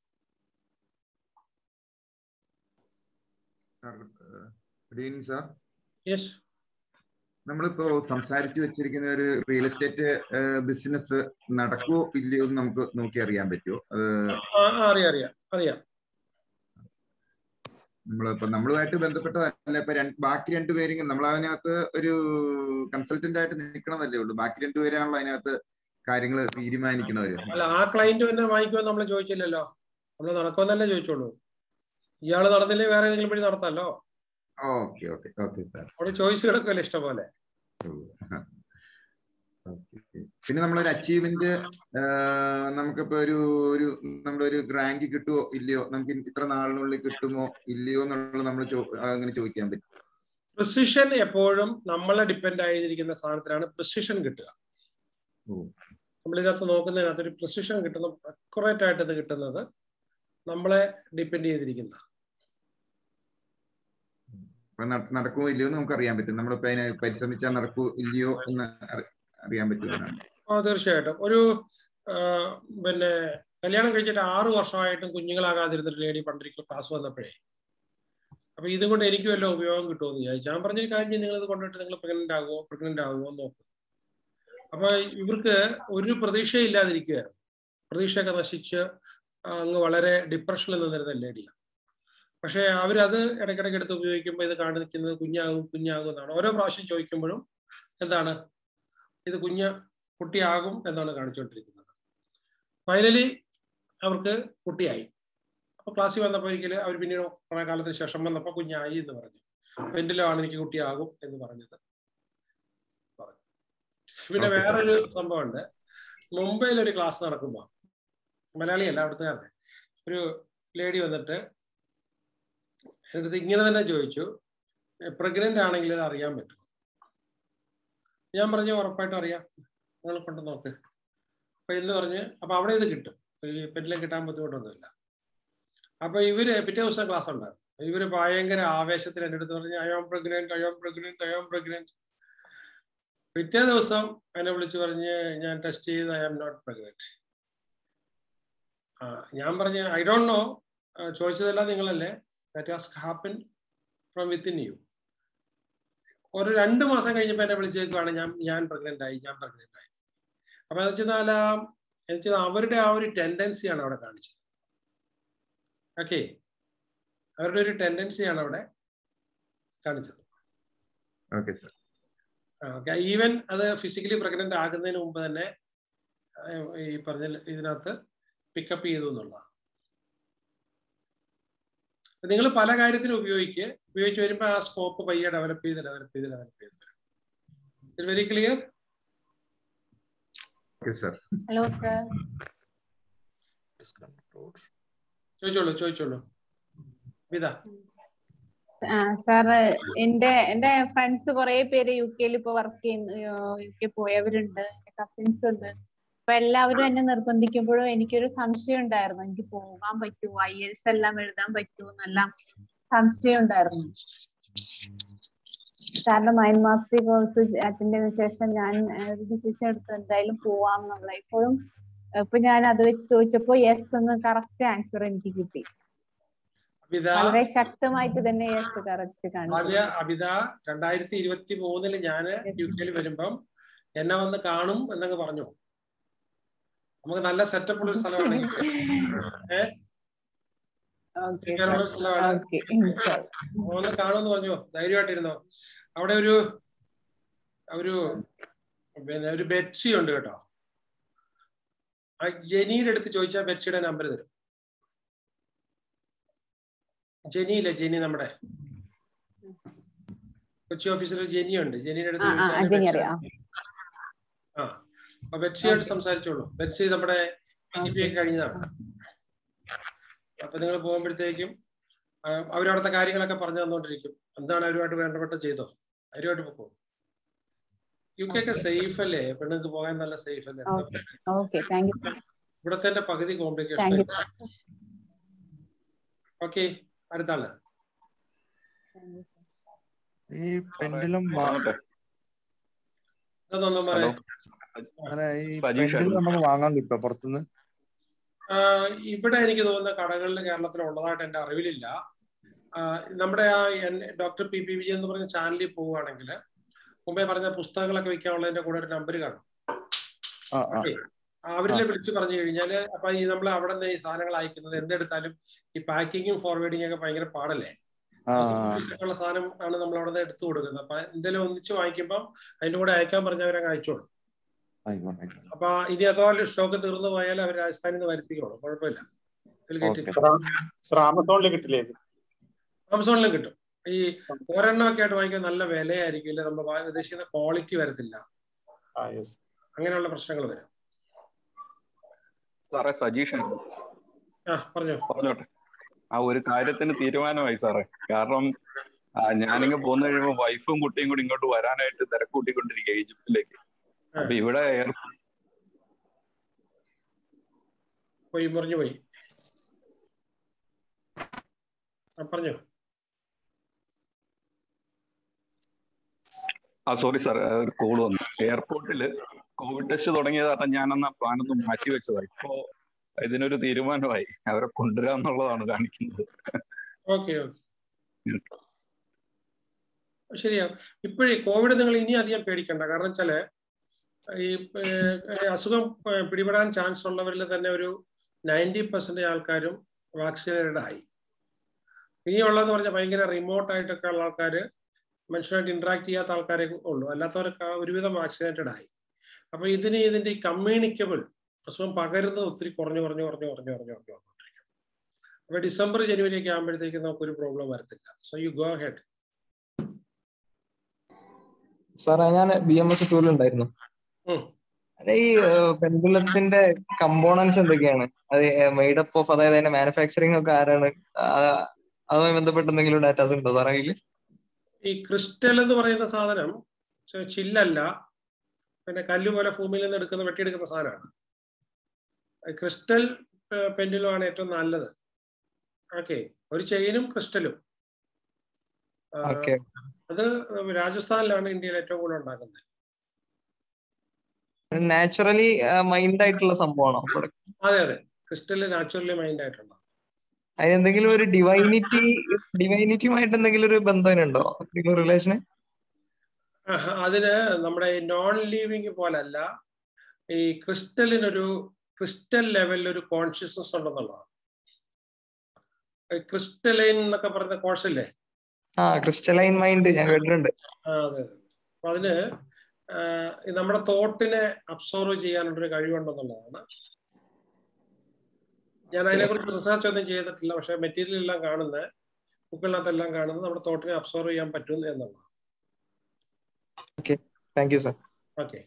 good evening sir yes നമ്മളിപ്പോ സംസാരിച്ചു വെച്ചിരിക്കുന്ന ഒരു റിയൽ എസ്റ്റേറ്റ് ബിസിനസ് നടക്കുവോ ഇല്ലയോ എന്ന് നമുക്ക് നോക്കി അറിയാൻ പറ്റുമോ അത് അറിയാം അറിയാം അറിയാം നമ്മളിപ്പോ നമ്മളുമായിട്ട് ബന്ധപ്പെട്ടതല്ല ഇപ്പൊ രണ്ട് ബാക്കി രണ്ടുപേരും നമ്മൾ അതിനകത്ത് ഒരു കൺസൾട്ടന്റ് ആയിട്ട് നിൽക്കണമെന്നല്ലേ ഉള്ളൂ ബാക്കി രണ്ടുപേരാണല്ലോ അതിനകത്ത് കാര്യങ്ങൾ തീരുമാനിക്കണവര് അല്ല ആ ക്ലയന്റ് പിന്നെ വാങ്ങിക്കുമെന്ന് നമ്മൾ ചോദിച്ചില്ലല്ലോ നമ്മൾ നടക്കുമെന്നല്ലേ ചോദിച്ചോളൂ ഇയാള് നടന്നില്ലേ വേറെ ഏതെങ്കിലും വഴി നടത്താമല്ലോ ഓക്കെ ഓക്കെ ഓക്കെ സാർ അവിടെ ചോയ്സ് കിടക്കുമല്ലോ ഇഷ്ടം പോലെ പിന്നെ നമ്മളൊരു അച്ചീവ്മെന്റ് നമുക്കിപ്പോ ഒരു ഒരു നമ്മളൊരു റാങ്ക് കിട്ടുമോ ഇല്ലയോ നമുക്ക് ഇത്ര നാളിനുള്ളിൽ കിട്ടുമോ ഇല്ലയോ എന്നുള്ളത് നമ്മൾ അങ്ങനെ ചോദിക്കാൻ പറ്റും പ്രിസിഷൻ എപ്പോഴും നമ്മളെ ഡിപ്പെൻഡ് ആയിരിക്കുന്ന സാധനത്തിലാണ് പ്രിസിഷൻ കിട്ടുക നമ്മളിതിനകത്ത് നോക്കുന്നതിനകത്ത് ഒരു പ്രിസിഷൻ കിട്ടുന്ന അക്യുറേറ്റ് ആയിട്ട് ഇത് കിട്ടുന്നത് നമ്മളെ ഡിപ്പെൻഡ് ചെയ്തിരിക്കുന്ന അപ്പൊ നട- നടക്കുമോ ഇല്ലയോ എന്ന് നമുക്ക് അറിയാൻ പറ്റും നമ്മളിപ്പോ അതിനെ പരിശ്രമിച്ചാൽ നടക്കുമോ ഇല്ലയോ എന്ന് അറി- അറിയാൻ പറ്റുന്നതാണ് ആ തീർച്ചയായിട്ടും ഒരു ആ, പിന്നെ കല്യാണം കഴിച്ചിട്ട് ആറു വർഷമായിട്ടും കുഞ്ഞുങ്ങളാകാതിരുന്നൊരു ലേഡി പണ്ടൊരിക്കൽ ക്ലാസ് വന്നപ്പോഴേ അപ്പൊ ഇതും കൊണ്ട് എനിക്ക് വല്ല ഉപയോഗം കിട്ടുമെന്ന് വിചാരിച്ചു ഞാൻ പറഞ്ഞൊരു കാര്യം നിങ്ങൾ ഇത് കൊണ്ടിട്ട് നിങ്ങൾ പ്രഗ്നന്റ് ആകുമോ പ്രഗ്നന്റ് ആകുമോ എന്ന് നോക്കും അപ്പൊ ഇവർക്ക് ഒരു പ്രതീക്ഷയില്ലാതിരിക്കുകയായിരുന്നു പ്രതീക്ഷയൊക്കെ നശിച്ച് അങ്ങ് വളരെ ഡിപ്രഷനിൽ നിന്നിരുന്ന ലേഡിയാണ് പക്ഷെ അവരത് ഇടയ്ക്കിടയ്ക്ക് എടുത്ത് ഉപയോഗിക്കുമ്പോൾ ഇത് കാണിക്കുന്നത് കുഞ്ഞാകും കുഞ്ഞാകും എന്നാണ് ഓരോ പ്രാവശ്യം ചോദിക്കുമ്പോഴും എന്താണ് ഇത് കുഞ്ഞ കുട്ടിയാകും എന്നാണ് കാണിച്ചുകൊണ്ടിരിക്കുന്നത് ഫൈനലി അവർക്ക് കുട്ടിയായി അപ്പൊ ക്ലാസ്സിൽ വന്നപ്പോൾ ഒരിക്കൽ അവർ പിന്നീട് കുറെ കാലത്തിന് ശേഷം വന്നപ്പോൾ കുഞ്ഞായി എന്ന് പറഞ്ഞു പെൻഡിലാണ് എനിക്ക് കുട്ടിയാകും എന്ന് പറഞ്ഞത് പറഞ്ഞു. പിന്നെ Okay, sir. വേറൊരു സംഭവമുണ്ട് മുംബൈയിൽ ഒരു ക്ലാസ് നടക്കുമ്പോൾ മലയാളിയല്ല അവിടുത്തെ ഒരു ലേഡി വന്നിട്ട് എൻ്റെ അടുത്ത് ഇങ്ങനെ തന്നെ ചോദിച്ചു പ്രഗ്നന്റ് ആണെങ്കിൽ ഇത് അറിയാൻ പറ്റും ഞാൻ പറഞ്ഞു ഉറപ്പായിട്ടും അറിയാം നിങ്ങൾ കൊണ്ട് നോക്ക് അപ്പൊ എന്ന് പറഞ്ഞ് അപ്പൊ അവിടെ ഇത് കിട്ടും ഈ പെൻഡിലും കിട്ടാൻ ബുദ്ധിമുട്ടൊന്നുമില്ല അപ്പൊ ഇവര് പിറ്റേ ദിവസം ക്ലാസ് ഉണ്ടായിരുന്നു ഇവര് ഭയങ്കര ആവേശത്തിൽ എൻ്റെ അടുത്ത് പറഞ്ഞു I am pregnant I am pregnant I am pregnant പിറ്റേ ദിവസം എന്നെ വിളിച്ചു പറഞ്ഞ് ഞാൻ ടെസ്റ്റ് ചെയ്ത് ഐ ആം നോട്ട് പ്രഗ്നന്റ് ആ ഞാൻ പറഞ്ഞ ഐ ഡോണ്ട് നോ ചോദിച്ചതെല്ലാം നിങ്ങളല്ലേ that has happen from within you ഒരു രണ്ട് മാസം കഴിഞ്ഞപ്പോൾ എന്നെ വിളിച്ചേക്കുവാണ് ഞാൻ ഞാൻ പ്രഗ്നന്റ് ആയി ഞാൻ പ്രഗ്നന്റ് ആയി അപ്പൊ എന്ന് വെച്ചാൽ എന്ന് വെച്ചാൽ അവരുടെ ആ ഒരു ടെൻഡൻസിയാണ് അവിടെ കാണിച്ചത് ഓക്കെ അവരുടെ ഒരു ടെൻഡൻസിയാണ് അവിടെ കാണിച്ചത് ഓക്കെ സർ ഈവൻ അത് ഫിസിക്കലി പ്രഗ്നന്റ് ആകുന്നതിന് മുമ്പ് തന്നെ ഈ പറഞ്ഞ ഇതിനകത്ത് പിക്കപ്പ് ചെയ്തു എന്നുള്ളതാണ് നിങ്ങൾ പല കാര്യത്തിനും ഉപയോഗിക്കുക ഉപയോഗിച്ച് വരുമ്പോൾ ആ സ്കോപ്പ് പയ്യെ ഡെവലപ്പ് ചെയ്ത് ഡെവലപ്പ് ചെയ്ത് ഡെവലപ്പ് ചെയ്ത് വരും very clear okay sir hello sir ചോദിച്ചോളൂ ചോദിച്ചോളൂ വിത സാറ് എന്റെ എന്റെ ഫ്രണ്ട്സ് കുറെ പേര് യു കെയിൽ ഇപ്പൊ വർക്ക് ചെയ്യുന്ന യു കെ പോയവരുണ്ട് എന്റെ കസിൻസ് ഉണ്ട് അപ്പൊ എല്ലാവരും എന്നെ നിർബന്ധിക്കുമ്പോഴും എനിക്കൊരു സംശയം ഉണ്ടായിരുന്നു എനിക്ക് പോകാൻ പറ്റുമോ ഐ എൽസ് എല്ലാം എഴുതാൻ പറ്റുമോ എന്നെല്ലാം സംശയം ഉണ്ടായിരുന്നു കാരണം മൈൻഡ് മാസ്റ്ററി കോഴ്സ് അറ്റൻഡ് ചെയ്തതിനു ശേഷം ഞാൻ ഒരു ഡിസിഷൻ എടുത്തു എന്തായാലും പോവാം എന്നുള്ള ഇപ്പോഴും ഇപ്പൊ ഞാൻ അത് വെച്ച് ചോദിച്ചപ്പോ യെസ് എന്ന് കറക്റ്റ് ആൻസർ എനിക്ക് കിട്ടി അബിത വളരെ ശക്തമായിട്ട് തന്നെ യെസ് കറക്റ്റ് ആദ്യ കാണിച്ചു അബിത രണ്ടായിരത്തി ഇരുപത്തി മൂന്നില് ഞാന് യു കെയിൽ വരുമ്പം എന്നെ വന്ന് കാണും എന്നങ്ങ് പറഞ്ഞു നമുക്ക് നല്ല സെറ്റപ്പ് ഉള്ള ഒരു സ്ഥലമാണ് യു കെ. ഏ ഓക്കെ ഇരിക്കാനുള്ള ഒരു സ്ഥലമാണ് ഓക്കെ ഒന്ന് കാണുമെന്ന് പറഞ്ഞു ധൈര്യമായിട്ടിരുന്നോ അവിടെ ഒരു ഒരു പിന്നെ ഒരു ബെറ്റ്സി ഉണ്ട് കേട്ടോ ആ ജെനിയുടെ അടുത്ത് ചോദിച്ചാൽ ബെറ്റ്സിയുടെ നമ്പർ തരും ജെനിയില്ലേ ജെനി നമ്മുടെ കൊച്ചി ഓഫീസിൽ ജെനി ഉണ്ട് ജെനിയുടെ അടുത്ത് ആ ആ ചോദിച്ചാൽ ജെനി ബെറ്റ്സി അറിയാം ആ അപ്പൊ ബെറ്റ്സിയായിട്ട് സംസാരിച്ചോളൂ ബെറ്റ്സി നമ്മുടെ ഒക്കെ കഴിഞ്ഞതാണ് അപ്പൊ നിങ്ങൾ പോകുമ്പോഴത്തേക്കും ആ, അവരവിടുത്തെ കാര്യങ്ങളൊക്കെ പറഞ്ഞു തന്നോണ്ടിരിക്കും എന്താണ് അവരുമായിട്ട് വേണ്ടപ്പെട്ട ചെയ്തോ അവരുമായിട്ട് പൊക്കോ യു കെ ഒക്കെ സേഫ് അല്ലേ പെണ്ണുങ്ങൾക്ക് പോകാൻ നല്ല സേഫ് അല്ലേ എന്താ okay okay thank you sir ഇവിടത്തെ പകുതി കോംപ്ലിക്കേഷൻ താങ്ക് യു ഓക്കെ അടുത്ത ആള് ഈ പെൻഡുലം ഇതൊന്നും ഹലോ പറയാം ഈ സജീഷ് പെൻഡുലം നമുക്ക് വാങ്ങാൻ കിട്ടുമോ പുറത്തുനിന്ന് ആഹ് ഇവിടെ എനിക്ക് തോന്നുന്ന കടകളിൽ കേരളത്തിൽ ഉള്ളതായിട്ട് എന്റെ അറിവിലില്ല ആഹ് നമ്മുടെ ആ ഡോക്ടർ പി പി വിജയൻ എന്ന് പറഞ്ഞ ചാനലിൽ പോവുകയാണെങ്കിൽ മുമ്പേ പറഞ്ഞ പുസ്തകങ്ങളൊക്കെ വിൽക്കാനുള്ളതിന്റെ കൂടെ ഒരു നമ്പർ കാണും ആ ആ ഓക്കെ അവരിലെ വിളിച്ചു പറഞ്ഞു കഴിഞ്ഞാല് അപ്പൊ ഈ നമ്മൾ അവിടെ നിന്ന് ഈ സാധനങ്ങൾ അയക്കുന്നത് എന്തെടുത്താലും ഈ പാക്കിങ്ങും ഫോർവേഡിങ് ഒക്കെ ഭയങ്കര പാടല്ലേ ആ ഉള്ള സാധനം ആണ് നമ്മൾ അവിടെ നിന്ന് എടുത്തു കൊടുക്കുന്നത് അപ്പൊ എന്തെങ്കിലും ഒന്നിച്ച് വാങ്ങിക്കുമ്പോൾ അതിന്റെ കൂടെ അയക്കാൻ പറഞ്ഞ അവരങ്ങ് അയച്ചോളും ആയിക്കോട്ടെ ആയിക്കോട്ടെ അപ്പൊ ഇനി അഥവാ സ്റ്റോക്ക് തീർന്നു പോയാൽ അവർ രാജസ്ഥാനിൽ നിന്ന് വരുത്തിക്കോളും കുഴപ്പമില്ല ഇതിൽ കയറ്റി സർ ആമസോണിൽ കിട്ടില്ലേ ഇത് ആമസോണിലും കിട്ടും ഈ ഒരെണ്ണം ഒക്കെ ആയിട്ട് വാങ്ങിക്കാൻ നല്ല വിലയായിരിക്കും ഇല്ല നമ്മൾ വാ- ഉദ്ദേശിക്കുന്ന ക്വാളിറ്റി വരത്തില്ല ആ യെസ് അങ്ങനെയുള്ള പ്രശ്നങ്ങൾ വരും സാറേ സജീഷൻ ആ പറഞ്ഞോ പറഞ്ഞോട്ടെ ആ ഒരു കാര്യത്തിന് തീരുമാനമായി സാറേ കാരണം ആ, ഞാനിങ്ങ് പോന്നു കഴിയുമ്പോ വൈഫും കുട്ടിയും കൂടി ഇങ്ങോട്ട് വരാനായിട്ട് തിരക്കൂട്ടിക്കൊണ്ടിരിക്കുക ഈജിപ്തിലേക്ക് അപ്പൊ ഇവിടെ എയർ പോയി മുറിഞ്ഞു പോയി ആ പറഞ്ഞോ ആ സോറി സാർ ഒരു കോൾ വന്നു എയർപോർട്ടിൽ കോവിഡ് ടെസ്റ്റ് തുടങ്ങിയ കാരണം ഞാനന്ന് ആ പ്ലാൻ ഒന്ന് മാറ്റി വെച്ചതാ ഇപ്പോ ഇതിനൊരു തീരുമാനമായി അവരെ കൊണ്ടുവരിക എന്നുള്ളതാണ് കാണിക്കുന്നത് ഓക്കെ ഓക്കെ ശരിയാ ഇപ്പോഴേ കോവിഡ് നിങ്ങൾ ഇനി അധികം പേടിക്കണ്ട കാരണം വെച്ചാല് ഈ ഏർ, അസുഖം ഏർ, പിടിപെടാൻ ചാൻസ് ഉള്ളവരിൽ തന്നെ ഒരു നയൻറ്റി പെർസെന്റ് ആൾക്കാരും വാക്സിനേറ്റഡ് ആയി ഇനിയുള്ളതെന്ന് പറഞ്ഞാൽ ഭയങ്കര റിമോട്ട് ആയിട്ടൊക്കെ ഉള്ള ആൾക്കാർ മനുഷ്യനായിട്ട് ഇന്ററാക്ട് ചെയ്യാത്ത ആൾക്കാരെ ഉള്ളൂ അല്ലാത്തവരൊക്കെ ഒരുവിധം വാക്സിനേറ്റഡ് ആയി അപ്പൊ ഇതിന് ഇതിന്റെ ഈ കമ്മ്യൂണിക്കബിൾ അസുഖം പകരുന്നത് ഒത്തിരി കുറഞ്ഞു കുറഞ്ഞു കുറഞ്ഞു കുറഞ്ഞു കുറഞ്ഞു കുറഞ്ഞു വന്നുകൊണ്ടിരിക്കും അപ്പൊ ഡിസംബർ ജനുവരി ഒക്കെ ആകുമ്പോഴത്തേക്ക് നമുക്കൊരു പ്രോബ്ലം വരത്തില്ല സോ യു ഗോ ഹെഡ് സാറേ ഞാൻ ബി എം എസ് ടൂറിൽ ഉണ്ടായിരുന്നു അതെ ഈ പെൻഡുലത്തിന്റെ കമ്പോണൻസ് എന്തൊക്കെയാണ് അത് മെയ്ഡ് അപ്പ് ഓഫ് അതായത് അതിന്റെ മാനുഫാക്ചറിങ് ഒക്കെ ആരാണ് ആ, അതുമായി ബന്ധപ്പെട്ട് എന്തെങ്കിലും ഡാറ്റാസ് ഉണ്ടോ സാറേ കയ്യില് ഈ ക്രിസ്റ്റൽ എന്ന് പറയുന്ന സാധനം ചെ- ചില്ലല്ല പിന്നെ കല്ല് പോലെ ഭൂമിയിൽ നിന്ന് എടുക്കുന്ന വെട്ടിയെടുക്കുന്ന സാധനമാണ് ക്രിസ്റ്റൽ പെൻഡിലുമാണ് ഏറ്റവും നല്ലത് ഓക്കെ ഒരു ചെയിനും ക്രിസ്റ്റലും ആ, ഓക്കെ അത് രാജസ്ഥാനിലാണ് ഇന്ത്യയിൽ ഏറ്റവും കൂടുതൽ ഉണ്ടാക്കുന്നത് നാച്ചുറലി മൈൻഡ് ആയിട്ടുള്ള സംഭവമാണോ പ്രൊഡക്റ്റ് അതെ അതെ ക്രിസ്റ്റൽ നാച്ചുറലി മൈൻഡ് ആയിട്ടുണ്ട് അതിന് എന്തെങ്കിലും ഒരു ഡിവൈനിറ്റി ഡിവൈനിറ്റിയുമായിട്ട് എന്തെങ്കിലും ഒരു ബന്ധമുണ്ടോ റിലേഷന് ആഹ്, അതിന് നമ്മുടെ നോൺ ലീവിങ് പോലല്ല ഈ ക്രിസ്റ്റലിനൊരു ക്രിസ്റ്റൽ ലെവലിൽ ഒരു കോൺഷ്യസ്നസ് ഉണ്ടെന്നുള്ളതാണ് ക്രിസ്റ്റലൈൻ എന്നൊക്കെ പറയുന്ന കോഴ്സ് ഇല്ലേ ആ ക്രിസ്റ്റലൈൻ മൈൻഡ് ഞാൻ കേട്ടിട്ടുണ്ട് ആ, അതെ അതെ അപ്പൊ അതിന് ആ, ഈ നമ്മുടെ തോട്ടിനെ അബ്സോർവ് ചെയ്യാനുള്ളൊരു കഴിവുണ്ടെന്നുള്ളതാണ് ഞാൻ അതിനെക്കുറിച്ച് റിസർച്ച് ഒന്നും ചെയ്തിട്ടില്ല പക്ഷെ മെറ്റീരിയൽ എല്ലാം കാണുന്നത് ബുക്കിനകത്തെല്ലാം കാണുന്നത് നമ്മുടെ തോട്ടിനെ അബ്സോർവ് ചെയ്യാൻ പറ്റും എന്നുള്ളതാണ് okay thank you sir okay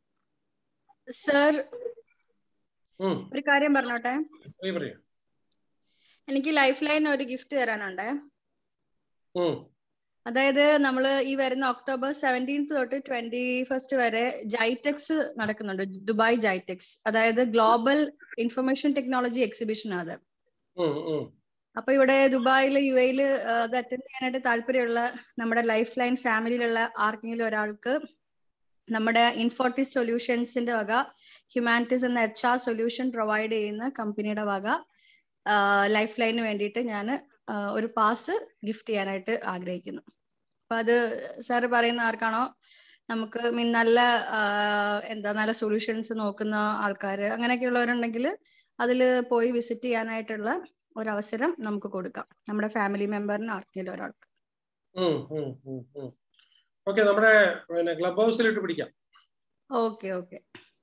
sir ഒരു കാര്യം പറഞ്ഞോട്ടെ പറയൂ എനിക്ക് ലൈഫ് ലൈൻ ഒരു ഗിഫ്റ്റ് തരാനുണ്ടേ ഉം. അതായത് നമ്മൾ ഈ വരുന്ന ഒക്ടോബർ സെവൻറ്റീൻത്ത് തൊട്ട് ട്വന്റി ഫസ്റ്റ് വരെ ജൈറ്റെക്സ് നടക്കുന്നുണ്ട് ദുബായ് ജൈറ്റെക്സ് അതായത് ഗ്ലോബൽ ഇൻഫർമേഷൻ ടെക്നോളജി എക്സിബിഷൻ അത് ഉം, ഉം. അപ്പൊ ഇവിടെ ദുബായിൽ യു എയിൽ അത് അറ്റൻഡ് ചെയ്യാനായിട്ട് താല്പര്യമുള്ള നമ്മുടെ ലൈഫ് ലൈൻ ഫാമിലിയിലുള്ള ആർക്കെങ്കിലും ഒരാൾക്ക് നമ്മുടെ ഇൻഫോർട്ടിസ് സൊല്യൂഷൻസിന്റെ വക ഹ്യൂമാനിറ്റീസ് എന്ന എച്ച് ആർ സൊല്യൂഷൻ പ്രൊവൈഡ് ചെയ്യുന്ന കമ്പനിയുടെ വക ലൈഫ് ലൈനിന് വേണ്ടിയിട്ട് ഞാൻ ഒരു പാസ് ഗിഫ്റ്റ് ചെയ്യാനായിട്ട് ആഗ്രഹിക്കുന്നു അപ്പൊ അത് സാറ് പറയുന്ന ആർക്കാണോ നമുക്ക് മീൻ നല്ല ആ, എന്താ നല്ല സൊല്യൂഷൻസ് നോക്കുന്ന ആൾക്കാർ അങ്ങനെയൊക്കെയുള്ളവരുണ്ടെങ്കിൽ അതിൽ പോയി വിസിറ്റ് ചെയ്യാനായിട്ടുള്ള ഒരു അവസരം നമുക്ക് കൊടുക്കാം നമ്മുടെ ഫാമിലി മെമ്പറിന് ആർക്കെങ്കിലും ഒരാൾക്ക് ഓക്കെ നമ്മുടെ പിന്നെ ക്ലബ് ഹൗസിലിട്ട് പിടിക്കാം ഓക്കെ ഓക്കെ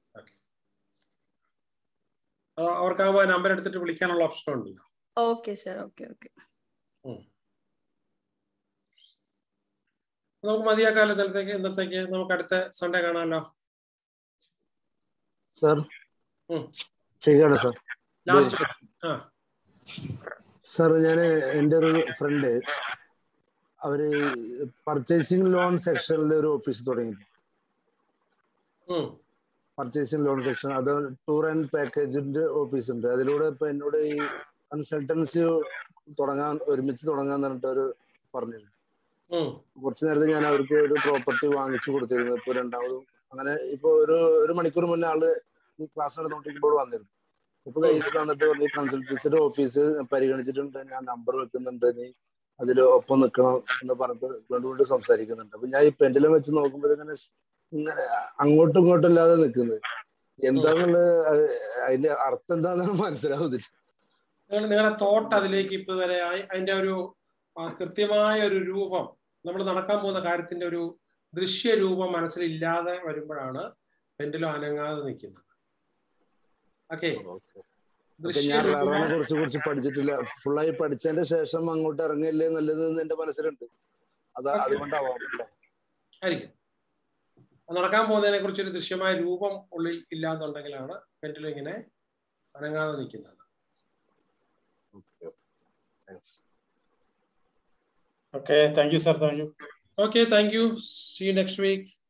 ആ, അവർക്കാകുമ്പോൾ നമ്പർ എടുത്തിട്ട് വിളിക്കാനുള്ള ഓപ്ഷൻ ഉണ്ടല്ലോ ഓക്കെ സർ ഓക്കെ ഓക്കെ ഉം. നമുക്ക് മതിയാക്കാലോ ഇന്നലത്തേക്ക് ഇന്നത്തേക്ക് നമുക്ക് അടുത്ത സൺഡേ കാണാമല്ലോ സാർ ഉം. ശരിയാണ് സാർ ലാസ്റ്റ് ആ സാർ ഞാൻ എൻ്റെ ഒരു ഫ്രണ്ട് അവര് പർച്ചേസിംഗ് ലോൺ സെക്ഷനിൽ ഒരു ഓഫീസ് തുടങ്ങി ഉം. പർച്ചേസിംഗ് ലോൺ സെക്ഷൻ അത് ടൂർ ആൻഡ് പാക്കേജിന്റെ ഓഫീസ് ഉണ്ട് അതിലൂടെ ഇപ്പൊ എന്നോട് ഈ കൺസൾട്ടൻസി തുടങ്ങാൻ ഒരുമിച്ച് തുടങ്ങാൻ പറഞ്ഞിട്ട് ഒരു പറഞ്ഞിരുന്നു ഉം. കുറച്ചു നേരത്തെ ഞാൻ അവർക്ക് ഒരു പ്രോപ്പർട്ടി വാങ്ങിച്ചു കൊടുത്തിരുന്നു ഇപ്പൊ രണ്ടാമതും അങ്ങനെ ഇപ്പൊ ഒരു ഒരു മണിക്കൂർ മുന്നേ ആള് ഈ ക്ലാസ് നടന്നുകൊണ്ടിരിക്കുമ്പോൾ വന്നിരുന്നു ഇപ്പൊ കയ്യിൽ തന്നിട്ട് പറഞ്ഞു കൺസൾട്ടൻസിയുടെ ഓഫീസ് പരിഗണിച്ചിട്ടുണ്ട് ഞാൻ നമ്പർ വെക്കുന്നുണ്ട് നീ അതിൽ ഒപ്പം നിൽക്കണം എന്ന് പറഞ്ഞിട്ട് വീണ്ടും വീണ്ടും സംസാരിക്കുന്നുണ്ട് അപ്പൊ ഞാൻ ഈ പെൻഡിലും വെച്ച് നോക്കുമ്പോൾ ഇങ്ങനെ ഇങ്ങനെ അങ്ങോട്ടും ഇങ്ങോട്ടും ഇല്ലാതെ നിൽക്കുന്നത് എന്താന്നുള്ളത് അത് അതിന്റെ അർത്ഥം എന്താണെന്ന് മനസ്സിലാവുന്നില്ല നിങ്ങൾ നിങ്ങളുടെ തോട്ട് അതിലേക്ക് ഇപ്പൊ വരെ ആയി- അതിന്റെ ഒരു ആ, കൃത്യമായ ഒരു രൂപം നമ്മൾ നടക്കാൻ പോകുന്ന കാര്യത്തിന്റെ ഒരു ദൃശ്യ രൂപം മനസ്സിലില്ലാതെ വരുമ്പോഴാണ് പെൻഡിലും അനങ്ങാതെ നിൽക്കുന്നത് ഓക്കെ ഒക്കെ ഞാൻ റഡാറിനെ കുറിച്ച് കുറിച്ച് പഠിച്ചിട്ടില്ല ഫുള്ളായി പഠിച്ചതിന്റെ ശേഷം അങ്ങോട്ട് ഇറങ്ങില്ലേ നല്ലത് എന്ന് എന്റെ മനസ്സിലുണ്ട് അത് അതുകൊണ്ടാവാം അല്ലേ? ആയിരിക്കും അത് നടക്കാൻ പോകുന്നതിനെ കുറിച്ച് ഒരു ദൃശ്യമായ രൂപം ഉള്ളിൽ ഇല്ലാന്നുണ്ടെങ്കിലാണ് പെൻഡിലും ഇങ്ങനെ അനങ്ങാതെ നിൽക്കുന്നത് okay thank you sir thank you Okay, thank you. See you next week.